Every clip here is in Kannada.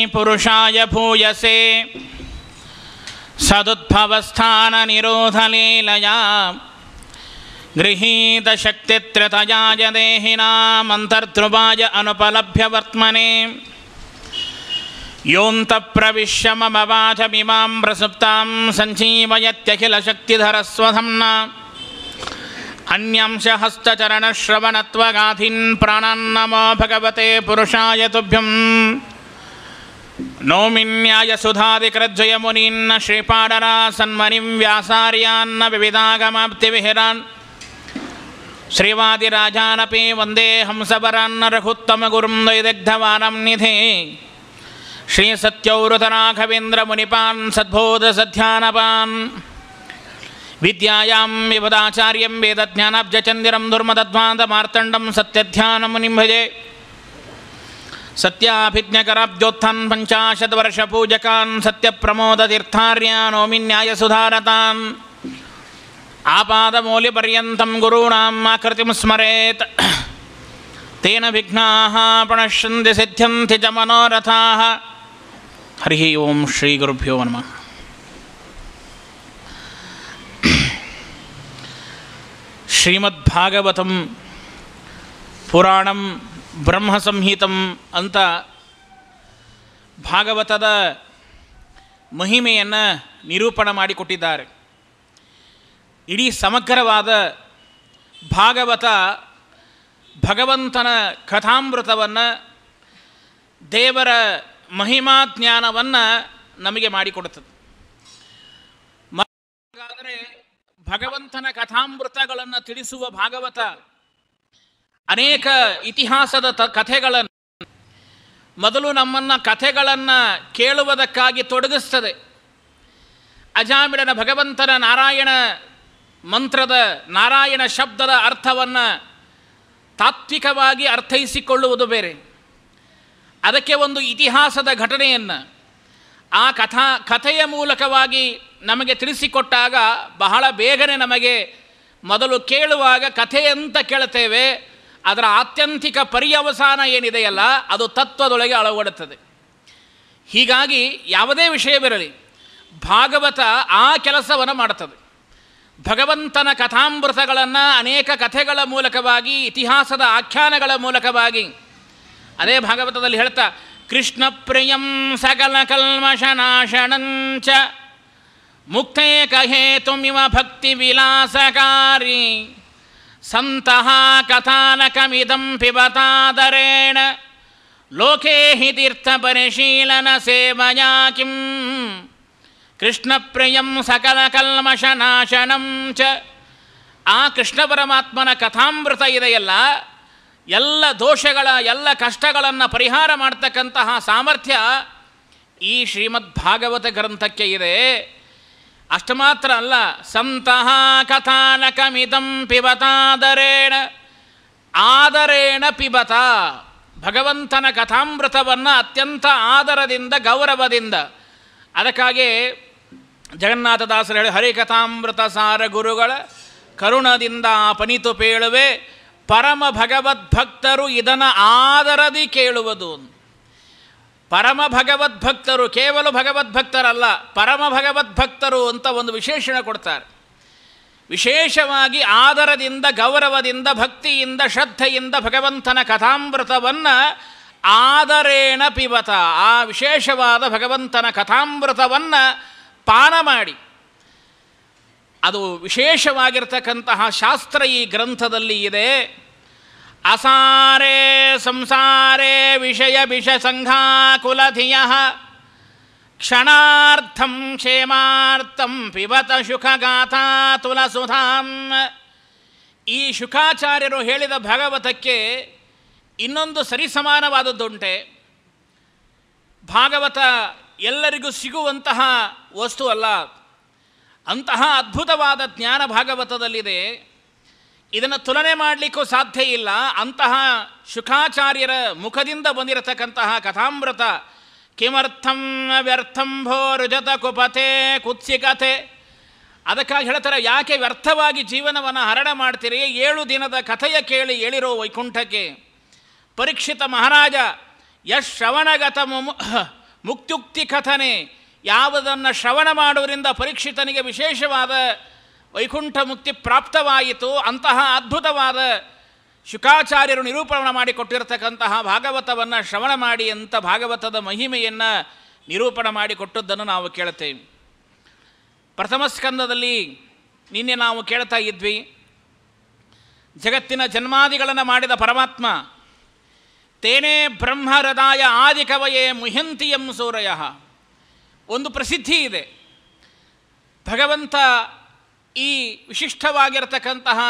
पुरुषाय भूयसे सदुद्भवस्थाननिरोधलीलया गृहीतशक्तित्रतयाय देहिनामन्तर्ध्रुवाय अनुपलभ्य योऽन्तप्रविश्य मम वाचमिमां प्रसुप्तां सञ्जीवयत्यखिलशक्तिधरस्वधम्ना अन्यांशहस्तचरणश्रवणत्वगाधिन् प्राणान्नमो भगवते पुरुषाय तुभ्यं नौमिन्यायसुधादिकृज्जयमुनीन्न श्रीपाडरा सन्मनिं व्यासार्यान्न विविधागमाप्तिविहिरान् श्रीवादिराजानपि वन्दे हंसवरान्न रघुत्तमगुरुं दैदग्धवानं निधे श्रीसत्यौरुतराघवेन्द्रमुनिपान् सद्बोधसध्यानपान् विद्यायां विपदाचार्यं वेदज्ञानाब्जचन्दिरं दुर्मदध्वान्तमार्तण्डं सत्यध्यानमुनिं भजे सत्याभिज्ञकराब्जोत्थान् पञ्चाशद्वर्षपूजकान् सत्यप्रमोदतीर्थार्यानोमिन्यायसुधारतान् आपादमौल्यपर्यन्तं गुरूणाम् आकृतिं स्मरेत् तेन विघ्नाः प्रणश्यन्ति सिद्ध्यन्ति च मनोरथाः हरिः ओं श्रीगुरुभ्यो नमः ಶ್ರೀಮದ್ಭಾಗವತಂ ಪುರಾಣಂ ಬ್ರಹ್ಮಸಂಹಿತಂ ಅಂತ ಭಾಗವತದ ಮಹಿಮೆಯನ್ನು ನಿರೂಪಣೆ ಮಾಡಿಕೊಟ್ಟಿದ್ದಾರೆ ಇಡೀ ಸಮಗ್ರವಾದ ಭಾಗವತ ಭಗವಂತನ ಕಥಾಮೃತವನ್ನು ದೇವರ ಮಹಿಮಾ ಜ್ಞಾನವನ್ನು ನಮಗೆ ಮಾಡಿಕೊಡುತ್ತದೆ ಹಾಗಾದರೆ ಭಗವಂತನ ಕಥಾಮೃತಗಳನ್ನು ತಿಳಿಸುವ ಭಾಗವತ ಅನೇಕ ಇತಿಹಾಸದ ತ ಕಥೆಗಳನ್ನು ಮೊದಲು ನಮ್ಮನ್ನು ಕಥೆಗಳನ್ನು ಕೇಳುವುದಕ್ಕಾಗಿ ತೊಡಗಿಸ್ತದೆ ಅಜಾಮಿಳನ ಭಗವಂತನ ನಾರಾಯಣ ಮಂತ್ರದ ನಾರಾಯಣ ಶಬ್ದದ ಅರ್ಥವನ್ನು ತಾತ್ವಿಕವಾಗಿ ಅರ್ಥೈಸಿಕೊಳ್ಳುವುದು ಬೇರೆ ಅದಕ್ಕೆ ಒಂದು ಇತಿಹಾಸದ ಘಟನೆಯನ್ನು ಆ ಕಥಾ ಕಥೆಯ ಮೂಲಕವಾಗಿ ನಮಗೆ ತಿಳಿಸಿಕೊಟ್ಟಾಗ ಬಹಳ ಬೇಗನೆ ನಮಗೆ ಮೊದಲು ಕೇಳುವಾಗ ಕಥೆ ಅಂತ ಕೇಳುತ್ತೇವೆ ಅದರ ಆತ್ಯಂತಿಕ ಪರ್ಯವಸಾನ ಏನಿದೆಯಲ್ಲ ಅದು ತತ್ವದೊಳಗೆ ಅಳವಡುತ್ತದೆ ಹೀಗಾಗಿ ಯಾವುದೇ ವಿಷಯವಿರಲಿ ಭಾಗವತ ಆ ಕೆಲಸವನ್ನು ಮಾಡುತ್ತದೆ ಭಗವಂತನ ಕಥಾಮೃತಗಳನ್ನು ಅನೇಕ ಕಥೆಗಳ ಮೂಲಕವಾಗಿ ಇತಿಹಾಸದ ಆಖ್ಯಾನಗಳ ಮೂಲಕವಾಗಿ ಅದೇ ಭಾಗವತದಲ್ಲಿ ಹೇಳ್ತಾ ಕೃಷ್ಣ ಪ್ರಿಯಂ ಸಕಲ ಕಲ್ಮಶನಾಶನಂಚ ಮುಕ್ತೇ ಕಹೇತುಮಿವ ಭಕ್ತಿ ವಿಲಾಸಕಾರಿ ಸಂತಹ ಕಥಾನಕಮಿದಂ ಪಿಬತಾದರೇಣ ಲೋಕೇ ಹಿ ತೀರ್ಥ ಪರಿಶೀಲನ ಸೇವಯಾ ಕಿಂ ಕೃಷ್ಣ ಪ್ರಿಯಂ ಸಕಲ ಕಲ್ಮಶನಾಶನಂ ಚ ಆ ಕೃಷ್ಣ ಪರಮಾತ್ಮನ ಕಥಾಮೃತ ಇದೆಯಲ್ಲ ಎಲ್ಲ ದೋಷಗಳ ಎಲ್ಲ ಕಷ್ಟಗಳನ್ನು ಪರಿಹಾರ ಮಾಡ್ತಕ್ಕಂತಹ ಸಾಮರ್ಥ್ಯ ಈ ಶ್ರೀಮದ್ ಭಾಗವತ ಗ್ರಂಥಕ್ಕೆ ಇದೆ ಅಷ್ಟು ಮಾತ್ರ ಅಲ್ಲ ಸಂತಹ ಕಥಾನಕಮಿದಂ ಪಿಬತಾದರೇಣ ಆದರೇಣ ಪಿಬತ ಭಗವಂತನ ಕಥಾಮೃತವನ್ನು ಅತ್ಯಂತ ಆದರದಿಂದ ಗೌರವದಿಂದ ಅದಕ್ಕಾಗಿ ಜಗನ್ನಾಥದಾಸರು ಹೇಳಿ ಹರಿಕಥಾಮೃತ ಸಾರ ಗುರುಗಳ ಕರುಣದಿಂದ ಪನಿತು ಪೇಳುವೆ ಪರಮ ಭಗವದ್ಭಕ್ತರು ಇದನ್ನು ಆದರದಿ ಕೇಳುವುದು ಪರಮ ಭಗವದ್ಭಕ್ತರು ಕೇವಲ ಭಗವದ್ಭಕ್ತರಲ್ಲ ಪರಮ ಭಗವದ್ಭಕ್ತರು ಅಂತ ಒಂದು ವಿಶೇಷಣ ಕೊಡ್ತಾರೆ ವಿಶೇಷವಾಗಿ ಆದರದಿಂದ ಗೌರವದಿಂದ ಭಕ್ತಿಯಿಂದ ಶ್ರದ್ಧೆಯಿಂದ ಭಗವಂತನ ಕಥಾಮೃತವನ್ನು ಆದರೇಣ ಪಿಬತ ಆ ವಿಶೇಷವಾದ ಭಗವಂತನ ಕಥಾಮೃತವನ್ನು ಪಾನ ಮಾಡಿ ಅದು ವಿಶೇಷವಾಗಿರ್ತಕ್ಕಂತಹ ಶಾಸ್ತ್ರ ಈ ಗ್ರಂಥದಲ್ಲಿ ಇದೆ ಅಸಾರೇ ಸಂಸಾರೇ ವಿಷಯ ವಿಷ ಸಂಘಾಕುಲಧಿಯ ಕ್ಷಣಾರ್ಥಂ ಕ್ಷೇಮಾರ್ಥಂ ಪಿಬತ ಶುಖಗಾಥಾ ತುಲಸುಧಾಂ ಈ ಶುಕಾಚಾರ್ಯರು ಹೇಳಿದ ಭಾಗವತಕ್ಕೆ ಇನ್ನೊಂದು ಸರಿಸಮಾನವಾದದ್ದುಂಟೆ ಭಾಗವತ ಎಲ್ಲರಿಗೂ ಸಿಗುವಂತಹ ವಸ್ತು ಅಲ್ಲ ಅಂತಹ ಅದ್ಭುತವಾದ ಜ್ಞಾನ ಭಾಗವತದಲ್ಲಿದೆ ಇದನ್ನು ತುಲನೆ ಮಾಡಲಿಕ್ಕೂ ಸಾಧ್ಯ ಇಲ್ಲ ಅಂತಹ ಶುಕಾಚಾರ್ಯರ ಮುಖದಿಂದ ಬಂದಿರತಕ್ಕಂತಹ ಕಥಾಮೃತ ಕಿಮರ್ಥಂ ವ್ಯರ್ಥಂ ಭೋ ರುಜತ ಕುಪತೆ ಕುತ್ಸಿಕತೆ ಅದಕ್ಕಾಗಿ ಹೇಳ್ತಾರೆ ಯಾಕೆ ವ್ಯರ್ಥವಾಗಿ ಜೀವನವನ್ನು ಹರಣ ಮಾಡ್ತೀರಿ ಏಳು ದಿನದ ಕಥೆಯ ಕೇಳಿ ಏಳಿರೋ ವೈಕುಂಠಕ್ಕೆ ಪರೀಕ್ಷಿತ ಮಹಾರಾಜ ಯಶ್ ಶ್ರವಣಗತ ಮುಮು ಮುಕ್ತ್ಯುಕ್ತಿ ಕಥನೆ ಯಾವುದನ್ನು ಶ್ರವಣ ಮಾಡುವುದರಿಂದ ಪರೀಕ್ಷಿತನಿಗೆ ವಿಶೇಷವಾದ ವೈಕುಂಠ ಮುಕ್ತಿ ಪ್ರಾಪ್ತವಾಯಿತು ಅಂತಹ ಅದ್ಭುತವಾದ ಶುಕಾಚಾರ್ಯರು ನಿರೂಪಣೆ ಮಾಡಿಕೊಟ್ಟಿರತಕ್ಕಂತಹ ಭಾಗವತವನ್ನು ಶ್ರವಣ ಮಾಡಿ ಅಂತ ಭಾಗವತದ ಮಹಿಮೆಯನ್ನು ನಿರೂಪಣೆ ಮಾಡಿಕೊಟ್ಟದ್ದನ್ನು ನಾವು ಕೇಳುತ್ತೇವೆ ಪ್ರಥಮ ಸ್ಕಂದದಲ್ಲಿ ನಿನ್ನೆ ನಾವು ಕೇಳ್ತಾ ಇದ್ವಿ ಜಗತ್ತಿನ ಜನ್ಮಾದಿಗಳನ್ನು ಮಾಡಿದ ಪರಮಾತ್ಮ ತೇನೇ ಬ್ರಹ್ಮ ಹೃದಯ ಆದಿಕವಯೇ ಮುಹ್ಯಂತಿಯಂ ಸೂರಯ ಒಂದು ಪ್ರಸಿದ್ಧಿ ಇದೆ ಭಗವಂತ ಈ ವಿಶಿಷ್ಟವಾಗಿರತಕ್ಕಂತಹ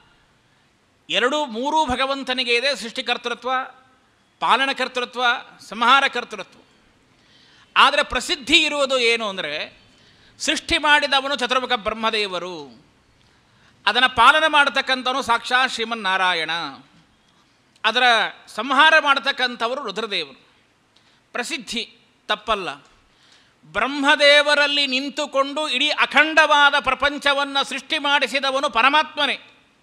ಎರಡು ಮೂರೂ ಭಗವಂತನಿಗೆ ಇದೆ ಸೃಷ್ಟಿಕರ್ತೃತ್ವ ಪಾಲನಕರ್ತೃತ್ವ ಸಂಹಾರ ಕರ್ತೃತ್ವ ಆದರೆ ಪ್ರಸಿದ್ಧಿ ಇರುವುದು ಏನು ಅಂದರೆ ಸೃಷ್ಟಿ ಮಾಡಿದವನು ಚತುರ್ಮುಖ ಬ್ರಹ್ಮದೇವರು ಅದನ್ನು ಪಾಲನೆ ಮಾಡತಕ್ಕಂಥವನು ಸಾಕ್ಷಾತ್ ಶ್ರೀಮನ್ನಾರಾಯಣ ಅದರ ಸಂಹಾರ ಮಾಡತಕ್ಕಂಥವರು ರುದ್ರದೇವರು ಪ್ರಸಿದ್ಧಿ ತಪ್ಪಲ್ಲ ಬ್ರಹ್ಮದೇವರಲ್ಲಿ ನಿಂತುಕೊಂಡು ಇಡೀ ಅಖಂಡವಾದ ಪ್ರಪಂಚವನ್ನು ಸೃಷ್ಟಿ ಮಾಡಿಸಿದವನು ಪರಮಾತ್ಮನೇ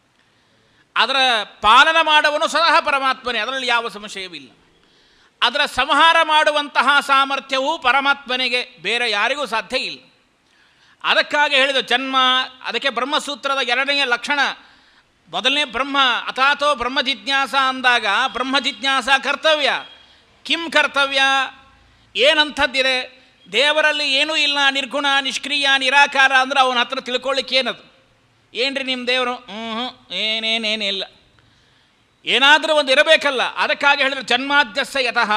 ಅದರ ಪಾಲನ ಮಾಡುವನು ಸಹ ಪರಮಾತ್ಮನೇ ಅದರಲ್ಲಿ ಯಾವ ಸಂಶಯವಿಲ್ಲ ಅದರ ಸಂಹಾರ ಮಾಡುವಂತಹ ಸಾಮರ್ಥ್ಯವೂ ಪರಮಾತ್ಮನಿಗೆ ಬೇರೆ ಯಾರಿಗೂ ಸಾಧ್ಯ ಇಲ್ಲ ಅದಕ್ಕಾಗಿ ಹೇಳಿದ ಜನ್ಮ ಅದಕ್ಕೆ ಬ್ರಹ್ಮಸೂತ್ರದ ಎರಡನೆಯ ಲಕ್ಷಣ ಮೊದಲನೇ ಬ್ರಹ್ಮ ಅಥಾತೋ ಬ್ರಹ್ಮ ಜಿಜ್ಞಾಸ ಅಂದಾಗ ಬ್ರಹ್ಮ ಜಿಜ್ಞಾಸ ಕರ್ತವ್ಯ ಕಿಂ ಕರ್ತವ್ಯ ಏನಂಥದ್ದಿದೆ ದೇವರಲ್ಲಿ ಏನೂ ಇಲ್ಲ ನಿರ್ಗುಣ ನಿಷ್ಕ್ರಿಯ ನಿರಾಕಾರ ಅಂದ್ರೆ ಅವನ ಹತ್ರ ತಿಳ್ಕೊಳ್ಳಿಕ್ಕೆ ಏನದು ಏನ್ರಿ ನಿಮ್ಮ ದೇವರು ಹ್ಞೂ ಏನೇನೇನಿಲ್ಲ ಏನಾದರೂ ಒಂದು ಇರಬೇಕಲ್ಲ ಅದಕ್ಕಾಗಿ ಹೇಳಿದ್ರೆ ಜನ್ಮಾದ್ಯಸ್ಯ ಯತಃ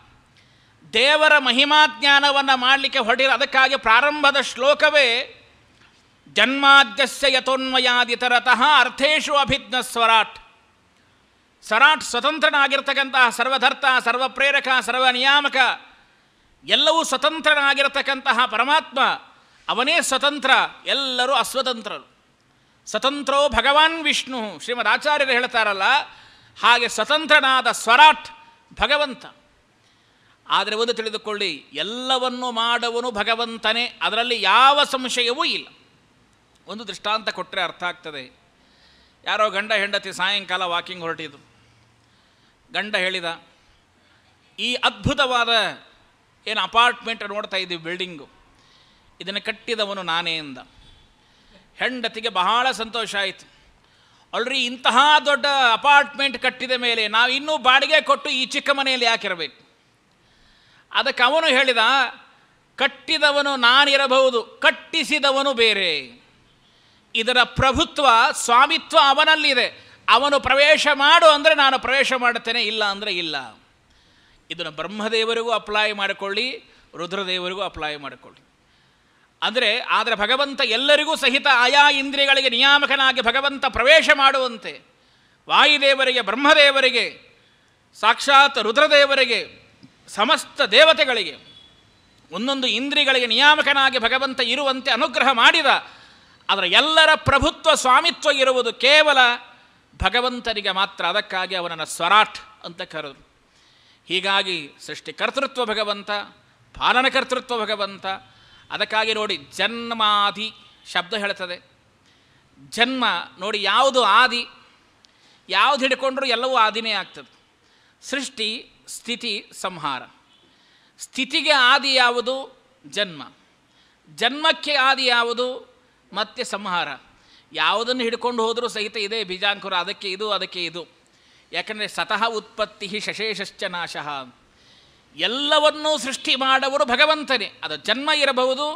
ದೇವರ ಮಹಿಮಾಜ್ಞಾನವನ್ನು ಮಾಡಲಿಕ್ಕೆ ಹೊರಟಿರೋ ಅದಕ್ಕಾಗಿ ಪ್ರಾರಂಭದ ಶ್ಲೋಕವೇ ಜನ್ಮಾದ್ಯಸ್ಯ ಯಥೋನ್ವಯಾದಿತರತಃ ಅರ್ಥೇಶು ಅಭಿಜ್ಞ ಸ್ವರಾಟ್ ಸ್ವರಾಟ್ ಸ್ವತಂತ್ರನಾಗಿರ್ತಕ್ಕಂತಹ ಸರ್ವಧರ್ತ ಸರ್ವಪ್ರೇರಕ ಸರ್ವ ನಿಯಾಮಕ ಎಲ್ಲವೂ ಸ್ವತಂತ್ರನಾಗಿರತಕ್ಕಂತಹ ಪರಮಾತ್ಮ ಅವನೇ ಸ್ವತಂತ್ರ ಎಲ್ಲರೂ ಅಸ್ವತಂತ್ರರು ಸ್ವತಂತ್ರೋ ಭಗವಾನ್ ವಿಷ್ಣು ಶ್ರೀಮದ್ ಆಚಾರ್ಯರು ಹೇಳ್ತಾರಲ್ಲ ಹಾಗೆ ಸ್ವತಂತ್ರನಾದ ಸ್ವರಾಟ್ ಭಗವಂತ ಆದರೆ ಒಂದು ತಿಳಿದುಕೊಳ್ಳಿ ಎಲ್ಲವನ್ನು ಮಾಡುವನು ಭಗವಂತನೇ ಅದರಲ್ಲಿ ಯಾವ ಸಂಶಯವೂ ಇಲ್ಲ ಒಂದು ದೃಷ್ಟಾಂತ ಕೊಟ್ಟರೆ ಅರ್ಥ ಆಗ್ತದೆ ಯಾರೋ ಗಂಡ ಹೆಂಡತಿ ಸಾಯಂಕಾಲ ವಾಕಿಂಗ್ ಹೊರಟಿದ್ದು ಗಂಡ ಹೇಳಿದ ಈ ಅದ್ಭುತವಾದ ಏನು ಅಪಾರ್ಟ್ಮೆಂಟ್ ನೋಡ್ತಾ ಇದ್ದೀವಿ ಬಿಲ್ಡಿಂಗು ಇದನ್ನು ಕಟ್ಟಿದವನು ನಾನೇ ಎಂದ ಹೆಂಡತಿಗೆ ಬಹಳ ಸಂತೋಷ ಆಯಿತು ಆಲ್ರೆಡಿ ಇಂತಹ ದೊಡ್ಡ ಅಪಾರ್ಟ್ಮೆಂಟ್ ಕಟ್ಟಿದ ಮೇಲೆ ನಾವು ಇನ್ನೂ ಬಾಡಿಗೆ ಕೊಟ್ಟು ಈ ಚಿಕ್ಕ ಮನೆಯಲ್ಲಿ ಯಾಕಿರಬೇಕು ಅದಕ್ಕೆ ಅವನು ಹೇಳಿದ ಕಟ್ಟಿದವನು ನಾನಿರಬಹುದು ಕಟ್ಟಿಸಿದವನು ಬೇರೆ ಇದರ ಪ್ರಭುತ್ವ ಸ್ವಾಮಿತ್ವ ಅವನಲ್ಲಿದೆ ಅವನು ಪ್ರವೇಶ ಮಾಡು ಅಂದರೆ ನಾನು ಪ್ರವೇಶ ಮಾಡುತ್ತೇನೆ ಇಲ್ಲ ಅಂದರೆ ಇಲ್ಲ ಇದನ್ನು ಬ್ರಹ್ಮದೇವರಿಗೂ ಅಪ್ಲೈ ಮಾಡಿಕೊಳ್ಳಿ ರುದ್ರದೇವರಿಗೂ ಅಪ್ಲೈ ಮಾಡಿಕೊಳ್ಳಿ ಅಂದರೆ ಆದರೆ ಭಗವಂತ ಎಲ್ಲರಿಗೂ ಸಹಿತ ಆಯಾ ಇಂದ್ರಿಯಗಳಿಗೆ ನಿಯಾಮಕನಾಗಿ ಭಗವಂತ ಪ್ರವೇಶ ಮಾಡುವಂತೆ ವಾಯುದೇವರಿಗೆ ಬ್ರಹ್ಮದೇವರಿಗೆ ಸಾಕ್ಷಾತ್ ರುದ್ರದೇವರಿಗೆ ಸಮಸ್ತ ದೇವತೆಗಳಿಗೆ ಒಂದೊಂದು ಇಂದ್ರಿಯಗಳಿಗೆ ನಿಯಾಮಕನಾಗಿ ಭಗವಂತ ಇರುವಂತೆ ಅನುಗ್ರಹ ಮಾಡಿದ ಅದರ ಎಲ್ಲರ ಪ್ರಭುತ್ವ ಸ್ವಾಮಿತ್ವ ಇರುವುದು ಕೇವಲ ಭಗವಂತನಿಗೆ ಮಾತ್ರ ಅದಕ್ಕಾಗಿ ಅವನನ್ನು ಸ್ವರಾಟ್ ಅಂತ ಕರೆದರು ಹೀಗಾಗಿ ಸೃಷ್ಟಿಕರ್ತೃತ್ವ ಭಗವಂತ ಪಾಲನಕರ್ತೃತ್ವ ಭಗವಂತ ಅದಕ್ಕಾಗಿ ನೋಡಿ ಜನ್ಮಾದಿ ಶಬ್ದ ಹೇಳ್ತದೆ ಜನ್ಮ ನೋಡಿ ಯಾವುದು ಆದಿ ಯಾವುದು ಹಿಡ್ಕೊಂಡ್ರೂ ಎಲ್ಲವೂ ಆದಿನೇ ಆಗ್ತದೆ ಸೃಷ್ಟಿ ಸ್ಥಿತಿ ಸಂಹಾರ ಸ್ಥಿತಿಗೆ ಆದಿ ಯಾವುದು ಜನ್ಮ ಜನ್ಮಕ್ಕೆ ಆದಿ ಯಾವುದು ಮತ್ತೆ ಸಂಹಾರ ಯಾವುದನ್ನು ಹಿಡ್ಕೊಂಡು ಹೋದರೂ ಸಹಿತ ಇದೇ ಬೀಜಾಂಕುರ ಅದಕ್ಕೆ ಇದು ಅದಕ್ಕೆ ಇದು ಯಾಕಂದರೆ ಸತಃ ಉತ್ಪತ್ತಿ ಶಶೇಷಶ್ಚ ನಾಶಃ ಎಲ್ಲವನ್ನೂ ಸೃಷ್ಟಿ ಮಾಡುವರು ಭಗವಂತನೇ ಅದು ಜನ್ಮ ಇರಬಹುದು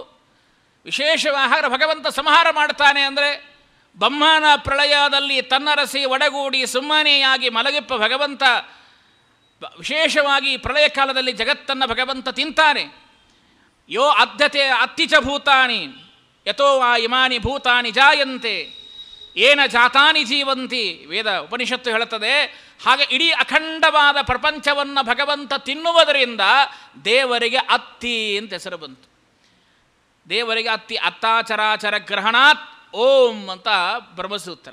ವಿಶೇಷವಾಗಿ ಭಗವಂತ ಸಂಹಾರ ಮಾಡ್ತಾನೆ ಅಂದರೆ ಬ್ರಹ್ಮನ ಪ್ರಳಯದಲ್ಲಿ ತನ್ನರಸಿ ಒಡಗೂಡಿ ಸುಮ್ಮನೆಯಾಗಿ ಮಲಗಿಪ್ಪ ಭಗವಂತ ಬ- ವಿಶೇಷವಾಗಿ ಪ್ರಳಯ ಕಾಲದಲ್ಲಿ ಜಗತ್ತನ್ನು ಭಗವಂತ ತಿಂತಾನೆ ಯೋ ಅದ್ಯತೆ ಅತ್ತಿಚ ಭೂತಾನಿ ಯಥೋ ವಾ ಇಮಾನಿ ಭೂತಾನಿ ಜಾಯಂತೆ ಏನ ಜಾತಾನಿ ಜೀವಂತಿ ವೇದ ಉಪನಿಷತ್ತು ಹೇಳುತ್ತದೆ ಹಾಗೆ ಇಡೀ ಅಖಂಡವಾದ ಪ್ರಪಂಚವನ್ನು ಭಗವಂತ ತಿನ್ನುವುದರಿಂದ ದೇವರಿಗೆ ಅತ್ತಿ ಅಂತ ಹೆಸರು ಬಂತು ದೇವರಿಗೆ ಅತ್ತಿ ಅತ್ತಾಚರಾಚರ ಗ್ರಹಣಾತ್ ಓಂ ಅಂತ ಬ್ರಹ್ಮಸೂತ್ರ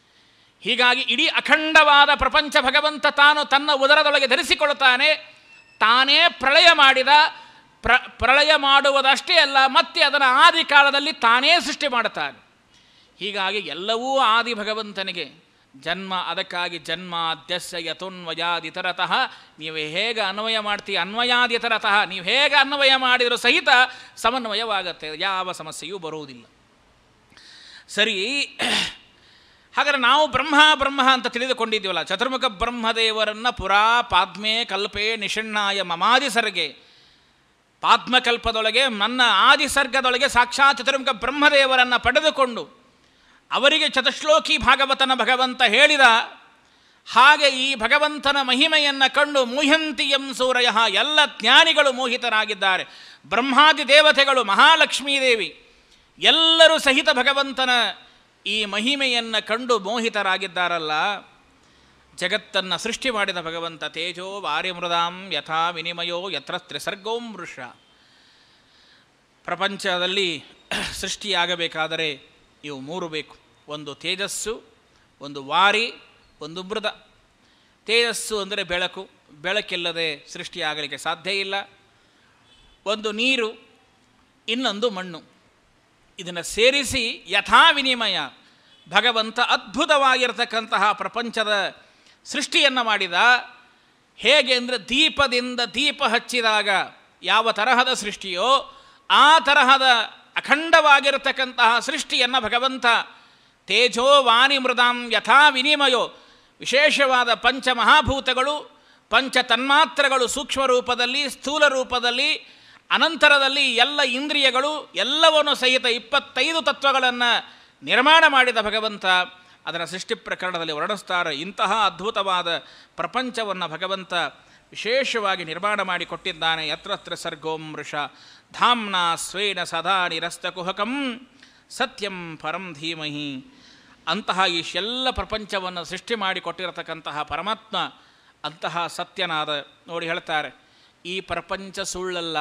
ಹೀಗಾಗಿ ಇಡೀ ಅಖಂಡವಾದ ಪ್ರಪಂಚ ಭಗವಂತ ತಾನು ತನ್ನ ಉದರದೊಳಗೆ ಧರಿಸಿಕೊಳ್ಳುತ್ತಾನೆ ತಾನೇ ಪ್ರಳಯ ಮಾಡಿದ ಪ್ರ ಪ್ರಳಯ ಮಾಡುವುದಷ್ಟೇ ಅಲ್ಲ ಮತ್ತೆ ಅದನ್ನು ಆದಿ ಕಾಲದಲ್ಲಿ ತಾನೇ ಸೃಷ್ಟಿ ಮಾಡುತ್ತಾನೆ ಹೀಗಾಗಿ ಎಲ್ಲವೂ ಆದಿ ಭಗವಂತನಿಗೆ ಜನ್ಮ ಅದಕ್ಕಾಗಿ ಜನ್ಮಾದ್ಯಸ್ಯ ಯಥೋನ್ವಯಾದಿತರತಃ ನೀವು ಹೇಗೆ ಅನ್ವಯ ಮಾಡ್ತೀವಿ ಅನ್ವಯಾದಿತರತಃ ನೀವು ಹೇಗೆ ಅನ್ವಯ ಮಾಡಿದರೂ ಸಹಿತ ಸಮನ್ವಯವಾಗತ್ತೆ ಯಾವ ಸಮಸ್ಯೆಯೂ ಬರುವುದಿಲ್ಲ ಸರಿ ಹಾಗಾದ್ರೆ ನಾವು ಬ್ರಹ್ಮ ಬ್ರಹ್ಮ ಅಂತ ತಿಳಿದುಕೊಂಡಿದ್ದೀವಲ್ಲ ಚತುರ್ಮುಖ ಬ್ರಹ್ಮದೇವರನ್ನು ಪುರಾ ಪಾದ್ಮೆ ಕಲ್ಪೆ ನಿಷಣ್ಣಾಯ ಮಮಾದಿ ಸರ್ಗೆ ಪಾದ್ಮಕಲ್ಪದೊಳಗೆ ನನ್ನ ಆದಿಸರ್ಗದೊಳಗೆ ಸಾಕ್ಷಾತ್ ಚತುರ್ಮುಖ ಬ್ರಹ್ಮದೇವರನ್ನು ಪಡೆದುಕೊಂಡು ಅವರಿಗೆ ಚತುಶ್ಲೋಕಿ ಭಾಗವತನ ಭಗವಂತ ಹೇಳಿದ ಹಾಗೆ ಈ ಭಗವಂತನ ಮಹಿಮೆಯನ್ನು ಕಂಡು ಮುಹ್ಯಂತಿಯಂ ಸೂರಯ ಎಲ್ಲ ಜ್ಞಾನಿಗಳು ಮೋಹಿತರಾಗಿದ್ದಾರೆ ಬ್ರಹ್ಮಾದಿ ದೇವತೆಗಳು ಮಹಾಲಕ್ಷ್ಮೀದೇವಿ ಎಲ್ಲರೂ ಸಹಿತ ಭಗವಂತನ ಈ ಮಹಿಮೆಯನ್ನು ಕಂಡು ಮೋಹಿತರಾಗಿದ್ದಾರಲ್ಲ ಜಗತ್ತನ್ನು ಸೃಷ್ಟಿ ಮಾಡಿದ ಭಗವಂತ ತೇಜೋ ವಾರ್ಯಮೃದಾಂ ಯಥಾ ವಿನಿಮಯೋ ಯತ್ರ ತ್ರಿಸರ್ಗೋಂ ವೃಷ ಪ್ರಪಂಚದಲ್ಲಿ ಸೃಷ್ಟಿಯಾಗಬೇಕಾದರೆ ಇವು ಮೂರು ಬೇಕು ಒಂದು ತೇಜಸ್ಸು ಒಂದು ವಾರಿ ಒಂದು ಮೃದ ತೇಜಸ್ಸು ಅಂದರೆ ಬೆಳಕು ಬೆಳಕಿಲ್ಲದೆ ಸೃಷ್ಟಿಯಾಗಲಿಕ್ಕೆ ಸಾಧ್ಯ ಇಲ್ಲ ಒಂದು ನೀರು ಇನ್ನೊಂದು ಮಣ್ಣು ಇದನ್ನು ಸೇರಿಸಿ ಯಥಾ ವಿನಿಮಯ ಭಗವಂತ ಅದ್ಭುತವಾಗಿರತಕ್ಕಂತಹ ಪ್ರಪಂಚದ ಸೃಷ್ಟಿಯನ್ನು ಮಾಡಿದ ಹೇಗೆ ಅಂದರೆ ದೀಪದಿಂದ ದೀಪ ಹಚ್ಚಿದಾಗ ಯಾವ ತರಹದ ಸೃಷ್ಟಿಯೋ ಆ ತರಹದ ಅಖಂಡವಾಗಿರತಕ್ಕಂತಹ ಸೃಷ್ಟಿಯನ್ನು ಭಗವಂತ ತೇಜೋ ವಾಣಿ ಮೃದಾಂ ಯಥಾ ವಿನಿಮಯೋ ವಿಶೇಷವಾದ ಪಂಚಮಹಾಭೂತಗಳು ಪಂಚ ತನ್ಮಾತ್ರಗಳು ಸೂಕ್ಷ್ಮ ರೂಪದಲ್ಲಿ ಸ್ಥೂಲ ರೂಪದಲ್ಲಿ ಅನಂತರದಲ್ಲಿ ಎಲ್ಲ ಇಂದ್ರಿಯಗಳು ಎಲ್ಲವನ್ನು ಸಹಿತ ಇಪ್ಪತ್ತೈದು ತತ್ವಗಳನ್ನು ನಿರ್ಮಾಣ ಮಾಡಿದ ಭಗವಂತ ಅದರ ಸೃಷ್ಟಿ ಪ್ರಕರಣದಲ್ಲಿ ವರ್ಣಿಸ್ತಾರೆ ಇಂತಹ ಅದ್ಭುತವಾದ ಪ್ರಪಂಚವನ್ನು ಭಗವಂತ ವಿಶೇಷವಾಗಿ ನಿರ್ಮಾಣ ಮಾಡಿಕೊಟ್ಟಿದ್ದಾನೆ ಯತ್ರತ್ರ ಸರ್ಗೋಂ ವೃಷ ಧಾಮ್ನ ಸ್ವೇನ ಸದಾ ನಿರಸ್ತಕುಹಕಂ ಸತ್ಯಂ ಪರಂ ಧೀಮಹಿ ಅಂತಹ ಇಷ್ಟೆಲ್ಲ ಪ್ರಪಂಚವನ್ನು ಸೃಷ್ಟಿ ಮಾಡಿಕೊಟ್ಟಿರತಕ್ಕಂತಹ ಪರಮಾತ್ಮ ಅಂತಹ ಸತ್ಯನಾದ ನೋಡಿ ಹೇಳ್ತಾರೆ ಈ ಪ್ರಪಂಚ ಸುಳ್ಳಲ್ಲ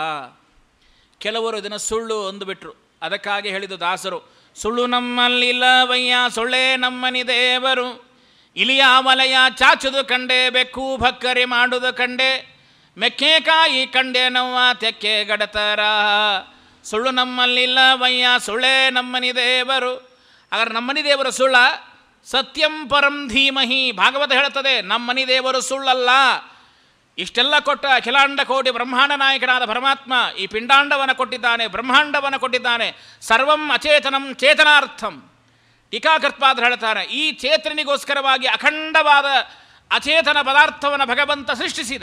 ಕೆಲವರು ಇದನ್ನು ಸುಳ್ಳು ಅಂದುಬಿಟ್ರು ಅದಕ್ಕಾಗಿ ಹೇಳಿದು ದಾಸರು ಸುಳ್ಳು ನಮ್ಮಲ್ಲಿಲ್ಲವಯ್ಯ ಸೊಳ್ಳೆ ನಮ್ಮನಿ ದೇವರು ಇಲಿಯ ವಲಯ ಚಾಚುದು ಕಂಡೆ ಬೆಕ್ಕು ಭಕ್ಕರಿ ಮಾಡುವುದು ಕಂಡೆ ಮೆಕ್ಕೆಕಾಯಿ ಕಂಡೆ ನವ್ವ ತೆಕ್ಕೆ ಗಡತರ ಸುಳ್ಳು ನಮ್ಮಲ್ಲಿಲ್ಲವಯ್ಯ ಸುಳ್ಳೆ ನಮ್ಮನಿ ದೇವರು ಹಾಗಾದ್ರೆ ನಮ್ಮನಿ ದೇವರು ಸುಳ್ಳ ಸತ್ಯಂ ಪರಂ ಧೀಮಹಿ ಭಾಗವತ ಹೇಳುತ್ತದೆ ನಮ್ಮನಿ ದೇವರು ಸುಳ್ಳಲ್ಲ ಇಷ್ಟೆಲ್ಲ ಕೊಟ್ಟ ಅಖಿಲಾಂಡ ಕೋಟಿ ಬ್ರಹ್ಮಾಂಡ ನಾಯಕನಾದ ಪರಮಾತ್ಮ ಈ ಪಿಂಡಾಂಡವನ್ನು ಕೊಟ್ಟಿದ್ದಾನೆ ಬ್ರಹ್ಮಾಂಡವನ್ನು ಕೊಟ್ಟಿದ್ದಾನೆ ಸರ್ವಂ ಅಚೇತನಂ ಚೇತನಾರ್ಥಂ ಟೀಕಾಕರ್ಪಾದ್ರು ಹೇಳ್ತಾರೆ ಈ ಚೇತನಿಗೋಸ್ಕರವಾಗಿ ಅಖಂಡವಾದ ಅಚೇತನ ಪದಾರ್ಥವನ್ನು ಭಗವಂತ ಸೃಷ್ಟಿಸಿದ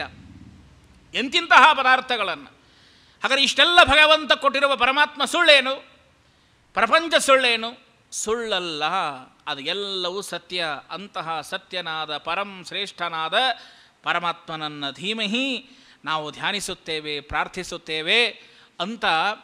ಎಂತಿಂತಹ ಪದಾರ್ಥಗಳನ್ನು ಹಾಗಾದರೆ ಇಷ್ಟೆಲ್ಲ ಭಗವಂತ ಕೊಟ್ಟಿರುವ ಪರಮಾತ್ಮ ಸುಳ್ಳೇನು ಪ್ರಪಂಚ ಸುಳ್ಳೇನು ಸುಳ್ಳಲ್ಲ ಅದು ಎಲ್ಲವೂ ಸತ್ಯ ಅಂತಹ ಸತ್ಯನಾದ ಪರಂ ಶ್ರೇಷ್ಠನಾದ ಪರಮಾತ್ಮನನ್ನ ಧೀಮಹಿ ನಾವು ಧ್ಯಾನಿಸುತ್ತೇವೆ ಪ್ರಾರ್ಥಿಸುತ್ತೇವೆ ಅಂತ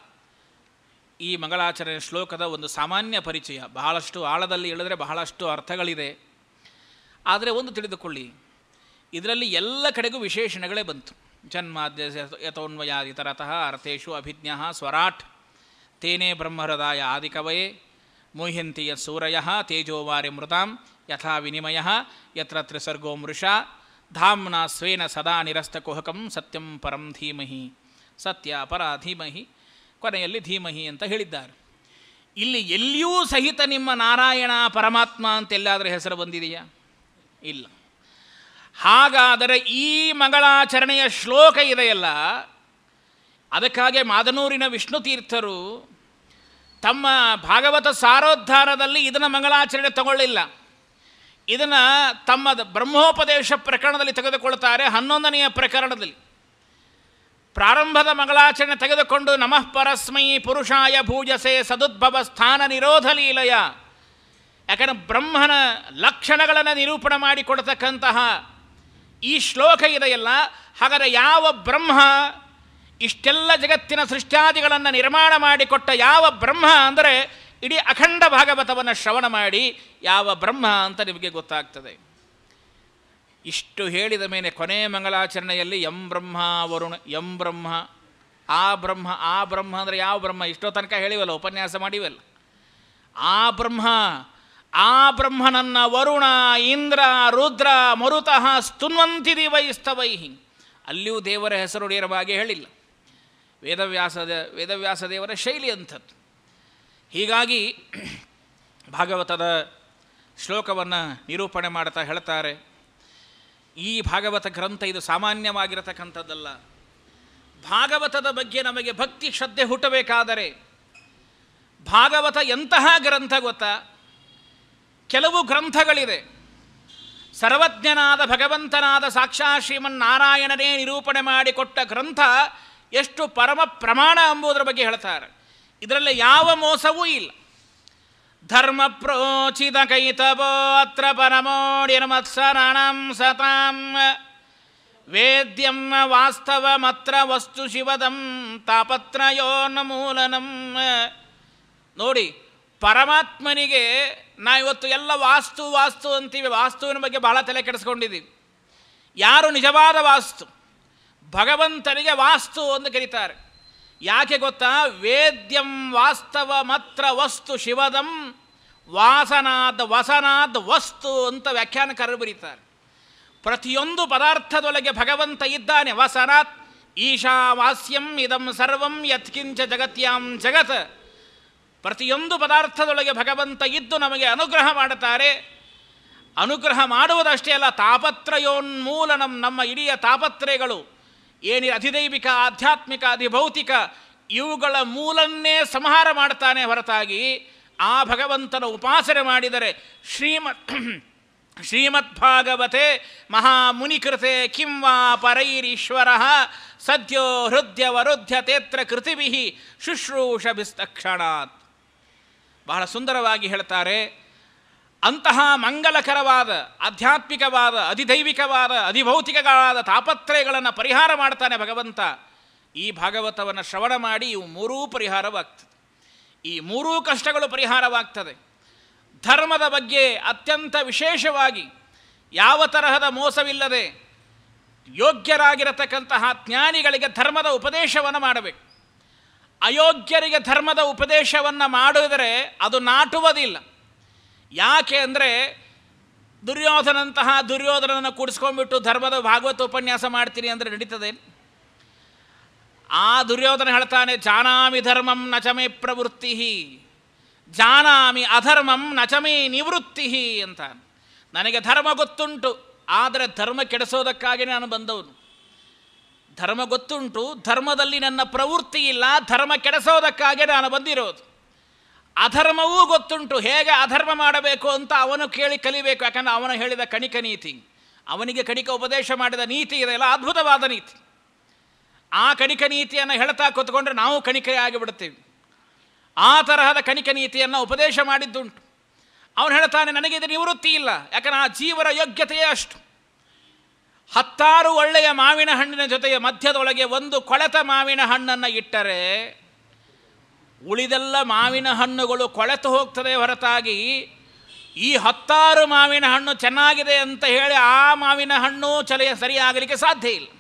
ಈ ಮಂಗಳಾಚರಣೆ ಶ್ಲೋಕದ ಒಂದು ಸಾಮಾನ್ಯ ಪರಿಚಯ ಬಹಳಷ್ಟು ಆಳದಲ್ಲಿ ಹೇಳಿದ್ರೆ ಬಹಳಷ್ಟು ಅರ್ಥಗಳಿದೆ ಆದರೆ ಒಂದು ತಿಳಿದುಕೊಳ್ಳಿ ಇದರಲ್ಲಿ ಎಲ್ಲ ಕಡೆಗೂ ವಿಶೇಷಣಗಳೇ ಬಂತು ಜನ್ಮಾದ್ಯ ಯಥೋನ್ವಯಾದಿತರತಃ ಅರ್ಥೇಶು ಅಭಿಜ್ಞ ಸ್ವರಾಟ್ ತೇನೇ ಬ್ರಹ್ಮಹೃದಾಯ ಆದಿಕವಯೇ ಮುಹ್ಯಂತಿಯ ಸೂರಯ ತೇಜೋವಾರಿ ಮೃತಾಂ ಯಥಾ ವಿನಿಮಯ ಯತ್ರ ತ್ರಿಸರ್ಗೋ ಮೃಷಾ ಧಾಮ್ನ ಸ್ವೇನ ಸದಾ ನಿರಸ್ತಕುಹಕಂ ಸತ್ಯಂ ಪರಂ ಧೀಮಹಿ ಸತ್ಯ ಪರ ಧೀಮಹಿ ಕೊನೆಯಲ್ಲಿ ಧೀಮಹಿ ಅಂತ ಹೇಳಿದ್ದಾರೆ ಇಲ್ಲಿ ಎಲ್ಲಿಯೂ ಸಹಿತ ನಿಮ್ಮ ನಾರಾಯಣ ಪರಮಾತ್ಮ ಅಂತ ಎಲ್ಲಾದರೂ ಹೆಸರು ಬಂದಿದೆಯಾ ಇಲ್ಲ ಹಾಗಾದರೆ ಈ ಮಂಗಳಾಚರಣೆಯ ಶ್ಲೋಕ ಇದೆಯಲ್ಲ ಅದಕ್ಕಾಗಿ ಮಾದನೂರಿನ ವಿಷ್ಣು ತೀರ್ಥರು ತಮ್ಮ ಭಾಗವತ ಸಾರೋದ್ಧಾರದಲ್ಲಿ ಇದನ್ನು ಮಂಗಳಾಚರಣೆ ತಗೊಳ್ಳಿಲ್ಲ ಇದನ್ನು ತಮ್ಮ ಬ್ರಹ್ಮೋಪದೇಶ ಪ್ರಕರಣದಲ್ಲಿ ತೆಗೆದುಕೊಳ್ತಾರೆ ಹನ್ನೊಂದನೆಯ ಪ್ರಕರಣದಲ್ಲಿ ಪ್ರಾರಂಭದ ಮಂಗಳಾಚರಣೆ ತೆಗೆದುಕೊಂಡು ನಮಃ ಪರಸ್ಮೈ ಪುರುಷಾಯ ಭೂಜಸೆ ಸದುದ್ಭವ ಸ್ಥಾನ ನಿರೋಧ ಲೀಲಯ ಯಾಕಂದರೆ ಬ್ರಹ್ಮನ ಲಕ್ಷಣಗಳನ್ನು ನಿರೂಪಣೆ ಮಾಡಿಕೊಡ್ತಕ್ಕಂತಹ ಈ ಶ್ಲೋಕ ಇದೆಯಲ್ಲ ಹಾಗಾದರೆ ಯಾವ ಬ್ರಹ್ಮ ಇಷ್ಟೆಲ್ಲ ಜಗತ್ತಿನ ಸೃಷ್ಟ್ಯಾದಿಗಳನ್ನು ನಿರ್ಮಾಣ ಮಾಡಿಕೊಟ್ಟ ಯಾವ ಬ್ರಹ್ಮ ಅಂದರೆ ಇಡೀ ಅಖಂಡ ಭಾಗವತವನ್ನು ಶ್ರವಣ ಮಾಡಿ ಯಾವ ಬ್ರಹ್ಮ ಅಂತ ನಿಮಗೆ ಗೊತ್ತಾಗ್ತದೆ ಇಷ್ಟು ಹೇಳಿದ ಮೇಲೆ ಕೊನೆ ಮಂಗಲಾಚರಣೆಯಲ್ಲಿ ಎಂ ಬ್ರಹ್ಮ ವರುಣ ಎಂ ಬ್ರಹ್ಮ ಆ ಬ್ರಹ್ಮ ಆ ಬ್ರಹ್ಮ ಅಂದರೆ ಯಾವ ಬ್ರಹ್ಮ ಇಷ್ಟೋ ತನಕ ಹೇಳಿವಲ್ಲ ಉಪನ್ಯಾಸ ಮಾಡಿವಲ್ಲ ಆ ಬ್ರಹ್ಮ ಆ ಬ್ರಹ್ಮನನ್ನ ವರುಣ ಇಂದ್ರ ರುದ್ರ ಮರುತಃ ಸ್ತುನ್ವಂತಿದಿ ವೈಸ್ತವೈಹಿ ಅಲ್ಲಿಯೂ ದೇವರ ಹೆಸರು ನೇರವಾಗಿ ಹೇಳಿಲ್ಲ ವೇದವ್ಯಾಸದ ವೇದವ್ಯಾಸ ದೇವರ ಶೈಲಿ ಅಂಥದ್ದು ಹೀಗಾಗಿ ಭಾಗವತದ ಶ್ಲೋಕವನ್ನು ನಿರೂಪಣೆ ಮಾಡ್ತಾ ಹೇಳ್ತಾರೆ ಈ ಭಾಗವತ ಗ್ರಂಥ ಇದು ಸಾಮಾನ್ಯವಾಗಿರತಕ್ಕಂಥದ್ದಲ್ಲ ಭಾಗವತದ ಬಗ್ಗೆ ನಮಗೆ ಭಕ್ತಿ ಶ್ರದ್ಧೆ ಹುಟ್ಟಬೇಕಾದರೆ ಭಾಗವತ ಎಂತಹ ಗ್ರಂಥ ಗೊತ್ತಾ ಕೆಲವು ಗ್ರಂಥಗಳಿದೆ ಸರ್ವಜ್ಞನಾದ ಭಗವಂತನಾದ ಸಾಕ್ಷಾ ಶ್ರೀಮನ್ನಾರಾಯಣನೇ ನಿರೂಪಣೆ ಮಾಡಿಕೊಟ್ಟ ಗ್ರಂಥ ಎಷ್ಟು ಪರಮ ಪ್ರಮಾಣ ಎಂಬುದರ ಬಗ್ಗೆ ಹೇಳ್ತಾರೆ ಇದರಲ್ಲಿ ಯಾವ ಮೋಸವೂ ಇಲ್ಲ ಧರ್ಮ ಪ್ರೋಚಿತ ಕೈತವೋತ್ರ ಪರಮೋಡಿರ್ಮತ್ಸರಣಂ ಸತಾಂ ವೇದ್ಯಂ ವಾಸ್ತವಮತ್ರ ವಸ್ತು ಶಿವದಂ ತಾಪತ್ರಯೋನ್ಮೂಲನಂ ನೋಡಿ ಪರಮಾತ್ಮನಿಗೆ ನಾವಿವತ್ತು ಎಲ್ಲ ವಾಸ್ತು ವಾಸ್ತು ಅಂತೀವಿ ವಾಸ್ತುವಿನ ಬಗ್ಗೆ ಬಹಳ ತಲೆ ಕೆಡಿಸ್ಕೊಂಡಿದ್ದೀವಿ ಯಾರು ನಿಜವಾದ ವಾಸ್ತು ಭಗವಂತನಿಗೆ ವಾಸ್ತು ಎಂದು ಕರೀತಾರೆ ಯಾಕೆ ಗೊತ್ತಾ ವೇದ್ಯಂ ವಾಸ್ತವ ಮಾತ್ರ ವಸ್ತು ಶಿವದಂ ವಾಸನಾದ ವಸನಾದ ವಸ್ತು ಅಂತ ವ್ಯಾಖ್ಯಾನಕಾರರು ಬರೀತಾರೆ ಪ್ರತಿಯೊಂದು ಪದಾರ್ಥದೊಳಗೆ ಭಗವಂತ ಇದ್ದಾನೆ ವಸನಾತ್ ಈಶಾವಾಸ್ಯಂ ಇದಂ ಸರ್ವಂ ಯತ್ಕಿಂಚ ಜಗತ್ಯಾಂ ಜಗತ್ ಪ್ರತಿಯೊಂದು ಪದಾರ್ಥದೊಳಗೆ ಭಗವಂತ ಇದ್ದು ನಮಗೆ ಅನುಗ್ರಹ ಮಾಡುತ್ತಾರೆ ಅನುಗ್ರಹ ಮಾಡುವುದಷ್ಟೇ ಅಲ್ಲ ತಾಪತ್ರಯೋನ್ಮೂಲನಂ ನಮ್ಮ ಇಡೀ ತಾಪತ್ರಯಗಳು ಏನಿ ಅಧಿದೈವಿಕ ಆಧ್ಯಾತ್ಮಿಕ ಅಧಿಭೌತಿಕ ಇವುಗಳ ಮೂಲನ್ನೇ ಸಂಹಾರ ಮಾಡ್ತಾನೆ ಹೊರತಾಗಿ ಆ ಭಗವಂತನ ಉಪಾಸನೆ ಮಾಡಿದರೆ ಶ್ರೀಮತ್ ಶ್ರೀಮದ್ಭಾಗವತೆ ಮಹಾಮುನಿಕೃತೆ ಕಿಂ ವಾ ಪರೈರೀಶ್ವರ ಸದ್ಯೋ ಹೃದಯ ವರುದ್ಯ ತೇತ್ರ ಕೃತಿಭಿ ಶುಶ್ರೂಷಭಿಸ್ತಕ್ಷಣಾತ್ ಬಹಳ ಸುಂದರವಾಗಿ ಹೇಳ್ತಾರೆ ಅಂತಹ ಮಂಗಲಕರವಾದ ಆಧ್ಯಾತ್ಮಿಕವಾದ ಅಧಿದೈವಿಕವಾದ ಅಧಿಭೌತಿಕವಾದ ತಾಪತ್ರಯಗಳನ್ನು ಪರಿಹಾರ ಮಾಡ್ತಾನೆ ಭಗವಂತ ಈ ಭಾಗವತವನ್ನು ಶ್ರವಣ ಮಾಡಿ ಇವು ಮೂರೂ ಪರಿಹಾರವಾಗ್ತದೆ ಈ ಮೂರೂ ಕಷ್ಟಗಳು ಪರಿಹಾರವಾಗ್ತದೆ ಧರ್ಮದ ಬಗ್ಗೆ ಅತ್ಯಂತ ವಿಶೇಷವಾಗಿ ಯಾವ ತರಹದ ಮೋಸವಿಲ್ಲದೆ ಯೋಗ್ಯರಾಗಿರತಕ್ಕಂತಹ ಜ್ಞಾನಿಗಳಿಗೆ ಧರ್ಮದ ಉಪದೇಶವನ್ನು ಮಾಡಬೇಕು ಅಯೋಗ್ಯರಿಗೆ ಧರ್ಮದ ಉಪದೇಶವನ್ನು ಮಾಡಿದರೆ ಅದು ನಾಟುವುದಿಲ್ಲ ಯಾಕೆ ಅಂದರೆ ದುರ್ಯೋಧನಂತಹ ದುರ್ಯೋಧನನ್ನು ಕೂಡಿಸ್ಕೊಂಡ್ಬಿಟ್ಟು ಧರ್ಮದ ಭಾಗವತ ಉಪನ್ಯಾಸ ಮಾಡ್ತೀನಿ ಅಂದರೆ ನಡೀತದೆ ಆ ದುರ್ಯೋಧನ ಹೇಳ್ತಾನೆ ಜಾನಾಮಿ ಧರ್ಮಂ ನಚಮೇ ಪ್ರವೃತ್ತಿ ಜಾನಾಮಿ ಅಧರ್ಮಂ ನಚಮೇ ನಿವೃತ್ತಿ ಅಂತ ನನಗೆ ಧರ್ಮ ಗೊತ್ತುಂಟು ಆದರೆ ಧರ್ಮ ಕೆಡಿಸೋದಕ್ಕಾಗಿ ನಾನು ಬಂದವನು ಧರ್ಮ ಗೊತ್ತುಂಟು ಧರ್ಮದಲ್ಲಿ ನನ್ನ ಪ್ರವೃತ್ತಿ ಇಲ್ಲ ಧರ್ಮ ಕೆಡಿಸೋದಕ್ಕಾಗಿ ನಾನು ಬಂದಿರೋದು ಅಧರ್ಮವೂ ಗೊತ್ತುಂಟು ಹೇಗೆ ಅಧರ್ಮ ಮಾಡಬೇಕು ಅಂತ ಅವನು ಕೇಳಿ ಕಲಿಬೇಕು ಯಾಕಂದರೆ ಅವನು ಹೇಳಿದ ಕಣಿಕ ನೀತಿ ಅವನಿಗೆ ಕಣಿಕ ಉಪದೇಶ ಮಾಡಿದ ನೀತಿ ಇದೆಲ್ಲ ಅದ್ಭುತವಾದ ನೀತಿ ಆ ಕಣಿಕ ನೀತಿಯನ್ನು ಹೇಳ್ತಾ ಕೂತ್ಕೊಂಡ್ರೆ ನಾವು ಕಣಿಕೆ ಆಗಿಬಿಡ್ತೀವಿ ಆ ತರಹದ ಕಣಿಕ ನೀತಿಯನ್ನು ಉಪದೇಶ ಮಾಡಿದ್ದುಂಟು ಅವನು ಹೇಳ್ತಾನೆ ನನಗೆ ಇದು ನಿವೃತ್ತಿ ಇಲ್ಲ ಯಾಕಂದ್ರೆ ಆ ಜೀವರ ಯೋಗ್ಯತೆಯೇ ಅಷ್ಟು ಹತ್ತಾರು ಒಳ್ಳೆಯ ಮಾವಿನ ಹಣ್ಣಿನ ಜೊತೆಗೆ ಮಧ್ಯದೊಳಗೆ ಒಂದು ಕೊಳೆತ ಮಾವಿನ ಹಣ್ಣನ್ನು ಇಟ್ಟರೆ ಉಳಿದೆಲ್ಲ ಮಾವಿನ ಹಣ್ಣುಗಳು ಕೊಳೆತು ಹೋಗ್ತದೆ ಹೊರತಾಗಿ ಈ ಹತ್ತಾರು ಮಾವಿನ ಹಣ್ಣು ಚೆನ್ನಾಗಿದೆ ಅಂತ ಹೇಳಿ ಆ ಮಾವಿನ ಹಣ್ಣು ಚಲೆಯ ಸರಿಯಾಗಲಿಕ್ಕೆ ಸಾಧ್ಯ ಇಲ್ಲ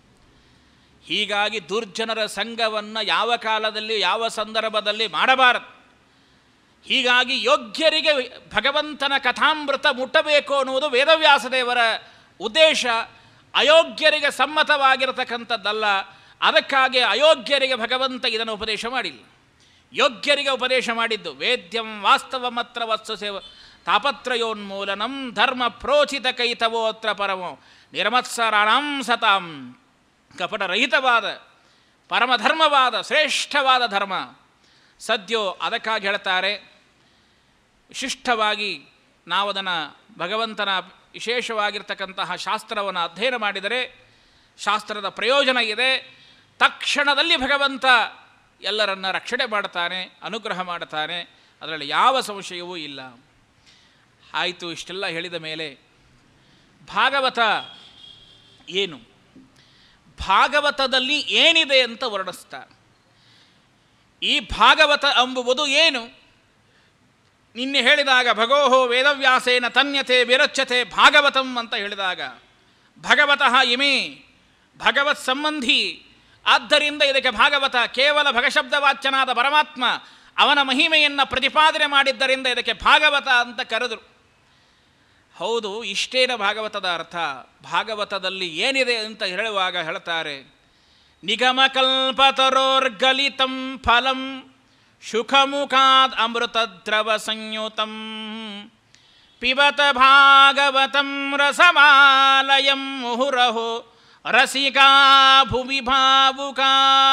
ಹೀಗಾಗಿ ದುರ್ಜನರ ಸಂಘವನ್ನು ಯಾವ ಕಾಲದಲ್ಲಿ ಯಾವ ಸಂದರ್ಭದಲ್ಲಿ ಮಾಡಬಾರದು ಹೀಗಾಗಿ ಯೋಗ್ಯರಿಗೆ ಭಗವಂತನ ಕಥಾಮೃತ ಮುಟ್ಟಬೇಕು ಅನ್ನುವುದು ವೇದವ್ಯಾಸ ದೇವರ ಉದ್ದೇಶ ಅಯೋಗ್ಯರಿಗೆ ಸಮ್ಮತವಾಗಿರತಕ್ಕಂಥದ್ದಲ್ಲ ಅದಕ್ಕಾಗಿ ಅಯೋಗ್ಯರಿಗೆ ಭಗವಂತ ಇದನ್ನು ಉಪದೇಶ ಮಾಡಿಲ್ಲ ಯೋಗ್ಯರಿಗೆ ಉಪದೇಶ ಮಾಡಿದ್ದು ವೇದ್ಯಂ ವಾಸ್ತವ ಮಾತ್ರ ವಸ್ತು ಸೇವ ತಾಪತ್ರಯೋನ್ಮೂಲನಂ ಧರ್ಮ ಪ್ರೋಚಿತ ಕೈತವೋತ್ರ ಪರಮೋ ನಿರ್ಮತ್ಸರಾಣಂ ಸತಾಂ ಕಪಟರಹಿತವಾದ ಪರಮಧರ್ಮವಾದ ಶ್ರೇಷ್ಠವಾದ ಧರ್ಮ ಸದ್ಯೋ ಅದಕ್ಕಾಗಿ ಹೇಳ್ತಾರೆ ವಿಶಿಷ್ಟವಾಗಿ ನಾವು ಅದನ್ನು ಭಗವಂತನ ವಿಶೇಷವಾಗಿರ್ತಕ್ಕಂತಹ ಶಾಸ್ತ್ರವನ್ನು ಅಧ್ಯಯನ ಮಾಡಿದರೆ ಶಾಸ್ತ್ರದ ಪ್ರಯೋಜನ ಇದೆ ತಕ್ಷಣದಲ್ಲಿ ಭಗವಂತ ಎಲ್ಲರನ್ನ ರಕ್ಷಣೆ ಮಾಡ್ತಾನೆ ಅನುಗ್ರಹ ಮಾಡ್ತಾನೆ ಅದರಲ್ಲಿ ಯಾವ ಸಂಶಯವೂ ಇಲ್ಲ ಆಯಿತು ಇಷ್ಟೆಲ್ಲ ಹೇಳಿದ ಮೇಲೆ ಭಾಗವತ ಏನು ಭಾಗವತದಲ್ಲಿ ಏನಿದೆ ಅಂತ ವರ್ಣಿಸ್ತಾರೆ ಈ ಭಾಗವತ ಎಂಬುವುದು ಏನು ನಿನ್ನೆ ಹೇಳಿದಾಗ ಭಗೋಹೋ ವೇದವ್ಯಾಸೇನ ತನ್ಯತೆ ವಿರಚ್ಯತೆ ಭಾಗವತಂ ಅಂತ ಹೇಳಿದಾಗ ಭಗವತಃ ಇಮೇ ಭಗವತ್ ಸಂಬಂಧಿ ಆದ್ದರಿಂದ ಇದಕ್ಕೆ ಭಾಗವತ ಕೇವಲ ಭಗಶಬ್ದವಾಚ್ಯನಾದ ಪರಮಾತ್ಮ ಅವನ ಮಹಿಮೆಯನ್ನು ಪ್ರತಿಪಾದನೆ ಮಾಡಿದ್ದರಿಂದ ಇದಕ್ಕೆ ಭಾಗವತ ಅಂತ ಕರೆದರು ಹೌದು ಇಷ್ಟೇನ ಭಾಗವತದ ಅರ್ಥ ಭಾಗವತದಲ್ಲಿ ಏನಿದೆ ಅಂತ ಹೇಳುವಾಗ ಹೇಳ್ತಾರೆ ನಿಗಮಕಲ್ಪತರೋರ್ಗಲಿತಂ ಫಲಂ ಸುಖಮುಖಾದ್ ಅಮೃತದ್ರವ ಸಂಯುತಂ ಪಿಬತ ಭಾಗವತಂ ರಸಮಾಲಯಂ ಮುಹುರಹೋ ರಸಿಕಾ ಭುವಿ ಭಾವುಕಾ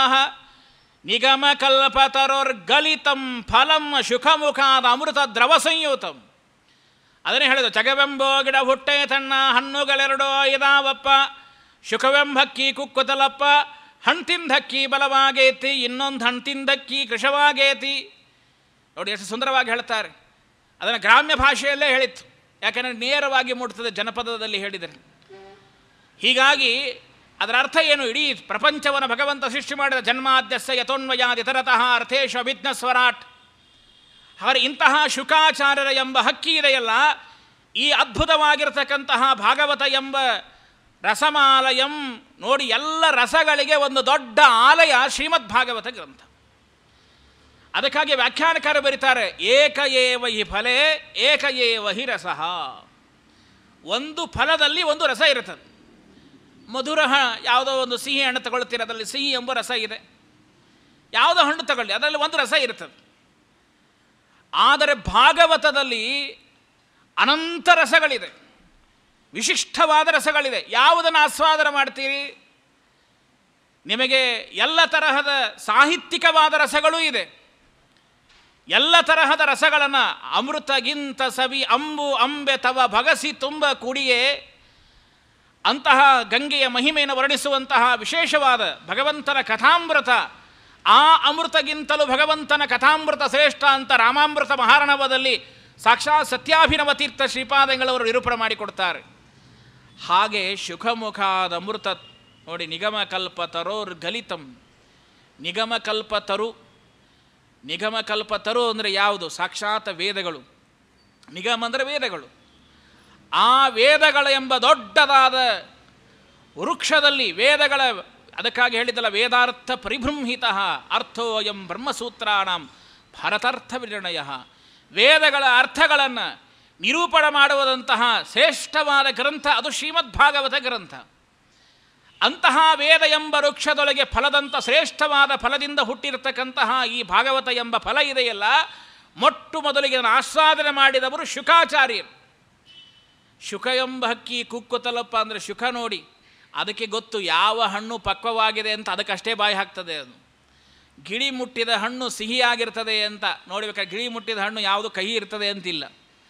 ನಿಗಮಕಲ್ಪತರೋರ್ಗಲಿತಂ ಫಲಂ ಶುಖಮುಖಾದ ಅಮೃತ ದ್ರವ ಸಂಯುತಂ ಅದನ್ನೇ ಹೇಳಿದ ಚಗವೆಂಬೋ ಗಿಡ ಹುಟ್ಟೆ ತನ್ನ ಹಣ್ಣುಗಳೆರಡೋ ಇದಾವಪ್ಪ ಶುಕವೆಂಬಕ್ಕಿ ಕುಕ್ಕುತಲಪ್ಪ ಹಣ್ತಿಂದಕ್ಕಿ ಬಲವಾಗೇತಿ ಇನ್ನೊಂದು ಹಣ್ತಿಂದಕ್ಕಿ ಕೃಶವಾಗೇತಿ ನೋಡಿ ಎಷ್ಟು ಸುಂದರವಾಗಿ ಹೇಳ್ತಾರೆ ಅದನ್ನು ಗ್ರಾಮ್ಯ ಭಾಷೆಯಲ್ಲೇ ಹೇಳಿತ್ತು ಯಾಕಂದರೆ ನೇರವಾಗಿ ಮುಟ್ತದೆ ಜನಪದದಲ್ಲಿ ಹೇಳಿದರೆ ಹೀಗಾಗಿ ಅದರ ಅರ್ಥ ಏನು ಇಡೀ ಪ್ರಪಂಚವನ್ನು ಭಗವಂತ ಸೃಷ್ಟಿ ಮಾಡಿದ ಜನ್ಮಾದ್ಯಸ್ಯ ಯಥೋನ್ವಯಾದಿತರತಃ ಅರ್ಥೇಶು ಅಭಿಜ್ಞ ಸ್ವರಾಟ್ ಅವರ ಇಂತಹ ಶುಕಾಚಾರ್ಯರ ಎಂಬ ಹಕ್ಕಿ ಇದೆಯಲ್ಲ ಈ ಅದ್ಭುತವಾಗಿರತಕ್ಕಂತಹ ಭಾಗವತ ಎಂಬ ರಸಮಾಲಯಂ ನೋಡಿ ಎಲ್ಲ ರಸಗಳಿಗೆ ಒಂದು ದೊಡ್ಡ ಆಲಯ ಶ್ರೀಮದ್ ಭಾಗವತ ಗ್ರಂಥ ಅದಕ್ಕಾಗಿ ವ್ಯಾಖ್ಯಾನಕಾರ ಬರೀತಾರೆ ಏಕ ಏವ ಹಿ ಫಲೇ ಏಕ ಏವ ಹಿ ರಸಃ ಒಂದು ಫಲದಲ್ಲಿ ಒಂದು ರಸ ಇರುತ್ತದೆ ಮಧುರ ಹ- ಯಾವುದೋ ಒಂದು ಸಿಹಿ ಹಣ್ಣು ತಗೊಳ್ತೀರ ಅದರಲ್ಲಿ ಸಿಹಿ ಎಂಬ ರಸ ಇದೆ ಯಾವುದೋ ಹಣ್ಣು ತಗೊಳ್ಳಿ ಅದರಲ್ಲಿ ಒಂದು ರಸ ಇರ್ತದೆ ಆದರೆ ಭಾಗವತದಲ್ಲಿ ಅನಂತ ರಸಗಳಿದೆ ವಿಶಿಷ್ಟವಾದ ರಸಗಳಿದೆ ಯಾವುದನ್ನು ಆಸ್ವಾದನ ಮಾಡ್ತೀರಿ ನಿಮಗೆ ಎಲ್ಲ ತರಹದ ಸಾಹಿತ್ಯಿಕವಾದ ರಸಗಳೂ ಇದೆ ಎಲ್ಲ ತರಹದ ರಸಗಳನ್ನು ಅಮೃತಗಿಂತ ಸವಿ ಅಂಬು ಅಂಬೆ ತವ ಭಗಸಿ ತುಂಬ ಕುಡಿಯೇ ಅಂತಹ ಗಂಗೆಯ ಮಹಿಮೆಯನ್ನು ವರ್ಣಿಸುವಂತಹ ವಿಶೇಷವಾದ ಭಗವಂತನ ಕಥಾಮೃತ ಆ ಅಮೃತಗಿಂತಲೂ ಭಗವಂತನ ಕಥಾಮೃತ ಶ್ರೇಷ್ಠ ಅಂತ ರಾಮಾಮೃತ ಮಹಾರಣವದಲ್ಲಿ ಸಾಕ್ಷಾತ್ ಸತ್ಯಾಭಿನವ ತೀರ್ಥ ಶ್ರೀಪಾದಂಗಳವರು ನಿರೂಪಣೆ ಮಾಡಿಕೊಡ್ತಾರೆ ಹಾಗೆ ಶುಖಮುಖಾದ ಅಮೃತ ನೋಡಿ ನಿಗಮಕಲ್ಪ ತರೋರ್ ಗಲಿತಂ ನಿಗಮಕಲ್ಪ ತರು ನಿಗಮಕಲ್ಪ ತರು ಅಂದರೆ ಯಾವುದು ಸಾಕ್ಷಾತ್ ವೇದಗಳು ನಿಗಮ ಅಂದರೆ ವೇದಗಳು ಆ ವೇದಗಳ ಎಂಬ ದೊಡ್ಡದಾದ ವೃಕ್ಷದಲ್ಲಿ ವೇದಗಳ ಅದಕ್ಕಾಗಿ ಹೇಳಿದ್ದಲ್ಲ ವೇದಾರ್ಥ ಪರಿಬೃಂಹಿತ ಅರ್ಥೋ ಎಂ ಬ್ರಹ್ಮಸೂತ್ರಾಣಂ ಭರತಾರ್ಥ ವಿನಿರ್ಣಯ ವೇದಗಳ ಅರ್ಥಗಳನ್ನು ನಿರೂಪಣೆ ಮಾಡುವುದಂತಹ ಶ್ರೇಷ್ಠವಾದ ಗ್ರಂಥ ಅದು ಶ್ರೀಮದ್ಭಾಗವತ ಗ್ರಂಥ ಅಂತಹ ವೇದ ಎಂಬ ವೃಕ್ಷದೊಳಗೆ ಫಲದಂಥ ಶ್ರೇಷ್ಠವಾದ ಫಲದಿಂದ ಹುಟ್ಟಿರತಕ್ಕಂತಹ ಈ ಭಾಗವತ ಎಂಬ ಫಲ ಇದೆಯಲ್ಲ ಮೊಟ್ಟು ಮೊದಲಿಗೆ ಅದನ್ನು ಆಸ್ವಾದನೆ ಮಾಡಿದವರು ಶುಕಾಚಾರ್ಯರು ಶುಕ ಎಂಬ ಹಕ್ಕಿ ಕುಕ್ಕುತ್ತಲಪ್ಪ ಅಂದರೆ ಶುಕ ನೋಡಿ ಅದಕ್ಕೆ ಗೊತ್ತು ಯಾವ ಹಣ್ಣು ಪಕ್ವವಾಗಿದೆ ಅಂತ ಅದಕ್ಕಷ್ಟೇ ಬಾಯಿ ಹಾಕ್ತದೆ ಅದು ಗಿಳಿ ಮುಟ್ಟಿದ ಹಣ್ಣು ಸಿಹಿಯಾಗಿರ್ತದೆ ಅಂತ ನೋಡಬೇಕಾದ್ರೆ ಗಿಳಿ ಮುಟ್ಟಿದ ಹಣ್ಣು ಯಾವುದು ಕಹಿ ಇರ್ತದೆ ಅಂತಿಲ್ಲ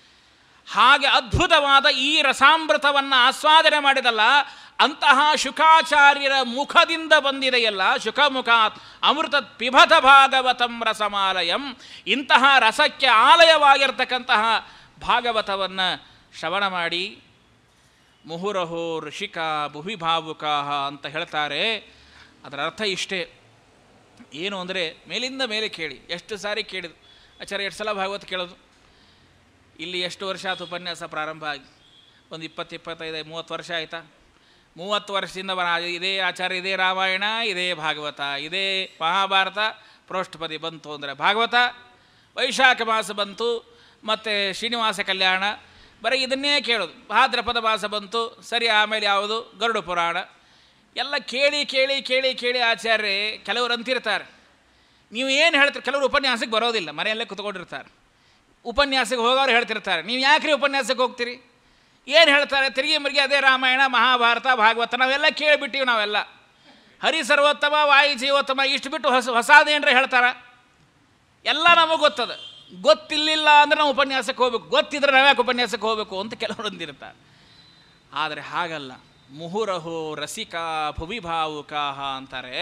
ಹಾಗೆ ಅದ್ಭುತವಾದ ಈ ರಸಾಮೃತವನ್ನು ಆಸ್ವಾದನೆ ಮಾಡಿದಲ್ಲ ಅಂತಹ ಶುಕಾಚಾರ್ಯರ ಮುಖದಿಂದ ಬಂದಿದೆಯಲ್ಲ ಶುಕಮುಖಾತ್ ಅಮೃತ ಪಿಭತ ಭಾಗವತಂ ರಸಮಾಲಯಂ ಇಂತಹ ರಸಕ್ಕೆ ಆಲಯವಾಗಿರ್ತಕ್ಕಂತಹ ಭಾಗವತವನ್ನು ಶ್ರವಣ ಮಾಡಿ ಮುಹುರಹೋ ಋಷಿಕ ಭುವಿಭಾವುಕಾಹ ಅಂತ ಹೇಳ್ತಾರೆ ಅದರ ಅರ್ಥ ಇಷ್ಟೇ ಏನು ಅಂದರೆ ಮೇಲಿಂದ ಮೇಲೆ ಕೇಳಿ ಎಷ್ಟು ಸಾರಿ ಕೇಳಿದ್ರು ಆಚಾರ್ಯ ಎಷ್ಟು ಸಲ ಭಾಗವತ ಕೇಳೋದು ಇಲ್ಲಿ ಎಷ್ಟು ವರ್ಷ ಆಯ್ತು ಉಪನ್ಯಾಸ ಪ್ರಾರಂಭ ಆಗಿ ಒಂದು ಇಪ್ಪತ್ತು ಇಪ್ಪತ್ತೈದು ಮೂವತ್ತು ವರ್ಷ ಆಯಿತಾ ಮೂವತ್ತು ವರ್ಷದಿಂದ ಬರ- ಇದೇ ಆಚಾರ್ಯ ಇದೇ ರಾಮಾಯಣ ಇದೇ ಭಾಗವತ ಇದೇ ಮಹಾಭಾರತ ಪ್ರೋಷ್ಠಪದಿ ಬಂತು ಅಂದರೆ ಭಾಗವತ ವೈಶಾಖ ಮಾಸ ಬಂತು ಮತ್ತು ಶ್ರೀನಿವಾಸ ಕಲ್ಯಾಣ ಬರೀ ಇದನ್ನೇ ಕೇಳೋದು ಭಾದ್ರಪದ ಮಾಸ ಬಂತು ಸರಿ ಆಮೇಲೆ ಯಾವುದು ಗರುಡ ಪುರಾಣ ಎಲ್ಲ ಕೇಳಿ ಕೇಳಿ ಕೇಳಿ ಕೇಳಿ ಆಚಾರ್ಯ ಕೆಲವರು ಅಂತಿರ್ತಾರೆ ನೀವು ಏನು ಹೇಳ್ತೀರಿ ಕೆಲವರು ಉಪನ್ಯಾಸಕ್ಕೆ ಬರೋದಿಲ್ಲ ಮನೆಯಲ್ಲೇ ಕುತ್ಕೊಂಡಿರ್ತಾರೆ ಉಪನ್ಯಾಸಕ್ಕೆ ಹೋಗೋರು ಹೇಳ್ತಿರ್ತಾರೆ ನೀವು ಯಾಕ್ರಿ ಉಪನ್ಯಾಸಕ್ಕೆ ಹೋಗ್ತೀರಿ ಏನು ಹೇಳ್ತಾರೆ ತಿರುಗಿ ಮರಿಗೆ ಅದೇ ರಾಮಾಯಣ ಮಹಾಭಾರತ ಭಾಗವತ ನಾವೆಲ್ಲ ಕೇಳಿಬಿಟ್ಟಿವಿ ನಾವೆಲ್ಲ ಹರಿ ಸರ್ವೋತ್ತಮ ವಾಯು ಜೀವೋತ್ತಮ ಇಷ್ಟು ಬಿಟ್ಟು ಹೊಸ ಹೊಸಾದೇನ್ರ ಹೇಳ್ತಾರ ಎಲ್ಲ ನಮಗೆ ಗೊತ್ತದ ಗೊತ್ತಿಲ್ಲಿಲ್ಲ ಅಂದರೆ ನಾವು ಉಪನ್ಯಾಸಕ್ಕೆ ಹೋಗ್ಬೇಕು ಗೊತ್ತಿದ್ರೆ ನಾವ್ಯಾಕೆ ಉಪನ್ಯಾಸಕ್ಕೆ ಹೋಗಬೇಕು ಅಂತ ಕೆಲವರು ಅಂದಿರ್ತಾರೆ ಆದರೆ ಹಾಗಲ್ಲ ಮುಹುರಹೋ ರಸಿಕಾ ಭುವಿಭಾವುಕಾಹ ಅಂತಾರೆ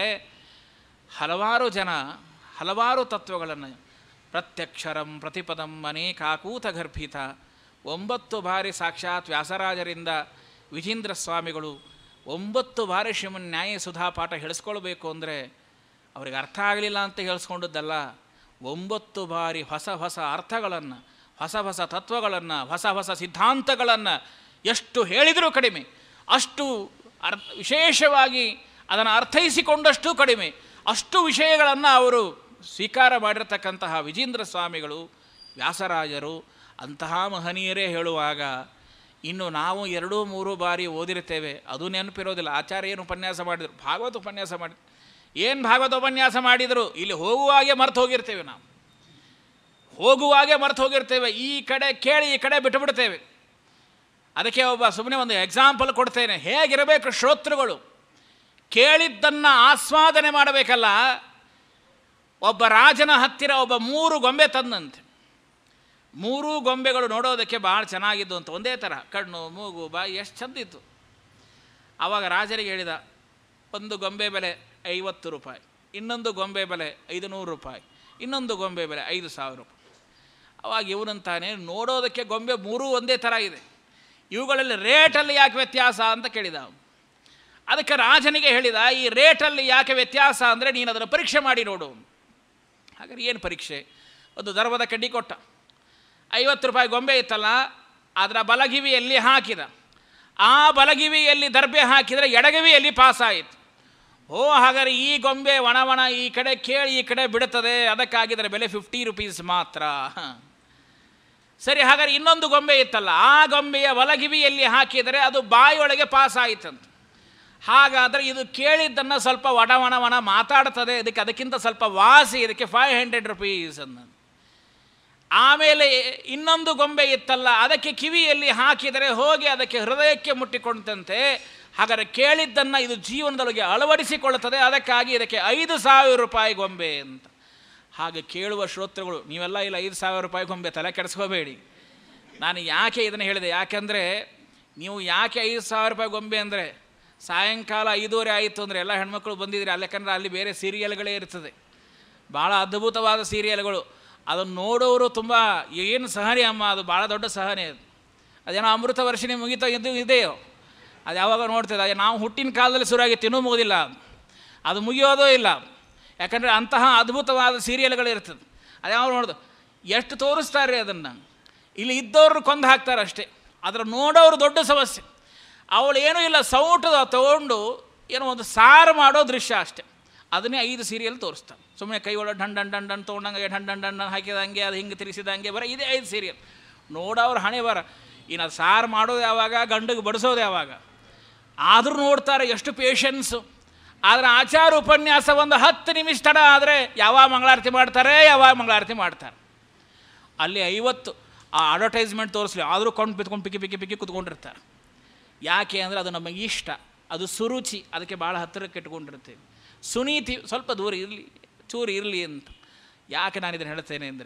ಹಲವಾರು ಜನ ಹಲವಾರು ತತ್ವಗಳನ್ನು ಪ್ರತ್ಯಕ್ಷರಂ ಪ್ರತಿಪದಂ ಅನೇಕಾಕೂತ ಗರ್ಭಿತ ಒಂಬತ್ತು ಬಾರಿ ಸಾಕ್ಷಾತ್ ವ್ಯಾಸರಾಜರಿಂದ ವಿಜೇಂದ್ರ ಸ್ವಾಮಿಗಳು ಒಂಬತ್ತು ಬಾರಿ ಶ್ರೀಮನ್ ನ್ಯಾಯ ಸುಧಾ ಪಾಠ ಹೇಳಿಸ್ಕೊಳ್ಬೇಕು ಅಂದರೆ ಅವ್ರಿಗೆ ಅರ್ಥ ಆಗಲಿಲ್ಲ ಅಂತ ಹೇಳಿಸ್ಕೊಂಡದ್ದಲ್ಲ ಒಂಬತ್ತು ಬಾರಿ ಹೊಸ ಹೊಸ ಅರ್ಥಗಳನ್ನು ಹೊಸ ಹೊಸ ತತ್ವಗಳನ್ನು ಹೊಸ ಹೊಸ ಸಿದ್ಧಾಂತಗಳನ್ನು ಎಷ್ಟು ಹೇಳಿದರೂ ಕಡಿಮೆ ಅಷ್ಟು ಅರ್ ವಿಶೇಷವಾಗಿ ಅದನ್ನು ಅರ್ಥೈಸಿಕೊಂಡಷ್ಟು ಕಡಿಮೆ ಅಷ್ಟು ವಿಷಯಗಳನ್ನು ಅವರು ಸ್ವೀಕಾರ ಮಾಡಿರ್ತಕ್ಕಂತಹ ವಿಜೇಂದ್ರ ಸ್ವಾಮಿಗಳು ವ್ಯಾಸರಾಜರು ಅಂತಹ ಮಹನೀಯರೇ ಹೇಳುವಾಗ ಇನ್ನು ನಾವು ಎರಡೂ ಮೂರು ಬಾರಿ ಓದಿರ್ತೇವೆ ಅದು ನೆನಪಿರೋದಿಲ್ಲ ಆಚಾರ್ಯ ಏನು ಉಪನ್ಯಾಸ ಮಾಡಿದರು ಭಾಗವತ ಉಪನ್ಯಾಸ ಮಾಡಿ ಏನು ಭಾಗವತ ಉಪನ್ಯಾಸ ಮಾಡಿದರು ಇಲ್ಲಿ ಹೋಗುವಾಗೆ ಮರ್ತು ಹೋಗಿರ್ತೇವೆ ನಾವು ಹೋಗುವಾಗೆ ಮರೆತು ಹೋಗಿರ್ತೇವೆ ಈ ಕಡೆ ಕೇಳಿ ಈ ಕಡೆ ಬಿಟ್ಟುಬಿಡ್ತೇವೆ ಅದಕ್ಕೆ ಒಬ್ಬ ಸುಮ್ಮನೆ ಒಂದು ಎಕ್ಸಾಂಪಲ್ ಕೊಡ್ತೇನೆ ಹೇಗಿರಬೇಕು ಶ್ರೋತೃಗಳು ಕೇಳಿದ್ದನ್ನು ಆಸ್ವಾದನೆ ಮಾಡಬೇಕಲ್ಲ ಒಬ್ಬ ರಾಜನ ಹತ್ತಿರ ಒಬ್ಬ ಮೂರು ಗೊಂಬೆ ತಂದಂತೆ ಮೂರೂ ಗೊಂಬೆಗಳು ನೋಡೋದಕ್ಕೆ ಭಾಳ ಚೆನ್ನಾಗಿದ್ದು ಅಂತ ಒಂದೇ ಥರ ಕಣ್ಣು ಮೂಗು ಬಾಯಿ ಎಷ್ಟು ಚಂದಿತ್ತು ಆವಾಗ ರಾಜರಿಗೆ ಹೇಳಿದ ಒಂದು ಗೊಂಬೆ ಬೆಲೆ ಐವತ್ತು ರೂಪಾಯಿ ಇನ್ನೊಂದು ಗೊಂಬೆ ಬೆಲೆ ಐದು ನೂರು ರೂಪಾಯಿ ಇನ್ನೊಂದು ಗೊಂಬೆ ಬೆಲೆ ಐದು ಸಾವಿರ ರೂಪಾಯಿ ಅವಾಗ ಇವನಂತಾನೆ ನೋಡೋದಕ್ಕೆ ಗೊಂಬೆ ಮೂರೂ ಒಂದೇ ಥರ ಇದೆ ಇವುಗಳಲ್ಲಿ ರೇಟಲ್ಲಿ ಯಾಕೆ ವ್ಯತ್ಯಾಸ ಅಂತ ಕೇಳಿದ ಅವನು ಅದಕ್ಕೆ ರಾಜನಿಗೆ ಹೇಳಿದ ಈ ರೇಟಲ್ಲಿ ಯಾಕೆ ವ್ಯತ್ಯಾಸ ಅಂದರೆ ನೀನು ಅದನ್ನು ಪರೀಕ್ಷೆ ಮಾಡಿ ನೋಡು ಹಾಗಾದ್ರೆ ಏನು ಪರೀಕ್ಷೆ ಒಂದು ದರ್ವದ ಕಡ್ಡಿ ಕೊಟ್ಟ ಐವತ್ತು ರೂಪಾಯಿ ಗೊಂಬೆ ಇತ್ತಲ್ಲ ಅದರ ಬಲಗಿವಿಯಲ್ಲಿ ಹಾಕಿದ ಆ ಬಲಗಿವಿಯಲ್ಲಿ ದರ್ಬೆ ಹಾಕಿದರೆ ಎಡಗಿವಿಯಲ್ಲಿ ಪಾಸ್ ಆಯಿತು ಓ ಹಾಗಾದ್ರೆ ಈ ಗೊಂಬೆ ಒಣ ಒಣ ಈ ಕಡೆ ಕೇಳಿ ಈ ಕಡೆ ಬಿಡುತ್ತದೆ ಅದಕ್ಕಾಗಿದರೆ ಬೆಲೆ ಫಿಫ್ಟಿ ರುಪೀಸ್ ಮಾತ್ರ ಸರಿ ಹಾಗಾದ್ರೆ ಇನ್ನೊಂದು ಗೊಂಬೆ ಇತ್ತಲ್ಲ ಆ ಗೊಂಬೆಯ ಬಲಗಿವಿಯಲ್ಲಿ ಹಾಕಿದರೆ ಅದು ಬಾಯಿಯೊಳಗೆ ಪಾಸ್ ಆಯಿತಂತ ಹಾಗಾದರೆ ಇದು ಕೇಳಿದ್ದನ್ನು ಸ್ವಲ್ಪ ವಡ ವಣ ವಣ ಮಾತಾಡ್ತದೆ ಇದಕ್ಕೆ ಅದಕ್ಕಿಂತ ಸ್ವಲ್ಪ ವಾಸಿ ಇದಕ್ಕೆ ಫೈವ್ ಹಂಡ್ರೆಡ್ ರುಪೀಸ್ ಅನ್ನ ಆಮೇಲೆ ಇನ್ನೊಂದು ಗೊಂಬೆ ಇತ್ತಲ್ಲ ಅದಕ್ಕೆ ಕಿವಿಯಲ್ಲಿ ಹಾಕಿದರೆ ಹೋಗಿ ಅದಕ್ಕೆ ಹೃದಯಕ್ಕೆ ಮುಟ್ಟಿಕೊಂಡಂತೆ ಹಾಗಾದರೆ ಕೇಳಿದ್ದನ್ನು ಇದು ಜೀವನದೊಳಗೆ ಅಳವಡಿಸಿಕೊಳ್ಳುತ್ತದೆ ಅದಕ್ಕಾಗಿ ಇದಕ್ಕೆ ಐದು ಸಾವಿರ ರೂಪಾಯಿ ಗೊಂಬೆ ಅಂತ ಹಾಗೆ ಕೇಳುವ ಶ್ರೋತೃಗಳು ನೀವೆಲ್ಲ ಇಲ್ಲ ಐದು ಸಾವಿರ ರೂಪಾಯಿ ಗೊಂಬೆ ತಲೆ ಕೆಡಿಸ್ಕೋಬೇಡಿ ನಾನು ಯಾಕೆ ಇದನ್ನು ಹೇಳಿದೆ ಯಾಕೆಂದರೆ ನೀವು ಯಾಕೆ ಐದು ಸಾವಿರ ರೂಪಾಯಿ ಗೊಂಬೆ ಅಂದರೆ ಸಾಯಂಕಾಲ ಐದೂವರೆ ಆಯಿತು ಅಂದರೆ ಎಲ್ಲ ಹೆಣ್ಮಕ್ಳು ಬಂದಿದ್ರೆ ಅಲ್ಲಿ ಯಾಕಂದರೆ ಅಲ್ಲಿ ಬೇರೆ ಸೀರಿಯಲ್ಗಳೇ ಇರ್ತದೆ ಭಾಳ ಅದ್ಭುತವಾದ ಸೀರಿಯಲ್ಗಳು ಅದನ್ನು ನೋಡೋರು ತುಂಬ ಏನು ಸಹನೆ ಅಮ್ಮ ಅದು ಭಾಳ ದೊಡ್ಡ ಸಹನೆ ಅದು ಅದೇನೋ ಅಮೃತ ವರ್ಷಿಣಿ ಮುಗಿತೋ ಇದು ಇದೆಯೋ ಅದು ಯಾವಾಗ ನೋಡ್ತದೆ ಅದು ನಾವು ಹುಟ್ಟಿನ ಕಾಲದಲ್ಲಿ ಶುರುವಾಗಿತ್ತು ಇನ್ನೂ ಮುಗಿದಿಲ್ಲ ಅದು ಮುಗಿಯೋದೂ ಇಲ್ಲ ಯಾಕಂದರೆ ಅಂತಹ ಅದ್ಭುತವಾದ ಸೀರಿಯಲ್ಗಳು ಇರ್ತದೆ ಅದು ಯಾವ ನೋಡೋದು ಎಷ್ಟು ತೋರಿಸ್ತಾರೆ ಅದನ್ನು ಇಲ್ಲಿ ಇದ್ದವ್ರು ಕೊಂದು ಹಾಕ್ತಾರೆ ಅಷ್ಟೇ ಅದರ ನೋಡೋರು ದೊಡ್ಡ ಸಮಸ್ಯೆ ಅವಳು ಏನೂ ಇಲ್ಲ ಸೌಟು ತಗೊಂಡು ಏನೋ ಒಂದು ಸಾರು ಮಾಡೋ ದೃಶ್ಯ ಅಷ್ಟೇ ಅದನ್ನೇ ಐದು ಸೀರಿಯಲ್ ತೋರಿಸ್ತಾರೆ ಸುಮ್ಮನೆ ಕೈ ಒಳಗೆ ಢನ್ ಡನ್ ಡನ್ ಡನ್ ತೊಗೊಂಡಂಗೆ ಢನ್ ಡನ್ ಡನ್ ಡನ್ ಹಾಕಿದಂಗೆ ಅದು ಹಿಂಗೆ ತಿರುಗಿಸಿದಂಗೆ ಬರ ಇದೇ ಐದು ಸೀರಿಯಲ್ ನೋಡೋರು ಹಣೆ ಬರ ಇನ್ನು ಅದು ಸಾರು ಮಾಡೋದು ಯಾವಾಗ ಗಂಡಿಗೆ ಬಡಿಸೋದು ಯಾವಾಗ ಆದರೂ ನೋಡ್ತಾರೆ ಎಷ್ಟು ಪೇಷನ್ಸು ಆದರೆ ಆಚಾರ ಉಪನ್ಯಾಸ ಒಂದು ಹತ್ತು ನಿಮಿಷ ತಡ ಆದರೆ ಯಾವಾಗ ಮಂಗಳಾರತಿ ಮಾಡ್ತಾರೆ ಯಾವಾಗ ಮಂಗಳಾರತಿ ಮಾಡ್ತಾರೆ ಅಲ್ಲಿ ಐವತ್ತು ಆ ಅಡ್ವರ್ಟೈಸ್ಮೆಂಟ್ ತೋರಿಸ್ಲಿ ಆದರೂ ಕೊಂಡು ಬಿತ್ಕೊಂಡು ಪಿಕ್ಕಿ ಪಿಕ್ಕಿ ಪಿಕ್ಕಿ ಕುತ್ಕೊಂಡಿರ್ತಾರೆ ಯಾಕೆ ಅಂದರೆ ಅದು ನಮಗೆ ಇಷ್ಟ ಅದು ಸುರುಚಿ ಅದಕ್ಕೆ ಭಾಳ ಹತ್ತಿರಕ್ಕೆ ಇಟ್ಕೊಂಡಿರ್ತೀವಿ ಸುನೀತಿ ಸ್ವಲ್ಪ ದೂರ ಇರಲಿ ಚೂರು ಇರಲಿ ಅಂತ ಯಾಕೆ ನಾನು ಇದನ್ನು ಹೇಳ್ತೇನೆ ಅಂದರೆ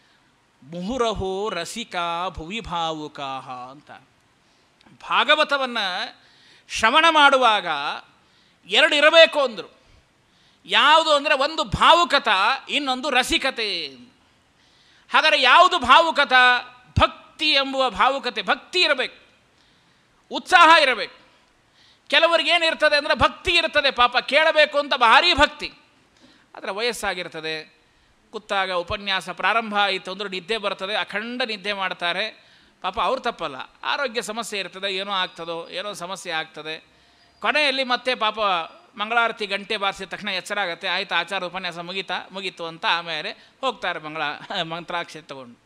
ಮುಹುರಹೋ ರಸಿಕಾ ಭುವಿ ಭಾವುಕಾಹ ಅಂತ ಭಾಗವತವನ್ನು ಶ್ರವಣ ಮಾಡುವಾಗ ಎರಡು ಇರಬೇಕು ಅಂದರು ಯಾವುದು ಅಂದರೆ ಒಂದು ಭಾವುಕತ ಇನ್ನೊಂದು ರಸಿಕತೆ ಹಾಗಾದರೆ ಯಾವುದು ಭಾವುಕತ ಭಕ್ತಿ ಎಂಬುವ ಭಾವುಕತೆ ಭಕ್ತಿ ಇರಬೇಕು ಉತ್ಸಾಹ ಇರಬೇಕು ಕೆಲವರಿಗೆ ಏನಿರ್ತದೆ ಅಂದರೆ ಭಕ್ತಿ ಇರ್ತದೆ ಪಾಪ ಕೇಳಬೇಕು ಅಂತ ಭಾರೀ ಭಕ್ತಿ ಆದರೆ ವಯಸ್ಸಾಗಿರ್ತದೆ ಕೂತಾಗ ಉಪನ್ಯಾಸ ಪ್ರಾರಂಭ ಆಯಿತು ಅಂದ್ರೆ ನಿದ್ದೆ ಬರ್ತದೆ ಅಖಂಡ ನಿದ್ದೆ ಮಾಡ್ತಾರೆ ಪಾಪ ಅವ್ರು ತಪ್ಪಲ್ಲ ಆರೋಗ್ಯ ಸಮಸ್ಯೆ ಇರ್ತದೆ ಏನೋ ಆಗ್ತದೋ ಏನೋ ಸಮಸ್ಯೆ ಆಗ್ತದೆ ಕೊನೆಯಲ್ಲಿ ಮತ್ತೆ ಪಾಪ ಮಂಗಳಾರತಿ ಗಂಟೆ ಬಾರಿಸಿದ ತಕ್ಷಣ ಎಚ್ಚರ ಆಗುತ್ತೆ ಆಯಿತು ಆಚಾರ ಉಪನ್ಯಾಸ ಮುಗೀತಾ ಮುಗೀತು ಅಂತ ಆಮೇಲೆ ಹೋಗ್ತಾರೆ ಮಂಗಳ ಮಂತ್ರಾಕ್ಷಿ ತಗೊಂಡು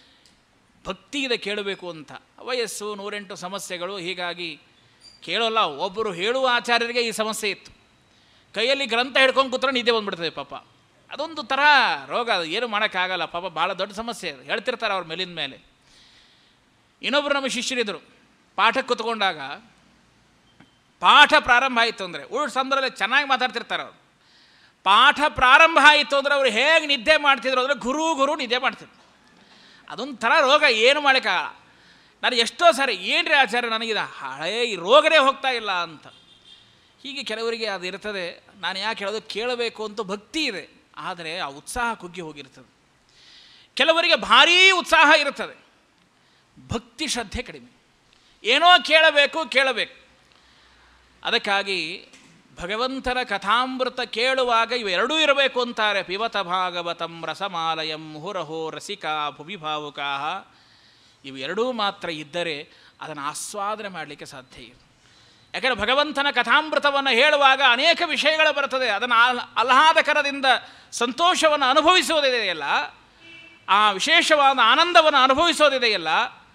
ಭಕ್ತಿ ಇದೆ ಕೇಳಬೇಕು ಅಂತ ವಯಸ್ಸು ನೂರೆಂಟು ಸಮಸ್ಯೆಗಳು ಹೀಗಾಗಿ ಕೇಳೋಲ್ಲ ಒಬ್ಬರು ಹೇಳುವ ಆಚಾರ್ಯರಿಗೆ ಈ ಸಮಸ್ಯೆ ಇತ್ತು ಕೈಯಲ್ಲಿ ಗ್ರಂಥ ಹಿಡ್ಕೊಂಡು ಕೂತ್ರೆ ನಿದ್ದೆ ಬಂದ್ಬಿಡ್ತದೆ ಪಾಪ ಅದೊಂದು ಥರ ರೋಗ ಅದು ಏನು ಮಾಡೋಕ್ಕಾಗಲ್ಲ ಪಾಪ ಭಾಳ ದೊಡ್ಡ ಸಮಸ್ಯೆ ಅದು ಹೇಳ್ತಿರ್ತಾರೆ ಅವ್ರ ಮೇಲಿನ ಮೇಲೆ ಇನ್ನೊಬ್ಬರು ನಮ್ಮ ಶಿಷ್ಯರಿದ್ದರು ಪಾಠಕ್ಕೆ ಕೂತ್ಕೊಂಡಾಗ ಪಾಠ ಪ್ರಾರಂಭ ಆಯಿತು ಅಂದರೆ ಉಳ್ ಸಂದರ್ಭದಲ್ಲಿ ಚೆನ್ನಾಗಿ ಮಾತಾಡ್ತಿರ್ತಾರೆ ಅವರು ಪಾಠ ಪ್ರಾರಂಭ ಆಯಿತು ಅಂದರೆ ಅವರು ಹೇಗೆ ನಿದ್ದೆ ಮಾಡ್ತಿದ್ರು ಅಂದರೆ ಗುರು ಗುರು ನಿದ್ದೆ ಮಾಡ್ತಿದ್ರು ಅದೊಂದು ಥರ ರೋಗ ಏನು ಮಾಡೋಕ್ಕಾಗಲ್ಲ ನಾನು ಎಷ್ಟೋ ಸಾರಿ ಏನು ರೀ ಆಚಾರ್ಯ ನನಗಿದ ಹಳೇ ಈ ರೋಗನೇ ಹೋಗ್ತಾ ಇಲ್ಲ ಅಂತ ಹೀಗೆ ಕೆಲವರಿಗೆ ಅದು ಇರ್ತದೆ ನಾನು ಯಾಕೆ ಹೇಳೋದು ಕೇಳಬೇಕು ಅಂತ ಭಕ್ತಿ ಇದೆ ಆದರೆ ಆ ಉತ್ಸಾಹ ಕುಗ್ಗಿ ಹೋಗಿರ್ತದೆ ಕೆಲವರಿಗೆ ಭಾರೀ ಉತ್ಸಾಹ ಇರುತ್ತದೆ ಭಕ್ತಿ ಶ್ರದ್ಧೆ ಕಡಿಮೆ ಏನೋ ಕೇಳಬೇಕು ಕೇಳಬೇಕು ಅದಕ್ಕಾಗಿ ಭಗವಂತನ ಕಥಾಮೃತ ಕೇಳುವಾಗ ಇವೆರಡೂ ಇರಬೇಕು ಅಂತಾರೆ ಪಿಬತ ಭಾಗವತಂ ರಸಮಾಲಯಂ ಮುಹುರಹೋ ರಸಿಕಾ ಭುವಿ ಭಾವುಕಾ ಇವು ಎರಡೂ ಮಾತ್ರ ಇದ್ದರೆ ಅದನ್ನು ಆಸ್ವಾದನೆ ಮಾಡಲಿಕ್ಕೆ ಸಾಧ್ಯ ಇಲ್ಲ ಯಾಕಂದರೆ ಭಗವಂತನ ಕಥಾಮೃತವನ್ನು ಹೇಳುವಾಗ ಅನೇಕ ವಿಷಯಗಳು ಬರ್ತದೆ ಅದನ್ನು ಆಹ್ ಆಹ್ಲಾದಕರದಿಂದ ಸಂತೋಷವನ್ನು ಅನುಭವಿಸುವುದಿದೆಯಲ್ಲ ಆ ವಿಶೇಷವಾದ ಆನಂದವನ್ನು ಅನುಭವಿಸೋದಿದೆಯಲ್ಲ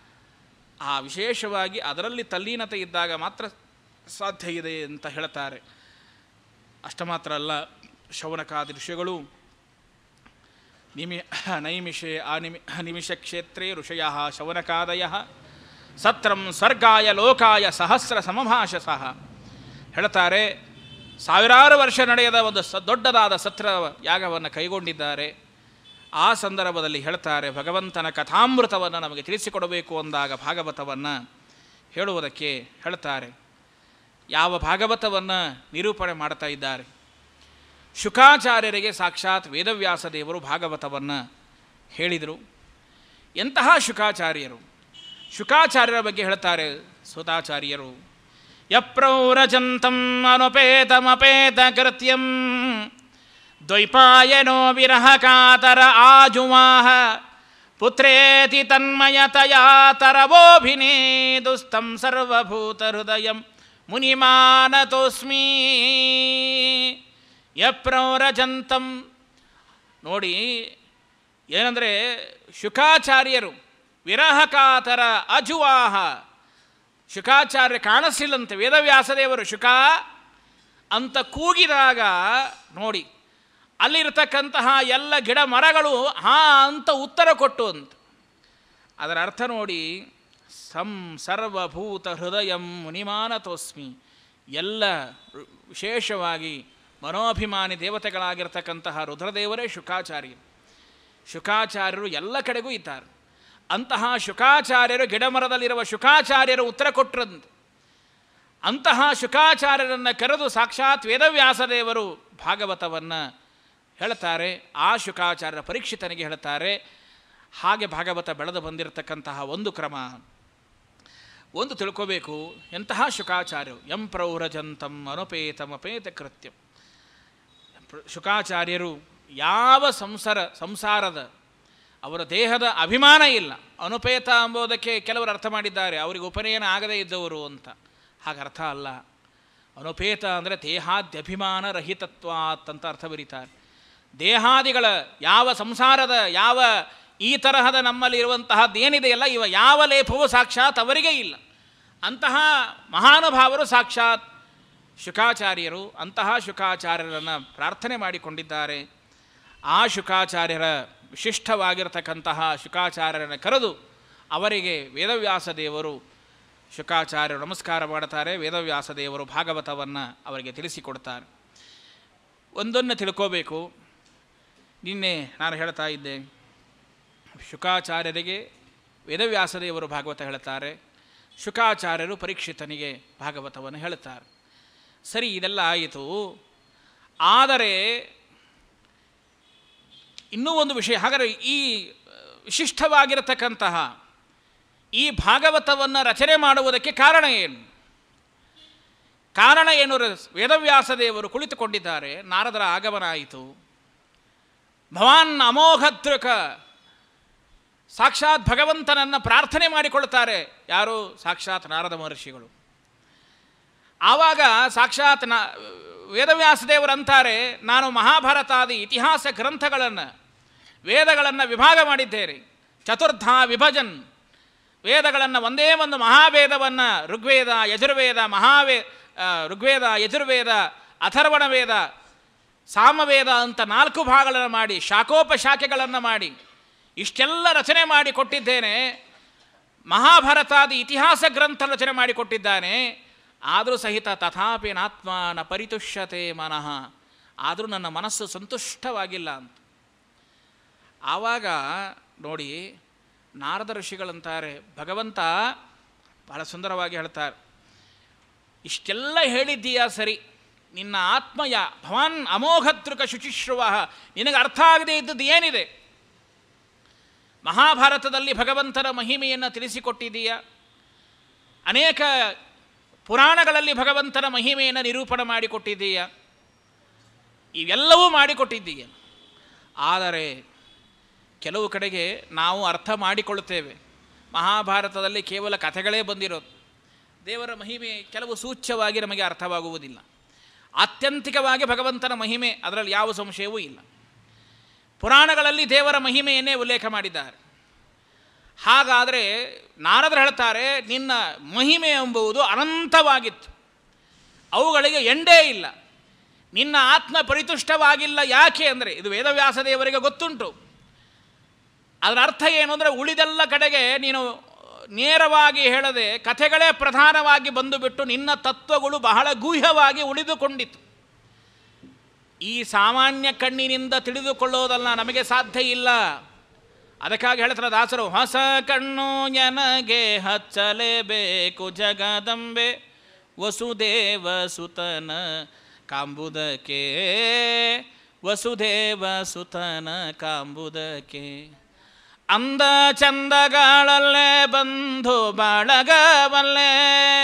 ಆ ವಿಶೇಷವಾಗಿ ಅದರಲ್ಲಿ ತಲ್ಲೀನತೆ ಇದ್ದಾಗ ಮಾತ್ರ ಸಾಧ್ಯ ಇದೆ ಅಂತ ಹೇಳ್ತಾರೆ ಅಷ್ಟ ಮಾತ್ರ ಅಲ್ಲ ಶೌನಕಾದಿ ಋಷಿಗಳು ನಿಮಿ ನೈಮಿಷೆ ಅನಿಮಿ ನಿಮಿಷ ಕ್ಷೇತ್ರೇ ಋಷಯ ಶವನಕಾದಯ ಸತ್ರಂ ಸ್ವರ್ಗಾಯ ಲೋಕಾಯ ಸಹಸ್ರ ಸಮಭಾಷಸಃ ಹೇಳ್ತಾರೆ ಸಾವಿರಾರು ವರ್ಷ ನಡೆಯದ ಒಂದು ಸ ದೊಡ್ಡದಾದ ಸತ್ರ ಯಾಗವನ್ನು ಕೈಗೊಂಡಿದ್ದಾರೆ ಆ ಸಂದರ್ಭದಲ್ಲಿ ಹೇಳ್ತಾರೆ ಭಗವಂತನ ಕಥಾಮೃತವನ್ನು ನಮಗೆ ತಿಳಿಸಿಕೊಡಬೇಕು ಅಂದಾಗ ಭಾಗವತವನ್ನು ಹೇಳುವುದಕ್ಕೆ ಹೇಳ್ತಾರೆ ಯಾವ ಭಾಗವತವನ್ನು ನಿರೂಪಣೆ ಮಾಡ್ತಾ ಇದ್ದಾರೆ ಶುಕಾಚಾರ್ಯರಿಗೆ ಸಾಕ್ಷಾತ್ ವೇದವ್ಯಾಸ ದೇವರು ಭಾಗವತವನ್ನು ಹೇಳಿದರು ಎಂತಹ ಶುಕಾಚಾರ್ಯರು ಶುಕಾಚಾರ್ಯರ ಬಗ್ಗೆ ಹೇಳ್ತಾರೆ ಸುತಾಚಾರ್ಯರು ಯಪ್ರೌರಜಂತಂ ಅನುಪೇತಮಪೇತ ಕೃತ್ಯಂ ದ್ವೈಪಾಯನೋ ವಿರಹ ಕಾತರ ಆಜುವಾಹ ಪುತ್ರೇತಿ ತನ್ಮಯತಯಾ ತರವೋಭಿನೇದುಸ್ತಂ ಸರ್ವಭೂತ ಹೃದಯಂ ಮುನಿಮಾನತೋಸ್ಮಿ ಯಪ್ರೌರಜಂತಂ ನೋಡಿ ಏನಂದರೆ ಶುಕಾಚಾರ್ಯರು ವಿರಹಕಾತರ ಅಜುವಾಹ ಶುಕಾಚಾರ್ಯ ಕಾಣಿಸಿಲ್ಲಂತೆ ವೇದವ್ಯಾಸದೇವರು ಶುಕ ಅಂತ ಕೂಗಿದಾಗ ನೋಡಿ ಅಲ್ಲಿರ್ತಕ್ಕಂತಹ ಎಲ್ಲ ಗಿಡ ಮರಗಳು ಹಾ ಅಂತ ಉತ್ತರ ಕೊಟ್ಟು ಅಂತ ಅದರ ಅರ್ಥ ನೋಡಿ ಸಂ ಸರ್ವಭೂತ ಹೃದಯಂ ಮುನಿಮಾನತೋಸ್ಮಿ ಎಲ್ಲ ವಿಶೇಷವಾಗಿ ಮನೋಭಿಮಾನಿ ದೇವತೆಗಳಾಗಿರ್ತಕ್ಕಂತಹ ರುದ್ರದೇವರೇ ಶುಕಾಚಾರ್ಯರು ಶುಕಾಚಾರ್ಯರು ಎಲ್ಲ ಕಡೆಗೂ ಇದ್ದಾರೆ ಅಂತಹ ಶುಕಾಚಾರ್ಯರು ಗಿಡಮರದಲ್ಲಿರುವ ಶುಕಾಚಾರ್ಯರು ಉತ್ತರ ಕೊಟ್ಟರಂತೆ ಅಂತಹ ಶುಕಾಚಾರ್ಯರನ್ನು ಕರೆದು ಸಾಕ್ಷಾತ್ ವೇದವ್ಯಾಸದೇವರು ಭಾಗವತವನ್ನು ಹೇಳ್ತಾರೆ ಆ ಶುಕಾಚಾರ್ಯರ ಪರೀಕ್ಷಿತನಿಗೆ ಹೇಳ್ತಾರೆ ಹಾಗೆ ಭಾಗವತ ಬೆಳೆದು ಬಂದಿರತಕ್ಕಂತಹ ಒಂದು ಕ್ರಮ ಒಂದು ತಿಳ್ಕೋಬೇಕು ಎಂತಹ ಶುಕಾಚಾರ್ಯರು ಎಂ ಪ್ರೌರಜಂತಂ ಅನುಪೇತಮಪೇತ ಕೃತ್ಯಂ ಶುಕಾಚಾರ್ಯರು ಯಾವ ಸಂಸಾರ ಸಂಸಾರದ ಅವರ ದೇಹದ ಅಭಿಮಾನ ಇಲ್ಲ ಅನುಪೇತ ಎಂಬುದಕ್ಕೆ ಕೆಲವರು ಅರ್ಥ ಮಾಡಿದ್ದಾರೆ ಅವರಿಗೆ ಉಪನಯನ ಆಗದೇ ಇದ್ದವರು ಅಂತ ಹಾಗೆ ಅರ್ಥ ಅಲ್ಲ ಅನುಪೇತ ಅಂದರೆ ದೇಹಾದ್ಯಭಿಮಾನ ರಹಿತತ್ವಾತ್ ಅಂತ ಅರ್ಥ ಬರೀತಾರೆ ದೇಹಾದಿಗಳ ಯಾವ ಸಂಸಾರದ ಯಾವ ಈ ತರಹದ ನಮ್ಮಲ್ಲಿ ಇರುವಂತಹದ್ದೇನಿದೆಯಲ್ಲ ಇವ ಯಾವ ಲೇಪವೂ ಸಾಕ್ಷಾತ್ ಅವರಿಗೆ ಇಲ್ಲ ಅಂತಹ ಮಹಾನುಭಾವರು ಸಾಕ್ಷಾತ್ ಶುಕಾಚಾರ್ಯರು ಅಂತಹ ಶುಕಾಚಾರ್ಯರನ್ನು ಪ್ರಾರ್ಥನೆ ಮಾಡಿಕೊಂಡಿದ್ದಾರೆ ಆ ಶುಕಾಚಾರ್ಯರ ವಿಶಿಷ್ಟವಾಗಿರತಕ್ಕಂತಹ ಶುಕಾಚಾರ್ಯರನ್ನು ಕರೆದು ಅವರಿಗೆ ವೇದವ್ಯಾಸ ದೇವರು ಶುಕಾಚಾರ್ಯರು ನಮಸ್ಕಾರ ಮಾಡ್ತಾರೆ ವೇದವ್ಯಾಸ ದೇವರು ಭಾಗವತವನ್ನು ಅವರಿಗೆ ತಿಳಿಸಿಕೊಡ್ತಾರೆ ಒಂದನ್ನು ತಿಳ್ಕೋಬೇಕು ನಿನ್ನೆ ನಾನು ಹೇಳ್ತಾ ಇದ್ದೆ ಶುಕಾಚಾರ್ಯರಿಗೆ ವೇದವ್ಯಾಸದೇವರು ಭಾಗವತ ಹೇಳ್ತಾರೆ ಶುಕಾಚಾರ್ಯರು ಪರೀಕ್ಷಿತನಿಗೆ ಭಾಗವತವನ್ನು ಹೇಳುತ್ತಾರೆ ಸರಿ ಇದೆಲ್ಲ ಆಯಿತು ಆದರೆ ಇನ್ನೂ ಒಂದು ವಿಷಯ ಹಾಗಾದರೆ ಈ ವಿಶಿಷ್ಟವಾಗಿರತಕ್ಕಂತಹ ಈ ಭಾಗವತವನ್ನು ರಚನೆ ಮಾಡುವುದಕ್ಕೆ ಕಾರಣ ಏನು ಕಾರಣ ಏನು ವೇದವ್ಯಾಸದೇವರು ಕುಳಿತುಕೊಂಡಿದ್ದಾರೆ ನಾರದರ ಆಗಮನ ಆಯಿತು ಭವಾನ್ ಅಮೋಘದೃಕ ಸಾಕ್ಷಾತ್ ಭಗವಂತನನ್ನು ಪ್ರಾರ್ಥನೆ ಮಾಡಿಕೊಳ್ತಾರೆ ಯಾರು ಸಾಕ್ಷಾತ್ ನಾರದ ಮಹರ್ಷಿಗಳು ಆವಾಗ ಸಾಕ್ಷಾತ್ ನ ವೇದವ್ಯಾಸದೇವರು ಅಂತಾರೆ ನಾನು ಮಹಾಭಾರತಾದಿ ಇತಿಹಾಸ ಗ್ರಂಥಗಳನ್ನು ವೇದಗಳನ್ನು ವಿಭಾಗ ಮಾಡಿದ್ದೇನೆ ಚತುರ್ಧ ವಿಭಜನ್ ವೇದಗಳನ್ನು ಒಂದೇ ಒಂದು ಮಹಾವೇದವನ್ನು ಋಗ್ವೇದ ಯಜುರ್ವೇದ ಮಹಾವೇ ಋಗ್ವೇದ ಯಜುರ್ವೇದ ಅಥರ್ವಣ ವೇದ ಸಾಮವೇದ ಅಂತ ನಾಲ್ಕು ಭಾಗಗಳನ್ನು ಮಾಡಿ ಶಾಖೋಪಶಾಖೆಗಳನ್ನು ಮಾಡಿ ಇಷ್ಟೆಲ್ಲ ರಚನೆ ಮಾಡಿ ಕೊಟ್ಟಿದ್ದೇನೆ ಮಹಾಭಾರತಾದಿ ಇತಿಹಾಸ ಗ್ರಂಥ ರಚನೆ ಮಾಡಿ ಕೊಟ್ಟಿದ್ದಾನೆ ಆದರೂ ಸಹಿತ ತಥಾಪಿ ನಾತ್ಮ ನ ಪರಿತುಷ್ಯತೆ ಮನಃ ಆದರೂ ನನ್ನ ಮನಸ್ಸು ಸಂತುಷ್ಟವಾಗಿಲ್ಲ ಅಂತ ಆವಾಗ ನೋಡಿ ನಾರದ ಋಷಿಗಳಂತಾರೆ ಭಗವಂತ ಬಹಳ ಸುಂದರವಾಗಿ ಹೇಳ್ತಾರೆ ಇಷ್ಟೆಲ್ಲ ಹೇಳಿದ್ದೀಯಾ ಸರಿ ನಿನ್ನ ಆತ್ಮಯ ಭವಾನ್ ಅಮೋಘತೃಕ ಶುಚಿಶ್ರುವ ನಿನಗೆ ಅರ್ಥ ಆಗದೇ ಇದ್ದದ್ದು ಏನಿದೆ ಮಹಾಭಾರತದಲ್ಲಿ ಭಗವಂತನ ಮಹಿಮೆಯನ್ನು ತಿಳಿಸಿಕೊಟ್ಟಿದ್ದೀಯ ಅನೇಕ ಪುರಾಣಗಳಲ್ಲಿ ಭಗವಂತನ ಮಹಿಮೆಯನ್ನು ನಿರೂಪಣೆ ಮಾಡಿಕೊಟ್ಟಿದ್ದೀಯ ಇವೆಲ್ಲವೂ ಮಾಡಿಕೊಟ್ಟಿದ್ದೀಯ ಆದರೆ ಕೆಲವು ಕಡೆಗೆ ನಾವು ಅರ್ಥ ಮಾಡಿಕೊಳ್ಳುತ್ತೇವೆ ಮಹಾಭಾರತದಲ್ಲಿ ಕೇವಲ ಕಥೆಗಳೇ ಬಂದಿರೋದು ದೇವರ ಮಹಿಮೆ ಕೆಲವು ಸೂಚ್ಯವಾಗಿ ನಮಗೆ ಅರ್ಥವಾಗುವುದಿಲ್ಲ ಆತ್ಯಂತಿಕವಾಗಿ ಭಗವಂತನ ಮಹಿಮೆ ಅದರಲ್ಲಿ ಯಾವ ಸಂಶಯವೂ ಇಲ್ಲ ಪುರಾಣಗಳಲ್ಲಿ ದೇವರ ಮಹಿಮೆಯನ್ನೇ ಉಲ್ಲೇಖ ಮಾಡಿದ್ದಾರೆ ಹಾಗಾದರೆ ನಾರದರು ಹೇಳ್ತಾರೆ ನಿನ್ನ ಮಹಿಮೆ ಎಂಬುದು ಅನಂತವಾಗಿತ್ತು ಅವುಗಳಿಗೆ ಎಂಡೇ ಇಲ್ಲ ನಿನ್ನ ಆತ್ಮ ಪರಿತುಷ್ಟವಾಗಿಲ್ಲ ಯಾಕೆ ಅಂದರೆ ಇದು ವೇದವ್ಯಾಸ ದೇವರಿಗೆ ಗೊತ್ತುಂಟು ಅದರ ಅರ್ಥ ಏನು ಅಂದರೆ ಉಳಿದೆಲ್ಲ ಕಡೆಗೆ ನೀನು ನೇರವಾಗಿ ಹೇಳದೆ ಕಥೆಗಳೇ ಪ್ರಧಾನವಾಗಿ ಬಂದುಬಿಟ್ಟು ನಿನ್ನ ತತ್ವಗಳು ಬಹಳ ಗೂಹ್ಯವಾಗಿ ಉಳಿದುಕೊಂಡಿತು ಈ ಸಾಮಾನ್ಯ ಕಣ್ಣಿನಿಂದ ತಿಳಿದುಕೊಳ್ಳೋದಲ್ಲ ನಮಗೆ ಸಾಧ್ಯ ಇಲ್ಲ ಅದಕ್ಕಾಗಿ ಹೇಳ್ತಾರೆ ದಾಸರು ಹೊಸ ಕಣ್ಣು ನನಗೆ ಹಚ್ಚಲೇಬೇಕು ಜಗದಂಬೆ ವಸುದೇವ ಸುತನ ಕಾಂಬುದಕ್ಕೆ ವಸುದೇವ ಸುತನ ಕಾಂಬುದಕ್ಕೆ ಅಂದ ಚಂದಗಳಲ್ಲೇ ಬಂಧು ಬಾಳಗವಲ್ಲೇ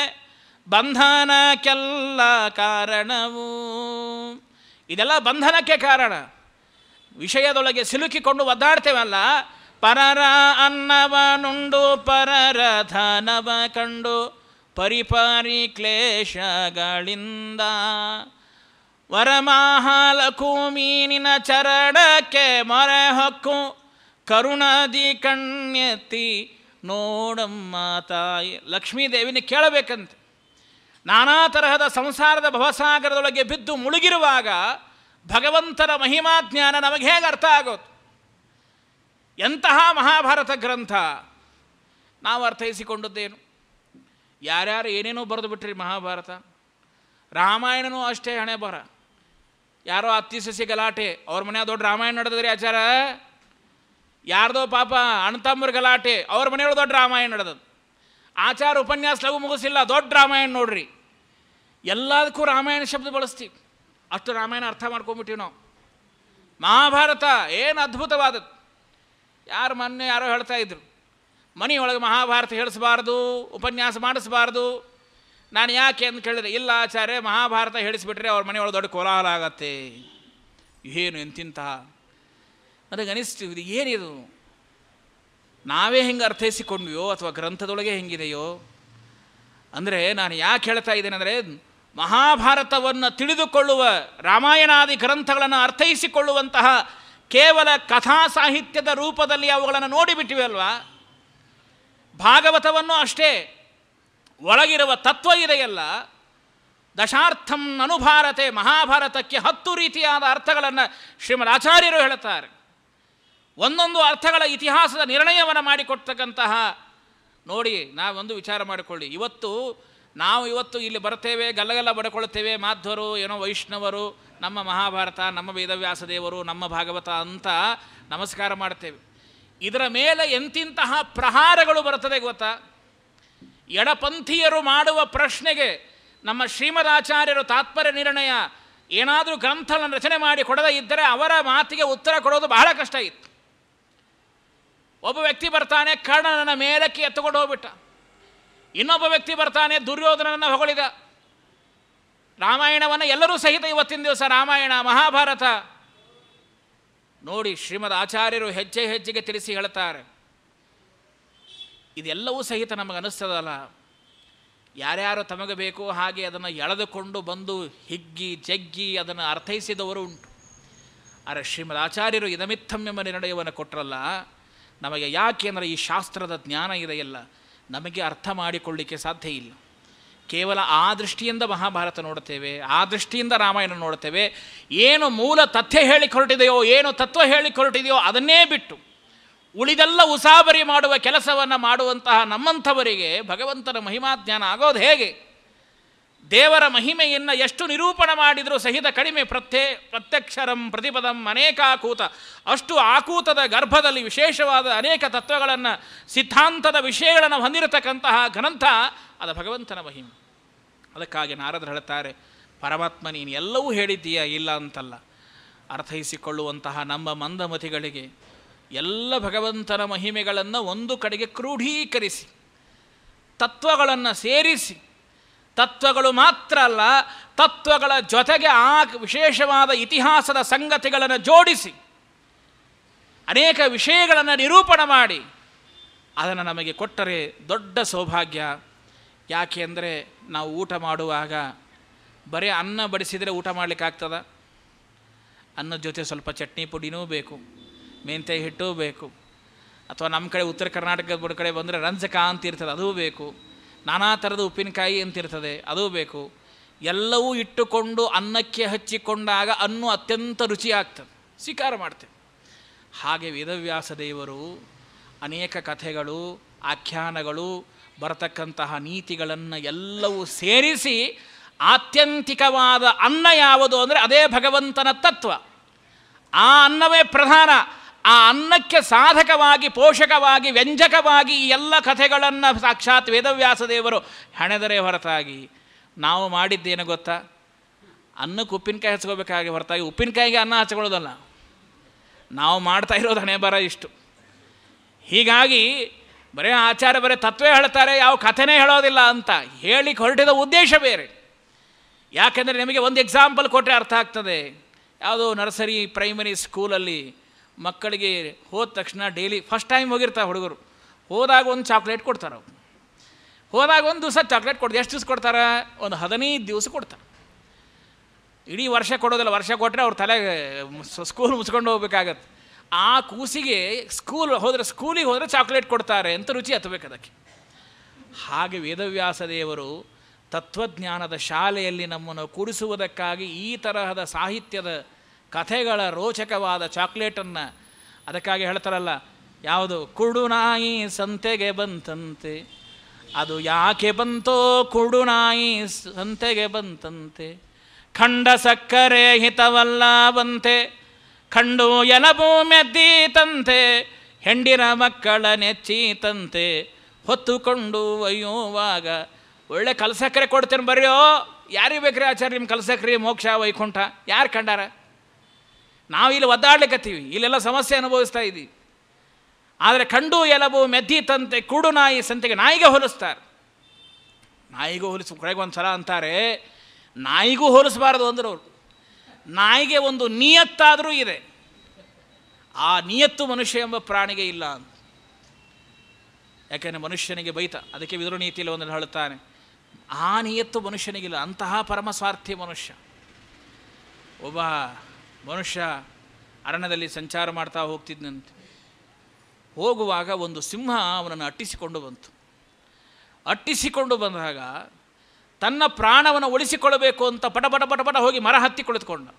ಬಂಧನಕ್ಕೆಲ್ಲ ಕಾರಣವು ಇದೆಲ್ಲ ಬಂಧನಕ್ಕೆ ಕಾರಣ ವಿಷಯದೊಳಗೆ ಸಿಲುಕಿಕೊಂಡು ಒದ್ದಾಡ್ತೇವಲ್ಲ ಪರರ ಅನ್ನವನುಂಡು ಪರರ ಧನವ ಕಂಡು ಪರಿಪರಿ ಕ್ಲೇಶಗಳಿಂದ ವರಮಹಾಲಕು ಮೀನಿನ ಚರಣಕ್ಕೆ ಮೊರೆ ಹೊಕ್ಕು ಕರುಣಾದಿ ಕಣ್ಣೆತ್ತಿ ನೋಡಮ್ಮ ತಾಯಿ ಲಕ್ಷ್ಮೀದೇವಿನ ಕೇಳಬೇಕಂತೆ ನಾನಾ ತರಹದ ಸಂಸಾರದ ಭವಸಾಗರದೊಳಗೆ ಬಿದ್ದು ಮುಳುಗಿರುವಾಗ ಭಗವಂತನ ಮಹಿಮಾ ಜ್ಞಾನ ನಮಗೆ ಹೇಗೆ ಅರ್ಥ ಆಗೋದು ಎಂತಹ ಮಹಾಭಾರತ ಗ್ರಂಥ ನಾವು ಅರ್ಥೈಸಿಕೊಂಡದ್ದೇನು ಯಾರ್ಯಾರು ಏನೇನೋ ಬರೆದು ಬಿಟ್ರಿ ಮಹಾಭಾರತ ರಾಮಾಯಣನೂ ಅಷ್ಟೇ ಹಣೆ ಬರ ಯಾರೋ ಅತ್ತಿ ಸಸಿ ಗಲಾಟೆ ಅವ್ರ ಮನೆ ದೊಡ್ಡ ರಾಮಾಯಣ ನಡೆದ್ರಿ ಆಚಾರ ಯಾರ್ದೋ ಪಾಪ ಅಣ್ತಮ್ಮರ ಗಲಾಟೆ ಅವ್ರ ಮನೆಯೊಳಗೆ ದೊಡ್ಡ ರಾಮಾಯಣ ನಡೆದದ್ದು ಆಚಾರ ಉಪನ್ಯಾಸ ಲಘು ಮುಗಿಸಿಲ್ಲ ದೊಡ್ಡ ರಾಮಾಯಣ ನೋಡ್ರಿ ಎಲ್ಲದಕ್ಕೂ ರಾಮಾಯಣ ಶಬ್ದ ಬಳಸ್ತೀವಿ ಅಷ್ಟು ರಾಮಾಯಣ ಅರ್ಥ ಮಾಡ್ಕೊಂಬಿಟ್ಟಿವಿ ನಾವು ಮಹಾಭಾರತ ಏನು ಅದ್ಭುತವಾದದ್ದು ಯಾರು ಮೊನ್ನೆ ಯಾರೋ ಹೇಳ್ತಾ ಇದ್ರು ಮನೆಯೊಳಗೆ ಮಹಾಭಾರತ ಹೇಳಿಸಬಾರ್ದು ಉಪನ್ಯಾಸ ಮಾಡಿಸಬಾರ್ದು ನಾನು ಯಾಕೆ ಅಂತ ಕೇಳಿದೆ ಇಲ್ಲ ಆಚಾರ್ಯ ಮಹಾಭಾರತ ಹೇಳಿಸ್ಬಿಟ್ರೆ ಅವ್ರ ಮನೆಯೊಳಗೆ ದೊಡ್ಡ ಕೋಲಾಹಲ ಆಗತ್ತೆ ಏನು ಎಂತಿಂತಹ ನನಗೆ ಅನಿಸ್ತು ಇದು ಏನಿದು ನಾವೇ ಹೆಂಗೆ ಅರ್ಥೈಸಿಕೊಂಡ್ವಿಯೋ ಅಥವಾ ಗ್ರಂಥದೊಳಗೆ ಹೆಂಗಿದೆಯೋ ಅಂದರೆ ನಾನು ಯಾಕೆ ಹೇಳ್ತಾ ಇದ್ದೇನೆ ಅಂದರೆ ಮಹಾಭಾರತವನ್ನು ತಿಳಿದುಕೊಳ್ಳುವ ರಾಮಾಯಣಾದಿ ಗ್ರಂಥಗಳನ್ನು ಅರ್ಥೈಸಿಕೊಳ್ಳುವಂತಹ ಕೇವಲ ಕಥಾ ಸಾಹಿತ್ಯದ ರೂಪದಲ್ಲಿ ಅವುಗಳನ್ನು ನೋಡಿಬಿಟ್ಟಿವೆ ಅಲ್ವಾ ಭಾಗವತವನ್ನು ಅಷ್ಟೇ ಒಳಗಿರುವ ತತ್ವ ಇದೆಯಲ್ಲ ದಶಾರ್ಥಂ ಅನುಭಾರತೆ ಮಹಾಭಾರತಕ್ಕೆ ಹತ್ತು ರೀತಿಯಾದ ಅರ್ಥಗಳನ್ನು ಶ್ರೀಮದ್ ಆಚಾರ್ಯರು ಹೇಳುತ್ತಾರೆ ಒಂದೊಂದು ಅರ್ಥಗಳ ಇತಿಹಾಸದ ನಿರ್ಣಯವನ್ನು ಮಾಡಿಕೊಡ್ತಕ್ಕಂತಹ ನೋಡಿ ನಾವೊಂದು ವಿಚಾರ ಮಾಡಿಕೊಳ್ಳಿ ಇವತ್ತು ನಾವು ಇವತ್ತು ಇಲ್ಲಿ ಬರ್ತೇವೆ ಗಲ್ಲಗಲ್ಲ ಬಡ್ಕೊಳ್ತೇವೆ ಮಾಧ್ವರು ಏನೋ ವೈಷ್ಣವರು ನಮ್ಮ ಮಹಾಭಾರತ ನಮ್ಮ ವೇದವ್ಯಾಸ ದೇವರು ನಮ್ಮ ಭಾಗವತ ಅಂತ ನಮಸ್ಕಾರ ಮಾಡ್ತೇವೆ ಇದರ ಮೇಲೆ ಎಂತಿಂತಹ ಪ್ರಹಾರಗಳು ಬರ್ತದೆ ಗೊತ್ತಾ ಎಡಪಂಥೀಯರು ಮಾಡುವ ಪ್ರಶ್ನೆಗೆ ನಮ್ಮ ಶ್ರೀಮದಾಚಾರ್ಯರು ತಾತ್ಪರ್ಯ ನಿರ್ಣಯ ಏನಾದರೂ ಗ್ರಂಥಗಳನ್ನು ರಚನೆ ಮಾಡಿ ಕೊಡದೇ ಇದ್ದರೆ ಅವರ ಮಾತಿಗೆ ಉತ್ತರ ಕೊಡೋದು ಬಹಳ ಕಷ್ಟ ಇತ್ತು ಒಬ್ಬ ವ್ಯಕ್ತಿ ಬರ್ತಾನೆ ಕರ್ಣನನ್ನ ಮೇಲಕ್ಕೆ ಎತ್ತುಕೊಂಡು ಹೋಗ್ಬಿಟ್ಟ ಇನ್ನೊಬ್ಬ ವ್ಯಕ್ತಿ ಬರ್ತಾನೆ ದುರ್ಯೋಧನನನ್ನು ಹೊಗಳಿದ ರಾಮಾಯಣವನ್ನು ಎಲ್ಲರೂ ಸಹಿತ ಇವತ್ತಿನ ದಿವಸ ರಾಮಾಯಣ ಮಹಾಭಾರತ ನೋಡಿ ಶ್ರೀಮದ್ ಆಚಾರ್ಯರು ಹೆಜ್ಜೆ ಹೆಜ್ಜೆಗೆ ತಿಳಿಸಿ ಹೇಳ್ತಾರೆ ಇದೆಲ್ಲವೂ ಸಹಿತ ನಮಗೆ ಅನ್ನಿಸ್ತದಲ್ಲ ಯಾರ್ಯಾರು ತಮಗೆ ಬೇಕೋ ಹಾಗೆ ಅದನ್ನು ಎಳೆದುಕೊಂಡು ಬಂದು ಹಿಗ್ಗಿ ಜಗ್ಗಿ ಅದನ್ನು ಅರ್ಥೈಸಿದವರು ಉಂಟು ಆದರೆ ಶ್ರೀಮದ್ ಆಚಾರ್ಯರು ಇದಮಿತ್ತಂ ಎಂಬ ನಿರ್ಣಯವನ್ನು ಕೊಟ್ಟರಲ್ಲ ನಮಗೆ ಯಾಕೆ ಅಂದರೆ ಈ ಶಾಸ್ತ್ರದ ಜ್ಞಾನ ಇದೆಯಲ್ಲ ನಮಗೆ ಅರ್ಥ ಮಾಡಿಕೊಳ್ಳಿಕ್ಕೆ ಸಾಧ್ಯ ಇಲ್ಲ ಕೇವಲ ಆ ದೃಷ್ಟಿಯಿಂದ ಮಹಾಭಾರತ ನೋಡ್ತೇವೆ ಆ ದೃಷ್ಟಿಯಿಂದ ರಾಮಾಯಣ ನೋಡ್ತೇವೆ ಏನು ಮೂಲ ತಥ್ಯ ಹೇಳಿ ಹೊರಟಿದೆಯೋ ಏನು ತತ್ವ ಹೇಳಿ ಹೊರಟಿದೆಯೋ ಅದನ್ನೇ ಬಿಟ್ಟು ಉಳಿದೆಲ್ಲ ಉಸಾಬರಿ ಮಾಡುವ ಕೆಲಸವನ್ನು ಮಾಡುವಂತಹ ನಮ್ಮಂಥವರಿಗೆ ಭಗವಂತನ ಮಹಿಮಾಜ್ಞಾನ ಆಗೋದು ಹೇಗೆ ದೇವರ ಮಹಿಮೆಯನ್ನು ಎಷ್ಟು ನಿರೂಪಣೆ ಮಾಡಿದರೂ ಸಹಿತ ಕಡಿಮೆ ಪ್ರತ್ಯೇ ಪ್ರತ್ಯಕ್ಷರಂ ಪ್ರತಿಪದಂ ಅನೇಕಾಕೂತ ಅಷ್ಟು ಆಕೂತದ ಗರ್ಭದಲ್ಲಿ ವಿಶೇಷವಾದ ಅನೇಕ ತತ್ವಗಳನ್ನು ಸಿದ್ಧಾಂತದ ವಿಷಯಗಳನ್ನು ಹೊಂದಿರತಕ್ಕಂತಹ ಗ್ರಂಥ ಅದು ಭಗವಂತನ ಮಹಿಮೆ ಅದಕ್ಕಾಗಿ ನಾರದರು ಹೇಳ್ತಾರೆ ಪರಮಾತ್ಮ ನೀನು ಎಲ್ಲವೂ ಹೇಳಿದ್ದೀಯ ಇಲ್ಲ ಅಂತಲ್ಲ ಅರ್ಥೈಸಿಕೊಳ್ಳುವಂತಹ ನಮ್ಮ ಮಂದಮತಿಗಳಿಗೆ ಎಲ್ಲ ಭಗವಂತನ ಮಹಿಮೆಗಳನ್ನು ಒಂದು ಕಡೆಗೆ ಕ್ರೋಢೀಕರಿಸಿ ತತ್ವಗಳನ್ನು ಸೇರಿಸಿ ತತ್ವಗಳು ಮಾತ್ರ ಅಲ್ಲ ತತ್ವಗಳ ಜೊತೆಗೆ ಆ ವಿಶೇಷವಾದ ಇತಿಹಾಸದ ಸಂಗತಿಗಳನ್ನು ಜೋಡಿಸಿ ಅನೇಕ ವಿಷಯಗಳನ್ನು ನಿರೂಪಣೆ ಮಾಡಿ ಅದನ್ನು ನಮಗೆ ಕೊಟ್ಟರೆ ದೊಡ್ಡ ಸೌಭಾಗ್ಯ ಯಾಕೆ ಅಂದರೆ ನಾವು ಊಟ ಮಾಡುವಾಗ ಬರೀ ಅನ್ನ ಬಡಿಸಿದರೆ ಊಟ ಮಾಡಲಿಕ್ಕಾಗ್ತದ ಅನ್ನದ ಜೊತೆ ಸ್ವಲ್ಪ ಚಟ್ನಿ ಪುಡಿನೂ ಬೇಕು ಮೆಂತ್ಯ ಹಿಟ್ಟೂ ಬೇಕು ಅಥವಾ ನಮ್ಮ ಕಡೆ ಉತ್ತರ ಕರ್ನಾಟಕದ ಕಡೆ ಬಂದರೆ ರಂಜಕ ಅಂತ ಇರ್ತದೆ ಅದೂ ಬೇಕು ನಾನಾ ಥರದ ಉಪ್ಪಿನಕಾಯಿ ಅಂತಿರ್ತದೆ ಅದೂ ಬೇಕು ಎಲ್ಲವೂ ಇಟ್ಟುಕೊಂಡು ಅನ್ನಕ್ಕೆ ಹಚ್ಚಿಕೊಂಡಾಗ ಅನ್ನು ಅತ್ಯಂತ ರುಚಿ ಆಗ್ತದೆ ಸ್ವೀಕಾರ ಮಾಡ್ತೇವೆ ಹಾಗೆ ವೇದವ್ಯಾಸ ದೇವರು ಅನೇಕ ಕಥೆಗಳು ಆಖ್ಯಾನಗಳು ಬರತಕ್ಕಂತಹ ನೀತಿಗಳನ್ನು ಎಲ್ಲವೂ ಸೇರಿಸಿ ಆತ್ಯಂತಿಕವಾದ ಅನ್ನ ಯಾವುದು ಅಂದರೆ ಅದೇ ಭಗವಂತನ ತತ್ವ ಆ ಅನ್ನವೇ ಪ್ರಧಾನ ಆ ಅನ್ನಕ್ಕೆ ಸಾಧಕವಾಗಿ ಪೋಷಕವಾಗಿ ವ್ಯಂಜಕವಾಗಿ ಈ ಎಲ್ಲ ಕಥೆಗಳನ್ನು ಸಾಕ್ಷಾತ್ ವೇದವ್ಯಾಸ ದೇವರು ಹೆಣೆದರೆ ಹೊರತಾಗಿ ನಾವು ಮಾಡಿದ್ದೇನು ಗೊತ್ತಾ ಅನ್ನಕ್ಕೆ ಉಪ್ಪಿನಕಾಯಿ ಹಚ್ಕೋಬೇಕಾಗಿ ಹೊರತಾಗಿ ಉಪ್ಪಿನಕಾಯಿಗೆ ಅನ್ನ ಹಚ್ಕೊಳ್ಳೋದಲ್ಲ ನಾವು ಮಾಡ್ತಾ ಇರೋದು ಹಣೆ ಬರ ಇಷ್ಟು ಹೀಗಾಗಿ ಬರೀ ಆಚಾರ ಬರೀ ತತ್ವೇ ಹೇಳ್ತಾರೆ ಯಾವ ಕಥೆನೇ ಹೇಳೋದಿಲ್ಲ ಅಂತ ಹೇಳಿಕ್ಕೆ ಹೊರಟಿದ ಉದ್ದೇಶ ಬೇರೆ ಯಾಕೆಂದರೆ ನಿಮಗೆ ಒಂದು ಎಕ್ಸಾಂಪಲ್ ಕೊಟ್ಟರೆ ಅರ್ಥ ಆಗ್ತದೆ ಯಾವುದೋ ನರ್ಸರಿ ಪ್ರೈಮರಿ ಸ್ಕೂಲಲ್ಲಿ ಮಕ್ಕಳಿಗೆ ಹೋದ ತಕ್ಷಣ ಡೈಲಿ ಫಸ್ಟ್ ಟೈಮ್ ಹೋಗಿರ್ತಾರೆ ಹುಡುಗರು ಹೋದಾಗ ಒಂದು ಚಾಕ್ಲೇಟ್ ಕೊಡ್ತಾರೆ ಅವ್ರು ಹೋದಾಗ ಒಂದು ದಿವಸ ಚಾಕ್ಲೇಟ್ ಕೊಡ್ತಾರೆ ಎಷ್ಟು ದಿವಸ ಕೊಡ್ತಾರೆ ಒಂದು ಹದಿನೈದು ದಿವಸ ಕೊಡ್ತಾರೆ ಇಡೀ ವರ್ಷ ಕೊಡೋದಿಲ್ಲ ವರ್ಷ ಕೊಟ್ಟರೆ ಅವ್ರ ತಲೆಗೆ ಸ್ಕೂಲ್ ಮುಚ್ಕೊಂಡು ಹೋಗ್ಬೇಕಾಗತ್ತೆ ಆ ಕೂಸಿಗೆ ಸ್ಕೂಲ್ ಹೋದರೆ ಸ್ಕೂಲಿಗೆ ಹೋದರೆ ಚಾಕ್ಲೇಟ್ ಕೊಡ್ತಾರೆ ಅಂತ ರುಚಿ ಹತ್ತಬೇಕು ಅದಕ್ಕೆ ಹಾಗೆ ವೇದವ್ಯಾಸ ದೇವರು ತತ್ವಜ್ಞಾನದ ಶಾಲೆಯಲ್ಲಿ ನಮ್ಮನ್ನು ಕೂಡಿಸುವುದಕ್ಕಾಗಿ ಈ ತರಹದ ಸಾಹಿತ್ಯದ ಕಥೆಗಳ ರೋಚಕವಾದ ಚಾಕ್ಲೇಟನ್ನು ಅದಕ್ಕಾಗಿ ಹೇಳ್ತಾರಲ್ಲ ಯಾವುದು ಕುಡುನಾಯಿ ಸಂತೆಗೆ ಬಂತಂತೆ ಅದು ಯಾಕೆ ಬಂತೋ ಕುಡುನಾಯಿ ಸಂತೆಗೆ ಬಂತಂತೆ ಖಂಡ ಸಕ್ಕರೆ ಹಿತವಲ್ಲ ಬಂತೆ ಖಂಡು ಎಲಬು ಮೆದ್ದೀತಂತೆ ಹೆಂಡಿನ ಮಕ್ಕಳ ನೆಚ್ಚೀತಂತೆ ಹೊತ್ತುಕೊಂಡು ಒಯ್ಯುವಾಗ ಒಳ್ಳೆ ಕಲ್ಸಕ್ಕರೆ ಕೊಡ್ತೇನೆ ಬರ್ರಿಯೋ ಯಾರಿಗೆ ಬೇಕ್ರಿ ಆಚಾರ್ಯ ನಿಮ್ಮ ಕಲ್ಸಕ್ರಿ ಮೋಕ್ಷ ವೈಕುಂಠ ಯಾರು ಕಂಡಾರ ನಾವು ಇಲ್ಲಿ ಒದ್ದಾಡ್ಲಿಕ್ಕತ್ತೀವಿ ಇಲ್ಲೆಲ್ಲ ಸಮಸ್ಯೆ ಅನುಭವಿಸ್ತಾ ಇದ್ದೀವಿ ಆದರೆ ಕಂಡು ಎಲಬು ಮೆದ್ದೀತಂತೆ ಕುಡು ನಾಯಿ ಸಂತೆಗೆ ನಾಯಿಗೆ ಹೋಲಿಸ್ತಾರೆ ನಾಯಿಗೂ ಹೋಲಿಸ್ ಕೊನೆಗೆ ಒಂದು ಸಲ ಅಂತಾರೆ ನಾಯಿಗೂ ಹೋಲಿಸಬಾರ್ದು ಅಂದರು ಅವರು ನಾಯಿಗೆ ಒಂದು ನಿಯತ್ತಾದರೂ ಇದೆ ಆ ನಿಯತ್ತು ಮನುಷ್ಯ ಎಂಬ ಪ್ರಾಣಿಗೆ ಇಲ್ಲ ಅಂತ ಯಾಕೆಂದರೆ ಮನುಷ್ಯನಿಗೆ ಬೈತ ಅದಕ್ಕೆ ವಿದುರು ನೀತಿಯಲ್ಲಿ ಒಂದು ಹೇಳುತ್ತಾನೆ ಆ ನಿಯತ್ತು ಮನುಷ್ಯನಿಗಿಲ್ಲ ಅಂತಹ ಪರಮ ಸ್ವಾರ್ಥಿ ಮನುಷ್ಯ ಒಬ್ಬ ಮನುಷ್ಯ ಅರಣ್ಯದಲ್ಲಿ ಸಂಚಾರ ಮಾಡ್ತಾ ಹೋಗ್ತಿದ್ದಂತೆ ಹೋಗುವಾಗ ಒಂದು ಸಿಂಹ ಅವನನ್ನು ಅಟ್ಟಿಸಿಕೊಂಡು ಬಂತು ಅಟ್ಟಿಸಿಕೊಂಡು ಬಂದಾಗ ತನ್ನ ಪ್ರಾಣವನ್ನು ಉಳಿಸಿಕೊಳ್ಳಬೇಕು ಅಂತ ಪಟ ಪಟ ಪಟ ಪಟ ಹೋಗಿ ಮರ ಹತ್ತಿ ಕುಳಿತುಕೊಂಡ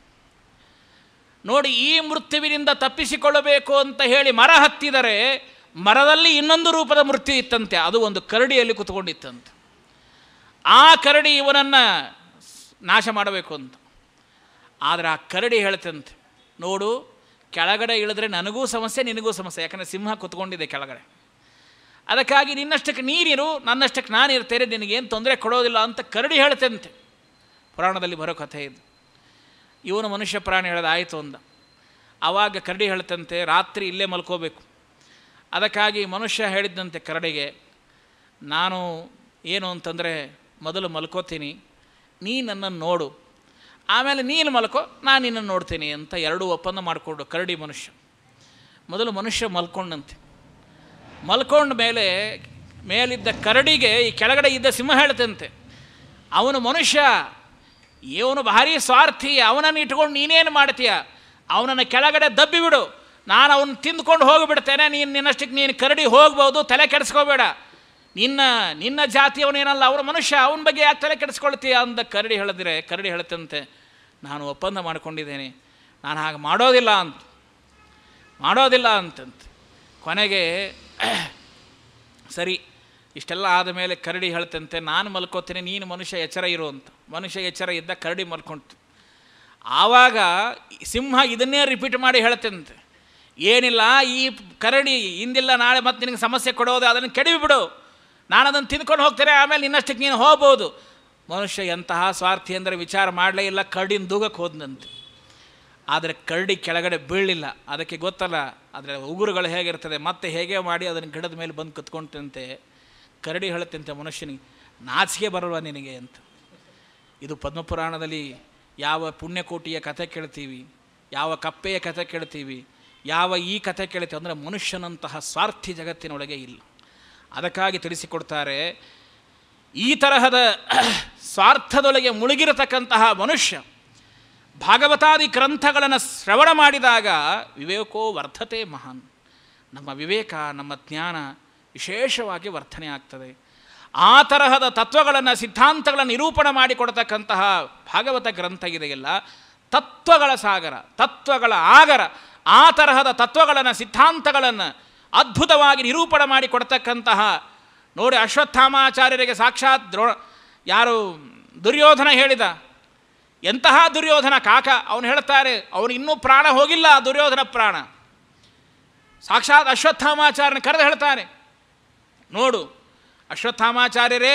ನೋಡಿ ಈ ಮೃತ್ಯುವಿನಿಂದ ತಪ್ಪಿಸಿಕೊಳ್ಳಬೇಕು ಅಂತ ಹೇಳಿ ಮರ ಹತ್ತಿದರೆ ಮರದಲ್ಲಿ ಇನ್ನೊಂದು ರೂಪದ ಮೃತ್ಯು ಇತ್ತಂತೆ ಅದು ಒಂದು ಕರಡಿಯಲ್ಲಿ ಕುತ್ಕೊಂಡಿತ್ತಂತೆ ಆ ಕರಡಿ ಇವನನ್ನು ನಾಶ ಮಾಡಬೇಕು ಅಂತ ಆದರೆ ಆ ಕರಡಿ ಹೇಳ್ತಂತೆ ನೋಡು ಕೆಳಗಡೆ ಇಳಿದ್ರೆ ನನಗೂ ಸಮಸ್ಯೆ ನಿನಗೂ ಸಮಸ್ಯೆ ಯಾಕಂದರೆ ಸಿಂಹ ಕುತ್ಕೊಂಡಿದೆ ಕೆಳಗಡೆ ಅದಕ್ಕಾಗಿ ನಿನ್ನಷ್ಟಕ್ಕೆ ನೀರಿರು ನನ್ನಷ್ಟಕ್ಕೆ ನಾನು ಇರ್ತೇನೆ ನಿನಗೇನು ತೊಂದರೆ ಕೊಡೋದಿಲ್ಲ ಅಂತ ಕರಡಿ ಹೇಳ್ತಂತೆ ಪುರಾಣದಲ್ಲಿ ಬರೋ ಕಥೆ ಇದು ಇವನು ಮನುಷ್ಯ ಪ್ರಾಣಿ ಹೇಳೋದು ಆಯಿತು ಅಂದ ಆವಾಗ ಕರಡಿ ಹೇಳ್ತಂತೆ ರಾತ್ರಿ ಇಲ್ಲೇ ಮಲ್ಕೋಬೇಕು ಅದಕ್ಕಾಗಿ ಮನುಷ್ಯ ಹೇಳಿದ್ದಂತೆ ಕರಡಿಗೆ ನಾನು ಏನು ಅಂತಂದರೆ ಮೊದಲು ಮಲ್ಕೋತೀನಿ ನೀ ನನ್ನನ್ನು ನೋಡು ಆಮೇಲೆ ನೀನು ಮಲ್ಕೋ ನಾನು ನಿನ್ನನ್ನು ನೋಡ್ತೀನಿ ಅಂತ ಎರಡೂ ಒಪ್ಪಂದ ಮಾಡಿಕೊಂಡು ಕರಡಿ ಮನುಷ್ಯ ಮೊದಲು ಮನುಷ್ಯ ಮಲ್ಕೊಂಡಂತೆ ಮಲ್ಕೊಂಡ ಮೇಲೆ ಮೇಲಿದ್ದ ಕರಡಿಗೆ ಈ ಕೆಳಗಡೆ ಇದ್ದ ಸಿಂಹ ಹೇಳ್ತಂತೆ ಅವನು ಮನುಷ್ಯ ಇವನು ಭಾರಿ ಸ್ವಾರ್ಥಿ ಅವನನ್ನು ಇಟ್ಕೊಂಡು ನೀನೇನು ಮಾಡ್ತೀಯ ಅವನನ್ನು ಕೆಳಗಡೆ ದಬ್ಬಿ ಬಿಡು ನಾನು ಅವನು ತಿಂದ್ಕೊಂಡು ಹೋಗಿಬಿಡ್ತೇನೆ ನೀನು ನಿನ್ನಷ್ಟಕ್ಕೆ ನೀನು ಕರಡಿ ಹೋಗ್ಬೋದು ತಲೆ ಕೆಡಿಸ್ಕೋಬೇಡ ನಿನ್ನ ನಿನ್ನ ಜಾತಿಯವನೇನಲ್ಲ ಅವನ ಮನುಷ್ಯ ಅವನ ಬಗ್ಗೆ ಯಾಕೆ ತಲೆ ಕೆಡಿಸ್ಕೊಳ್ತೀಯ ಅಂದ ಕರಡಿ ಹೇಳಿದ್ರೆ ಕರಡಿ ಹೇಳುತ್ತಂತೆ ನಾನು ಒಪ್ಪಂದ ಮಾಡಿಕೊಂಡಿದ್ದೇನೆ ನಾನು ಹಾಗೆ ಮಾಡೋದಿಲ್ಲ ಅಂತ ಮಾಡೋದಿಲ್ಲ ಅಂತಂತೆ ಕೊನೆಗೆ ಸರಿ ಇಷ್ಟೆಲ್ಲ ಆದ ಮೇಲೆ ಕರಡಿ ಹೇಳ್ತಂತೆ ನಾನು ಮಲ್ಕೋತೀನಿ ನೀನು ಮನುಷ್ಯ ಎಚ್ಚರ ಇರು ಅಂತ ಮನುಷ್ಯ ಎಚ್ಚರ ಇದ್ದ ಕರಡಿ ಮಲ್ಕೊಂತು ಆವಾಗ ಸಿಂಹ ಇದನ್ನೇ ರಿಪೀಟ್ ಮಾಡಿ ಹೇಳ್ತಂತೆ ಏನಿಲ್ಲ ಈ ಕರಡಿ ಇಂದಿಲ್ಲ ನಾಳೆ ಮತ್ತೆ ನಿನಗೆ ಸಮಸ್ಯೆ ಕೊಡೋದು ಅದನ್ನು ಕೆಡವಿಬಿಡು ನಾನು ಅದನ್ನು ತಿಂದ್ಕೊಂಡು ಹೋಗ್ತೇನೆ ಆಮೇಲೆ ನಿನ್ನಷ್ಟಕ್ಕೆ ನೀನು ಹೋಗ್ಬೋದು ಮನುಷ್ಯ ಎಂತಹ ಸ್ವಾರ್ಥಿ ಅಂದರೆ ವಿಚಾರ ಮಾಡಲೇ ಇಲ್ಲ ಕರಡಿನ ದೂಗಕ್ಕೆ ಹೋದಂತೆ ಆದರೆ ಕರಡಿ ಕೆಳಗಡೆ ಬೀಳಲಿಲ್ಲ ಅದಕ್ಕೆ ಗೊತ್ತಲ್ಲ ಆದರೆ ಉಗುರುಗಳು ಹೇಗಿರ್ತದೆ ಮತ್ತೆ ಹೇಗೆ ಮಾಡಿ ಅದನ್ನು ಗಿಡದ ಮೇಲೆ ಬಂದು ಕತ್ಕೊಂತಂತೆ ಕರಡಿ ಹೇಳುತ್ತಂತೆ ಮನುಷ್ಯನಿಗೆ ನಾಚಿಕೆ ಬರಲ್ವ ನಿನಗೆ ಅಂತ ಇದು ಪದ್ಮಪುರಾಣದಲ್ಲಿ ಯಾವ ಪುಣ್ಯಕೋಟಿಯ ಕಥೆ ಕೇಳ್ತೀವಿ ಯಾವ ಕಪ್ಪೆಯ ಕಥೆ ಕೇಳ್ತೀವಿ ಯಾವ ಈ ಕಥೆ ಕೇಳ್ತೀವಿ ಅಂದರೆ ಮನುಷ್ಯನಂತಹ ಸ್ವಾರ್ಥಿ ಜಗತ್ತಿನೊಳಗೆ ಇಲ್ಲ ಅದಕ್ಕಾಗಿ ತಿಳಿಸಿಕೊಡ್ತಾರೆ ಈ ತರಹದ ಸ್ವಾರ್ಥದೊಳಗೆ ಮುಳುಗಿರತಕ್ಕಂತಹ ಮನುಷ್ಯ ಭಾಗವತಾದಿ ಗ್ರಂಥಗಳನ್ನು ಶ್ರವಣ ಮಾಡಿದಾಗ ವಿವೇಕೋ ವರ್ಧತೆ ಮಹಾನ್ ನಮ್ಮ ವಿವೇಕ ನಮ್ಮ ಜ್ಞಾನ ವಿಶೇಷವಾಗಿ ವರ್ತನೆ ಆಗ್ತದೆ ಆ ತರಹದ ತತ್ವಗಳನ್ನು ಸಿದ್ಧಾಂತಗಳನ್ನು ನಿರೂಪಣೆ ಮಾಡಿಕೊಡ್ತಕ್ಕಂತಹ ಭಾಗವತ ಗ್ರಂಥ ಇದೆಯಲ್ಲ ತತ್ವಗಳ ಸಾಗರ ತತ್ವಗಳ ಆಗರ ಆ ತರಹದ ತತ್ವಗಳನ್ನು ಸಿದ್ಧಾಂತಗಳನ್ನು ಅದ್ಭುತವಾಗಿ ನಿರೂಪಣೆ ಮಾಡಿ ಕೊಡ್ತಕ್ಕಂತಹ ನೋಡಿ ಅಶ್ವತ್ಥಾಮಾಚಾರ್ಯರಿಗೆ ಸಾಕ್ಷಾತ್ ದ್ರೋ ಯಾರು ದುರ್ಯೋಧನ ಹೇಳಿದ ಎಂತಹ ದುರ್ಯೋಧನ ಕಾಕ ಅವನು ಹೇಳ್ತಾರೆ ಅವನು ಇನ್ನೂ ಪ್ರಾಣ ಹೋಗಿಲ್ಲ ಆ ದುರ್ಯೋಧನ ಪ್ರಾಣ ಸಾಕ್ಷಾತ್ ಅಶ್ವತ್ಥಾಮಾಚಾರ್ಯನ ಕರೆದು ಹೇಳ್ತಾನೆ ನೋಡು ಅಶ್ವತ್ಥಾಮಾಚಾರ್ಯರೇ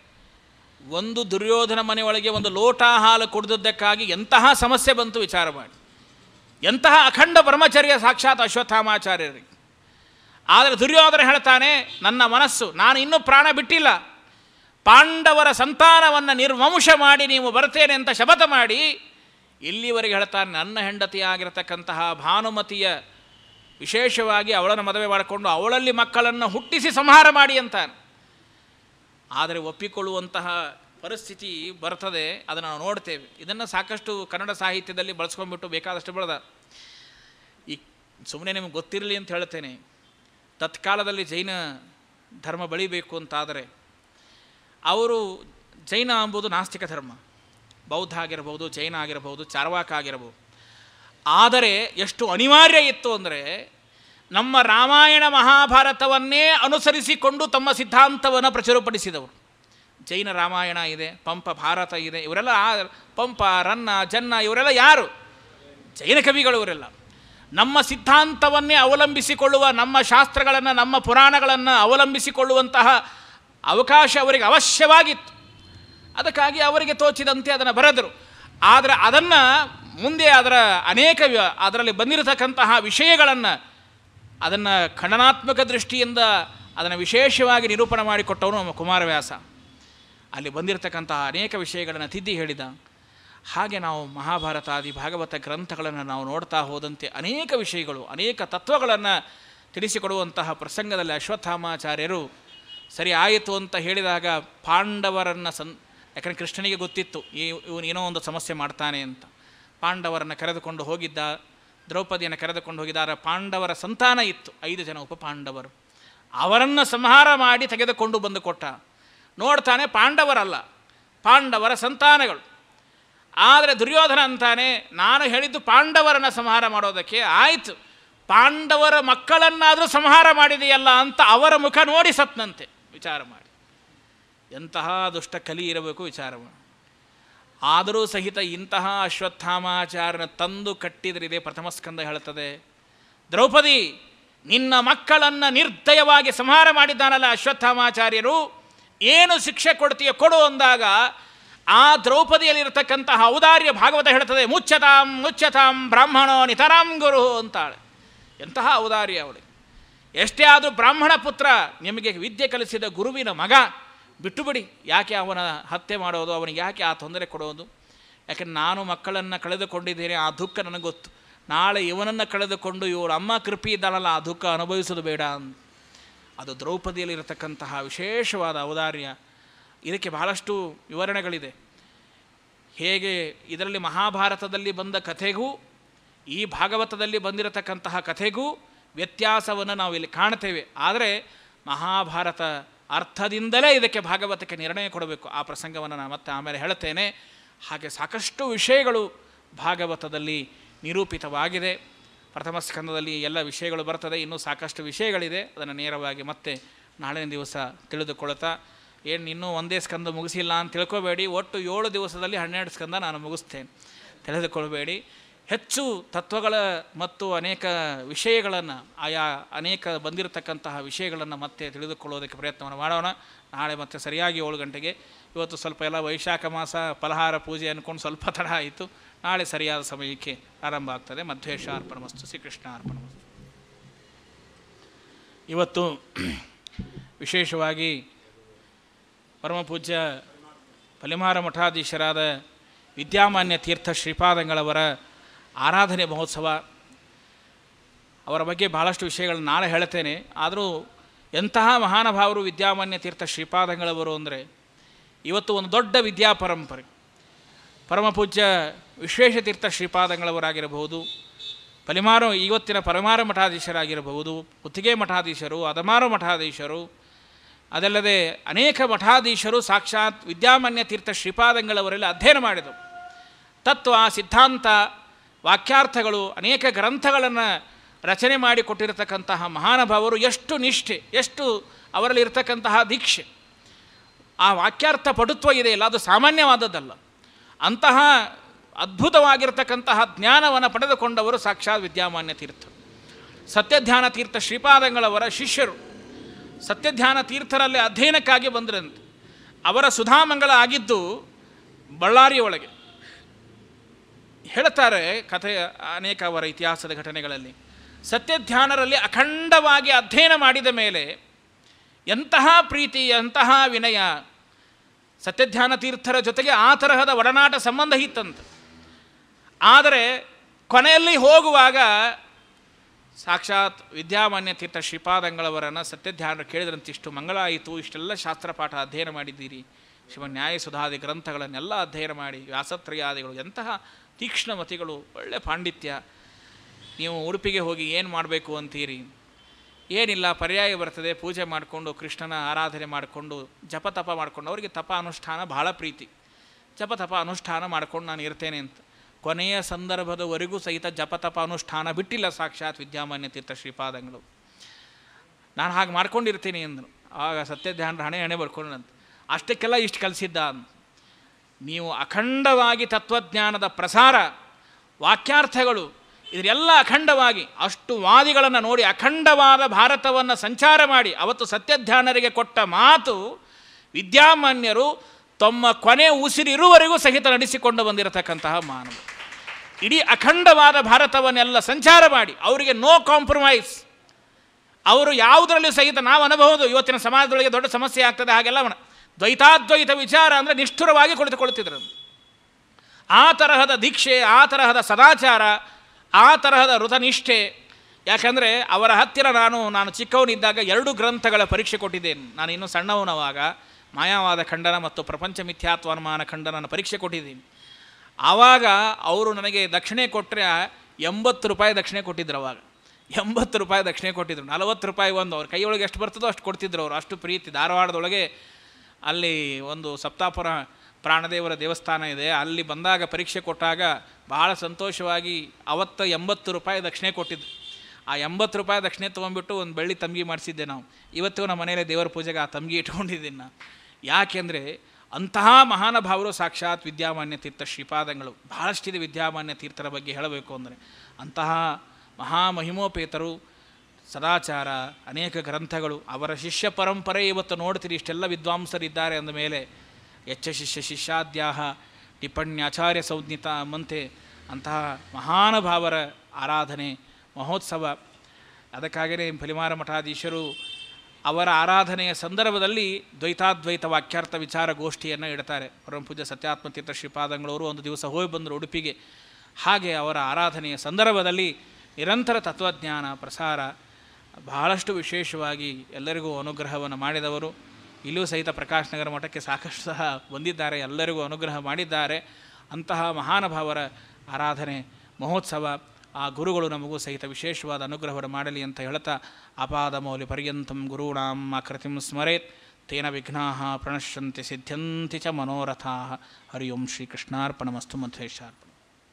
ಒಂದು ದುರ್ಯೋಧನ ಮನೆಯೊಳಗೆ ಒಂದು ಲೋಟ ಹಾಲು ಕುಡಿದದ್ದಕ್ಕಾಗಿ ಎಂತಹ ಸಮಸ್ಯೆ ಬಂತು ವಿಚಾರ ಮಾಡಿ ಎಂತಹ ಅಖಂಡ ಬ್ರಹ್ಮಚರ್ಯ ಸಾಕ್ಷಾತ್ ಅಶ್ವತ್ಥಾಮಾಚಾರ್ಯರಿಗೆ ಆದರೆ ದುರ್ಯೋಧನ ಹೇಳ್ತಾನೆ ನನ್ನ ಮನಸ್ಸು ನಾನು ಇನ್ನೂ ಪ್ರಾಣ ಬಿಟ್ಟಿಲ್ಲ ಪಾಂಡವರ ಸಂತಾನವನ್ನು ನಿರ್ವಂಶ ಮಾಡಿ ನೀವು ಬರ್ತೇನೆ ಅಂತ ಶಪಥ ಮಾಡಿ ಇಲ್ಲಿವರೆಗೆ ಹೇಳ್ತಾನೆ ನನ್ನ ಹೆಂಡತಿಯಾಗಿರತಕ್ಕಂತಹ ಭಾನುಮತಿಯ ವಿಶೇಷವಾಗಿ ಅವಳನ್ನು ಮದುವೆ ಮಾಡಿಕೊಂಡು ಅವಳಲ್ಲಿ ಮಕ್ಕಳನ್ನು ಹುಟ್ಟಿಸಿ ಸಂಹಾರ ಮಾಡಿ ಅಂತಾನೆ ಆದರೆ ಒಪ್ಪಿಕೊಳ್ಳುವಂತಹ ಪರಿಸ್ಥಿತಿ ಬರ್ತದೆ ಅದನ್ನು ನಾವು ನೋಡ್ತೇವೆ ಇದನ್ನು ಸಾಕಷ್ಟು ಕನ್ನಡ ಸಾಹಿತ್ಯದಲ್ಲಿ ಬಳಸ್ಕೊಂಡ್ಬಿಟ್ಟು ಬೇಕಾದಷ್ಟು ಬೆಳೆದ ಈ ಸುಮ್ಮನೆ ನಿಮಗೆ ಗೊತ್ತಿರಲಿ ಅಂತ ಹೇಳ್ತೇನೆ ತತ್ಕಾಲದಲ್ಲಿ ಜೈನ ಧರ್ಮ ಬೆಳಿಬೇಕು ಅಂತಾದರೆ ಅವರು ಜೈನ ಎಂಬುದು ನಾಸ್ತಿಕ ಧರ್ಮ ಬೌದ್ಧ ಆಗಿರಬಹುದು ಜೈನ ಆಗಿರಬಹುದು ಚಾರ್ವಾಕ ಆಗಿರಬಹುದು ಆದರೆ ಎಷ್ಟು ಅನಿವಾರ್ಯ ಇತ್ತು ಅಂದರೆ ನಮ್ಮ ರಾಮಾಯಣ ಮಹಾಭಾರತವನ್ನೇ ಅನುಸರಿಸಿಕೊಂಡು ತಮ್ಮ ಸಿದ್ಧಾಂತವನ್ನು ಪ್ರಚುರಪಡಿಸಿದವರು ಜೈನ ರಾಮಾಯಣ ಇದೆ ಪಂಪ ಭಾರತ ಇದೆ ಇವರೆಲ್ಲ ಆ- ಪಂಪ ರನ್ನ ಜನ್ನ ಇವರೆಲ್ಲ ಯಾರು ಜೈನ ಕವಿಗಳು ಇವರೆಲ್ಲ ನಮ್ಮ ಸಿದ್ಧಾಂತವನ್ನೇ ಅವಲಂಬಿಸಿಕೊಳ್ಳುವ ನಮ್ಮ ಶಾಸ್ತ್ರಗಳನ್ನು ನಮ್ಮ ಪುರಾಣಗಳನ್ನು ಅವಲಂಬಿಸಿಕೊಳ್ಳುವಂತಹ ಅವಕಾಶ ಅವರಿಗೆ ಅವಶ್ಯವಾಗಿತ್ತು ಅದಕ್ಕಾಗಿ ಅವರಿಗೆ ತೋಚಿದಂತೆ ಅದನ್ನು ಬರೆದರು ಆದರೆ ಅದನ್ನು ಮುಂದೆ ಅದರ ಅನೇಕ ವ- ಅದರಲ್ಲಿ ಬಂದಿರತಕ್ಕಂತಹ ವಿಷಯಗಳನ್ನು ಅದನ್ನು ಖಂಡನಾತ್ಮಕ ದೃಷ್ಟಿಯಿಂದ ಅದನ್ನು ವಿಶೇಷವಾಗಿ ನಿರೂಪಣೆ ಮಾಡಿಕೊಟ್ಟವನು ನಮ್ಮ ಕುಮಾರವ್ಯಾಸ ಅಲ್ಲಿ ಬಂದಿರತಕ್ಕಂತಹ ಅನೇಕ ವಿಷಯಗಳನ್ನು ತಿದ್ದಿ ಹೇಳಿದ ಹಾಗೆ ನಾವು ಮಹಾಭಾರತಾದಿ ಭಾಗವತ ಗ್ರಂಥಗಳನ್ನು ನಾವು ನೋಡ್ತಾ ಹೋದಂತೆ ಅನೇಕ ವಿಷಯಗಳು ಅನೇಕ ತತ್ವಗಳನ್ನು ತಿಳಿಸಿಕೊಡುವಂತಹ ಪ್ರಸಂಗದಲ್ಲಿ ಅಶ್ವತ್ಥಾಮಾಚಾರ್ಯರು ಸರಿ ಆಯಿತು ಅಂತ ಹೇಳಿದಾಗ ಪಾಂಡವರನ್ನು ಸನ್ ಯಾಕಂದರೆ ಕೃಷ್ಣನಿಗೆ ಗೊತ್ತಿತ್ತು ಈ ಇವನು ಏನೋ ಒಂದು ಸಮಸ್ಯೆ ಮಾಡ್ತಾನೆ ಅಂತ ಪಾಂಡವರನ್ನು ಕರೆದುಕೊಂಡು ಹೋಗಿದ್ದ ದ್ರೌಪದಿಯನ್ನು ಕರೆದುಕೊಂಡು ಹೋಗಿದ್ದಾರೆ ಪಾಂಡವರ ಸಂತಾನ ಇತ್ತು ಐದು ಜನ ಉಪ ಪಾಂಡವರು ಅವರನ್ನು ಸಂಹಾರ ಮಾಡಿ ತೆಗೆದುಕೊಂಡು ಬಂದು ಕೊಟ್ಟ ನೋಡ್ತಾನೆ ಪಾಂಡವರಲ್ಲ ಪಾಂಡವರ ಸಂತಾನಗಳು ಆದರೆ ದುರ್ಯೋಧನ ಅಂತಾನೆ ನಾನು ಹೇಳಿದ್ದು ಪಾಂಡವರನ್ನು ಸಂಹಾರ ಮಾಡೋದಕ್ಕೆ ಆಯಿತು ಪಾಂಡವರ ಮಕ್ಕಳನ್ನಾದರೂ ಸಂಹಾರ ಮಾಡಿದೆಯಲ್ಲ ಅಂತ ಅವರ ಮುಖ ನೋಡಿ ಸತ್ನಂತೆ ವಿಚಾರ ಮಾಡಿ ಎಂತಹ ದುಷ್ಟ ಕಲಿ ಇರಬೇಕು ವಿಚಾರ ಮಾಡಿ ಆದರೂ ಸಹಿತ ಇಂತಹ ಅಶ್ವತ್ಥಾಮಾಚಾರ್ಯನ ತಂದು ಕಟ್ಟಿದರಿದೆ ಪ್ರಥಮ ಸ್ಕಂದ ಹೇಳುತ್ತದೆ ದ್ರೌಪದಿ ನಿನ್ನ ಮಕ್ಕಳನ್ನು ನಿರ್ದಯವಾಗಿ ಸಂಹಾರ ಮಾಡಿದ್ದಾನಲ್ಲ ಅಶ್ವತ್ಥಾಮಾಚಾರ್ಯರು ಏನು ಶಿಕ್ಷೆ ಕೊಡ್ತೀಯ ಕೊಡು ಅಂದಾಗ ಆ ದ್ರೌಪದಿಯಲ್ಲಿರತಕ್ಕಂತಹ ಔದಾರ್ಯ ಭಾಗವತ ಹೇಳ್ತದೆ ಮುಚ್ಚತಾಂ ಮುಚ್ಚತಾಂ ಬ್ರಾಹ್ಮಣೋ ನಿತರಾಂ ಗುರು ಅಂತಾಳೆ ಎಂತಹ ಔದಾರ್ಯ ಅವಳಿಗೆ ಎಷ್ಟೇ ಆದರೂ ಬ್ರಾಹ್ಮಣ ಪುತ್ರ ನಿಮಗೆ ವಿದ್ಯೆ ಕಲಿಸಿದ ಗುರುವಿನ ಮಗ ಬಿಟ್ಟು ಬಿಡಿ ಯಾಕೆ ಅವನ ಹತ್ಯೆ ಮಾಡೋದು ಅವನಿಗೆ ಯಾಕೆ ಆ ತೊಂದರೆ ಕೊಡೋದು ಯಾಕೆಂದ್ರೆ ನಾನು ಮಕ್ಕಳನ್ನು ಕಳೆದುಕೊಂಡಿದ್ದೇನೆ ಆ ದುಃಖ ನನಗೆ ಗೊತ್ತು ನಾಳೆ ಇವನನ್ನು ಕಳೆದುಕೊಂಡು ಇವಳು ಅಮ್ಮ ಕೃಪಿ ಇದ್ದಾಳಲ್ಲ ಆ ದುಃಖ ಅನುಭವಿಸೋದು ಬೇಡ ಅಂತ ಅದು ದ್ರೌಪದಿಯಲ್ಲಿರತಕ್ಕಂತಹ ವಿಶೇಷವಾದ ಔದಾರ್ಯ ಇದಕ್ಕೆ ಬಹಳಷ್ಟು ವಿವರಣೆಗಳಿದೆ ಹೇಗೆ ಇದರಲ್ಲಿ ಮಹಾಭಾರತದಲ್ಲಿ ಬಂದ ಕಥೆಗೂ ಈ ಭಾಗವತದಲ್ಲಿ ಬಂದಿರತಕ್ಕಂತಹ ಕಥೆಗೂ ವ್ಯತ್ಯಾಸವನ್ನು ನಾವು ಇಲ್ಲಿ ಕಾಣ್ತೇವೆ ಆದರೆ ಮಹಾಭಾರತ ಅರ್ಥದಿಂದಲೇ ಇದಕ್ಕೆ ಭಾಗವತಕ್ಕೆ ನಿರ್ಣಯ ಕೊಡಬೇಕು ಆ ಪ್ರಸಂಗವನ್ನು ನಾನು ಮತ್ತೆ ಆಮೇಲೆ ಹೇಳುತ್ತೇನೆ ಹಾಗೆ ಸಾಕಷ್ಟು ವಿಷಯಗಳು ಭಾಗವತದಲ್ಲಿ ನಿರೂಪಿತವಾಗಿದೆ ಪ್ರಥಮ ಸ್ಕಂದದಲ್ಲಿ ಎಲ್ಲ ವಿಷಯಗಳು ಬರ್ತದೆ ಇನ್ನೂ ಸಾಕಷ್ಟು ವಿಷಯಗಳಿದೆ ಅದನ್ನು ನೇರವಾಗಿ ಮತ್ತೆ ನಾಳಿನ ದಿವಸ ತಿಳಿದುಕೊಳ್ತಾ ಏನು ಇನ್ನೂ ಒಂದೇ ಸ್ಕಂದ ಮುಗಿಸಿಲ್ಲ ಅಂತ ತಿಳ್ಕೊಬೇಡಿ ಒಟ್ಟು ಏಳು ದಿವಸದಲ್ಲಿ ಹನ್ನೆರಡು ಸ್ಕಂದ ನಾನು ಮುಗಿಸ್ತೇನೆ ತಿಳಿದುಕೊಳ್ಬೇಡಿ ಹೆಚ್ಚು ತತ್ವಗಳ ಮತ್ತು ಅನೇಕ ವಿಷಯಗಳನ್ನು ಆಯಾ ಅನೇಕ ಬಂದಿರತಕ್ಕಂತಹ ವಿಷಯಗಳನ್ನು ಮತ್ತೆ ತಿಳಿದುಕೊಳ್ಳೋದಕ್ಕೆ ಪ್ರಯತ್ನವನ್ನು ಮಾಡೋಣ ನಾಳೆ ಮತ್ತೆ ಸರಿಯಾಗಿ ಏಳು ಗಂಟೆಗೆ ಇವತ್ತು ಸ್ವಲ್ಪ ಎಲ್ಲ ವೈಶಾಖ ಮಾಸ ಫಲಹಾರ ಪೂಜೆ ಅಂದ್ಕೊಂಡು ಸ್ವಲ್ಪ ತಡ ಆಯಿತು ನಾಳೆ ಸರಿಯಾದ ಸಮಯಕ್ಕೆ ಆರಂಭ ಆಗ್ತದೆ ಮಧ್ವೇಶ ಅರ್ಪಣಮಸ್ತು ಶ್ರೀಕೃಷ್ಣ ಅರ್ಪಣಮಸ್ತು ಇವತ್ತು ವಿಶೇಷವಾಗಿ ಪರಮಪೂಜ್ಯ ಪಲಿಮಾರ ಮಠಾಧೀಶರಾದ ವಿದ್ಯಾಮಾನ್ಯ ತೀರ್ಥ ಶ್ರೀಪಾದಂಗಳವರ ಆರಾಧನೆ ಮಹೋತ್ಸವ ಅವರ ಬಗ್ಗೆ ಭಾಳಷ್ಟು ವಿಷಯಗಳನ್ನು ನಾಳೆ ಹೇಳ್ತೇನೆ ಆದರೂ ಎಂತಹ ಮಹಾನುಭಾವರು ವಿದ್ಯಾಮಾನ್ಯ ತೀರ್ಥ ಶ್ರೀಪಾದಂಗಳವರು ಅಂದರೆ ಇವತ್ತು ಒಂದು ದೊಡ್ಡ ವಿದ್ಯಾ ಪರಂಪರೆ ಪರಮಪೂಜ್ಯ ವಿಶ್ವೇಶತೀರ್ಥ ಶ್ರೀಪಾದಂಗಳವರಾಗಿರಬಹುದು ಪಲಿಮಾರು ಇವತ್ತಿನ ಪರಮಾರ ಮಠಾಧೀಶರಾಗಿರಬಹುದು ಕುತ್ತಿಗೆ ಮಠಾಧೀಶರು ಅದಮಾರು ಮಠಾಧೀಶರು ಅದಲ್ಲದೆ ಅನೇಕ ಮಠಾಧೀಶರು ಸಾಕ್ಷಾತ್ ವಿದ್ಯಾಮಾನ್ಯ ತೀರ್ಥ ಶ್ರೀಪಾದಂಗಳವರೆಲ್ಲ ಅಧ್ಯಯನ ಮಾಡಿದರು ತತ್ವ ಸಿದ್ಧಾಂತ ವಾಕ್ಯಾರ್ಥಗಳು ಅನೇಕ ಗ್ರಂಥಗಳನ್ನು ರಚನೆ ಮಾಡಿ ಕೊಟ್ಟಿರತಕ್ಕಂತಹ ಮಹಾನುಭಾವರು ಎಷ್ಟು ನಿಷ್ಠೆ ಎಷ್ಟು ಅವರಲ್ಲಿ ಇರತಕ್ಕಂತಹ ದೀಕ್ಷೆ ಆ ವಾಕ್ಯಾರ್ಥ ಪಟುತ್ವ ಇದೆಯಲ್ಲ ಅದು ಸಾಮಾನ್ಯವಾದದ್ದಲ್ಲ ಅಂತಹ ಅದ್ಭುತವಾಗಿರತಕ್ಕಂತಹ ಜ್ಞಾನವನ್ನು ಪಡೆದುಕೊಂಡವರು ಸಾಕ್ಷಾತ್ ವಿದ್ಯಾಮಾನ್ಯ ತೀರ್ಥ ಸತ್ಯಧ್ಯಾನ ತೀರ್ಥ ಶ್ರೀಪಾದಂಗಳವರ ಶಿಷ್ಯರು ಸತ್ಯಧ್ಯಾನ ತೀರ್ಥರಲ್ಲಿ ಅಧ್ಯಯನಕ್ಕಾಗಿ ಬಂದರಂತೆ ಅವರ ಸುಧಾಮಂಗಳ ಆಗಿದ್ದು ಬಳ್ಳಾರಿಯ ಒಳಗೆ ಹೇಳ್ತಾರೆ ಕಥೆಯ ಅನೇಕ ಅವರ ಇತಿಹಾಸದ ಘಟನೆಗಳಲ್ಲಿ ಸತ್ಯಧ್ಯಾನರಲ್ಲಿ ಅಖಂಡವಾಗಿ ಅಧ್ಯಯನ ಮಾಡಿದ ಮೇಲೆ ಎಂತಹ ಪ್ರೀತಿ ಎಂತಹ ವಿನಯ ಸತ್ಯಧ್ಯಾನ ತೀರ್ಥರ ಜೊತೆಗೆ ಆ ತರಹದ ಒಡನಾಟ ಸಂಬಂಧ ಇತ್ತಂತೆ ಆದರೆ ಕೊನೆಯಲ್ಲಿ ಹೋಗುವಾಗ ಸಾಕ್ಷಾತ್ ವಿದ್ಯಾಮಾನ್ಯ ತೀರ್ಥ ಶ್ರೀಪಾದಂಗಳವರನ್ನು ಸತ್ಯಧ್ಯಾನ ಕೇಳಿದ್ರಂತೆ ಇಷ್ಟು ಮಂಗಳ ಆಯಿತು ಇಷ್ಟೆಲ್ಲ ಶಾಸ್ತ್ರಪಾಠ ಅಧ್ಯಯನ ಮಾಡಿದ್ದೀರಿ ಶಿವ ನ್ಯಾಯಸುಧಾದಿ ಗ್ರಂಥಗಳನ್ನೆಲ್ಲ ಅಧ್ಯಯನ ಮಾಡಿ ವ್ಯಾಸತ್ರಯಾದಿಗಳು ಎಂತಹ ತೀಕ್ಷ್ಣಮತಿಗಳು ಒಳ್ಳೆ ಪಾಂಡಿತ್ಯ ನೀವು ಉಡುಪಿಗೆ ಹೋಗಿ ಏನು ಮಾಡಬೇಕು ಅಂತೀರಿ ಏನಿಲ್ಲ ಪರ್ಯಾಯ ಬರ್ತದೆ ಪೂಜೆ ಮಾಡಿಕೊಂಡು ಕೃಷ್ಣನ ಆರಾಧನೆ ಮಾಡಿಕೊಂಡು ಜಪ ತಪ ಮಾಡಿಕೊಂಡು ಅವರಿಗೆ ತಪ ಅನುಷ್ಠಾನ ಭಾಳ ಪ್ರೀತಿ ಜಪ ತಪ ಅನುಷ್ಠಾನ ಮಾಡ್ಕೊಂಡು ನಾನು ಇರ್ತೇನೆ ಅಂತ ಕೊನೆಯ ಸಂದರ್ಭದವರೆಗೂ ಸಹಿತ ಜಪ ತಪ ಅನುಷ್ಠಾನ ಬಿಟ್ಟಿಲ್ಲ ಸಾಕ್ಷಾತ್ ವಿದ್ಯಾಮಾನ್ಯ ತೀರ್ಥ ಶ್ರೀಪಾದಂಗಳು ನಾನು ಹಾಗೆ ಮಾಡ್ಕೊಂಡಿರ್ತೀನಿ ಅಂದರು ಆಗ ಸತ್ಯಧ್ಯಾನ ಹಣೆ ಹಣೆ ಬರ್ಕೊಂಡಂತ ಅಷ್ಟಕ್ಕೆಲ್ಲ ಇಷ್ಟು ಕಲಿಸಿದ್ದ ಅಂತ ನೀವು ಅಖಂಡವಾಗಿ ತತ್ವಜ್ಞಾನದ ಪ್ರಸಾರ ವಾಕ್ಯಾರ್ಥಗಳು ಇದರೆಲ್ಲ ಅಖಂಡವಾಗಿ ಅಷ್ಟು ವಾದಿಗಳನ್ನು ನೋಡಿ ಅಖಂಡವಾದ ಭಾರತವನ್ನು ಸಂಚಾರ ಮಾಡಿ ಅವತ್ತು ಸತ್ಯಧ್ಯಾನರಿಗೆ ಕೊಟ್ಟ ಮಾತು ವಿದ್ಯಾಮಾನ್ಯರು ತಮ್ಮ ಕೊನೆ ಉಸಿರಿರುವವರೆಗೂ ಸಹಿತ ನಡೆಸಿಕೊಂಡು ಬಂದಿರತಕ್ಕಂತಹ ಮಾನವ ಇಡೀ ಅಖಂಡವಾದ ಭಾರತವನ್ನೆಲ್ಲ ಸಂಚಾರ ಮಾಡಿ ಅವರಿಗೆ ನೋ ಕಾಂಪ್ರಮೈಸ್ ಅವರು ಯಾವುದರಲ್ಲೂ ಸಹಿತ ನಾವು ಅನುಭವದು ಇವತ್ತಿನ ಸಮಾಜದೊಳಗೆ ದೊಡ್ಡ ಸಮಸ್ಯೆ ಆಗ್ತದೆ ಹಾಗೆಲ್ಲ ಮನ- ದ್ವೈತಾದ್ವೈತ ವಿಚಾರ ಅಂದರೆ ನಿಷ್ಠುರವಾಗಿ ಕುಳಿತುಕೊಳ್ತಿದ್ರು ಆ ತರಹದ ದೀಕ್ಷೆ ಆ ತರಹದ ಸದಾಚಾರ ಆ ತರಹದ ಋತನಿಷ್ಠೆ ಯಾಕಂದರೆ ಅವರ ಹತ್ತಿರ ನಾನು ನಾನು ಚಿಕ್ಕವನಿದ್ದಾಗ ಎರಡು ಗ್ರಂಥಗಳ ಪರೀಕ್ಷೆ ಕೊಟ್ಟಿದ್ದೇನೆ ನಾನು ಇನ್ನೂ ಸಣ್ಣವನವಾಗ ಮಾಯಾವಾದ ಖಂಡನ ಮತ್ತು ಪ್ರಪಂಚ ಮಿಥ್ಯಾತ್ವಾನುಮಾನ ಖಂಡನ ಪರೀಕ್ಷೆ ಕೊಟ್ಟಿದ್ದೀನಿ ಆವಾಗ ಅವರು ನನಗೆ ದಕ್ಷಿಣೆ ಕೊಟ್ಟರೆ ಎಂಬತ್ತು ರೂಪಾಯಿ ದಕ್ಷಿಣೆ ಕೊಟ್ಟಿದ್ರು ಅವಾಗ ಎಂಬತ್ತು ರೂಪಾಯಿ ದಕ್ಷಿಣೆ ಕೊಟ್ಟಿದ್ರು ನಲವತ್ತು ರೂಪಾಯಿ ಒಂದು ಅವ್ರ ಕೈಯೊಳಗೆ ಎಷ್ಟು ಬರ್ತದೋ ಅಷ್ಟು ಕೊಡ್ತಿದ್ರು ಅವರು ಅಷ್ಟು ಪ್ರೀತಿ ಧಾರವಾಡದೊಳಗೆ ಅಲ್ಲಿ ಒಂದು ಸಪ್ತಾಪುರ ಪ್ರಾಣದೇವರ ದೇವಸ್ಥಾನ ಇದೆ ಅಲ್ಲಿ ಬಂದಾಗ ಪರೀಕ್ಷೆ ಕೊಟ್ಟಾಗ ಭಾಳ ಸಂತೋಷವಾಗಿ ಅವತ್ತು ಎಂಬತ್ತು ರೂಪಾಯಿ ದಕ್ಷಿಣೆ ಕೊಟ್ಟಿದ್ದು ಆ ಎಂಬತ್ತು ರೂಪಾಯಿ ದಕ್ಷಿಣೆ ತೊಗೊಂಡ್ಬಿಟ್ಟು ಒಂದು ಬೆಳ್ಳಿ ತಂಗಿ ಮಾಡಿಸಿದ್ದೆ ನಾವು ಇವತ್ತು ನಮ್ಮ ಮನೇಲಿ ದೇವರ ಪೂಜೆಗೆ ಆ ತಂಗಿ ಇಟ್ಕೊಂಡಿದ್ದೀನಿ ನಾನು ಯಾಕೆಂದರೆ ಅಂತಹ ಮಹಾನುಭಾವರು ಸಾಕ್ಷಾತ್ ವಿದ್ಯಾಮಾನ್ಯ ತೀರ್ಥ ಶ್ರೀಪಾದಂಗಳು ಬಹಳಷ್ಟಿದೆ ವಿದ್ಯಾಮಾನ್ಯ ತೀರ್ಥರ ಬಗ್ಗೆ ಹೇಳಬೇಕು ಅಂದರೆ ಅಂತಹ ಮಹಾಮಹಿಮೋಪೇತರು ಸದಾಚಾರ ಅನೇಕ ಗ್ರಂಥಗಳು ಅವರ ಶಿಷ್ಯ ಪರಂಪರೆ ಇವತ್ತು ನೋಡ್ತೀರಿ ಇಷ್ಟೆಲ್ಲ ವಿದ್ವಾಂಸರಿದ್ದಾರೆ ಅಂದ ಮೇಲೆ ಯಚ್ಚ ಶಿಷ್ಯ ಶಿಷ್ಯಾದ್ಯಾಹ ಟಿಪ್ಪಣ್ಯಾಚಾರ್ಯ ಸಂಜ್ಞಿತ ಮಂತೆ ಅಂತಹ ಮಹಾನುಭಾವರ ಆರಾಧನೆ ಮಹೋತ್ಸವ ಅದಕ್ಕಾಗೇ ಫಲಿಮಾರ ಮಠಾಧೀಶರು ಅವರ ಆರಾಧನೆಯ ಸಂದರ್ಭದಲ್ಲಿ ದ್ವೈತಾದ್ವೈತ ವಾಕ್ಯಾರ್ಥ ವಿಚಾರ ಗೋಷ್ಠಿಯನ್ನು ಇಡ್ತಾರೆ ಪರಮಪೂಜ್ಯ ಸತ್ಯಾತ್ಮತೀರ್ಥ ಶ್ರೀಪಾದಂಗಳವರು ಒಂದು ದಿವಸ ಹೋಗಿ ಬಂದರು ಉಡುಪಿಗೆ ಹಾಗೆ ಅವರ ಆರಾಧನೆಯ ಸಂದರ್ಭದಲ್ಲಿ ನಿರಂತರ ತತ್ವಜ್ಞಾನ ಪ್ರಸಾರ ಬಹಳಷ್ಟು ವಿಶೇಷವಾಗಿ ಎಲ್ಲರಿಗೂ ಅನುಗ್ರಹವನ್ನು ಮಾಡಿದವರು ಇಲ್ಲೂ ಸಹಿತ ಪ್ರಕಾಶ್ ನಗರ ಮಠಕ್ಕೆ ಸಾಕಷ್ಟು ಸಹ ಬಂದಿದ್ದಾರೆ ಎಲ್ಲರಿಗೂ ಅನುಗ್ರಹ ಮಾಡಿದ್ದಾರೆ ಅಂತಹ ಮಹಾನುಭಾವರ ಆರಾಧನೆ ಮಹೋತ್ಸವ ಆ ಗುರುಗಳು ನಮಗೂ ಸಹಿತ ವಿಶೇಷವಾದ ಅನುಗ್ರಹವನ್ನು ಮಾಡಲಿ ಅಂತ ಹೇಳ್ತಾ ಅಪಾದ ಮೌಲ್ಯ ಪರ್ಯಂತಂ ಗುರುಣಾಂ ಆಕೃತಿಂ ಸ್ಮರೇತ್ ತೇನ ವಿಘ್ನಾ ಪ್ರಣಶ್ಯಂತಿ ಸಿದ್ಧ್ಯಂತಿ ಚ ಮನೋರಥಾ ಹರಿ ಓಂ ಶ್ರೀಕೃಷ್ಣಾರ್ಪಣಮಸ್ತು ಮಧ್ವೇಶಾರ್ಪಣ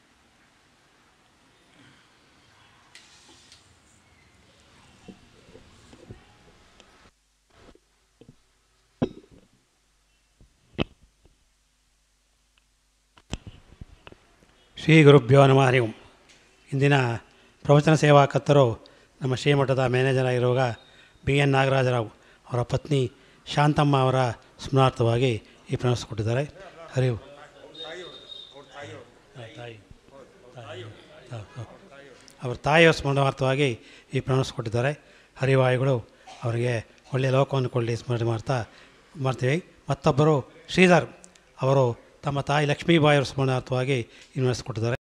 ಶ್ರೀ ಗುರುಭ್ಯೋ ನಮಃ ಹರಿ ಓಂ ಇಂದಿನ ಪ್ರವಚನ ಸೇವಾಕರ್ತರು ನಮ್ಮ ಶ್ರೀಮಠದ ಮ್ಯಾನೇಜರ್ ಆಗಿರುವಾಗ ಬಿ ಎನ್ ನಾಗರಾಜರಾವ್ ಅವರ ಪತ್ನಿ ಶಾಂತಮ್ಮ ಅವರ ಸ್ಮರಣಾರ್ಥವಾಗಿ ಈ ಪ್ರನಸ್ ಕೊಟ್ಟಿದ್ದಾರೆ ಹರಿ ಓಂ. ಆ, ತಾಯಿ ತಾಯಿ. ಆ, ಆ. ಅವರ ತಾಯಿಯ ಸ್ಮರಣಾರ್ಥವಾಗಿ ಈ ಪ್ರನಸ್ ಕೊಟ್ಟಿದ್ದಾರೆ ಹರಿವಾಯುಗಳು ಅವರಿಗೆ ಒಳ್ಳೆಯ ಲೋಕವನ್ನು ಕೊಳ್ಳಿ ಸ್ಮರಣೆ ಮಾಡ್ತಾ ಮಾಡ್ತೀವಿ ಮತ್ತೊಬ್ಬರು ಶ್ರೀಧರ್ ಅವರು ತಮ್ಮ ತಾಯಿ ಲಕ್ಷ್ಮೀಬಾಯಿಯವರ ಸ್ಮರಣಾರ್ಥವಾಗಿ ಈ ನಡೆಸಿಕೊಟ್ಟಿದ್ದಾರೆ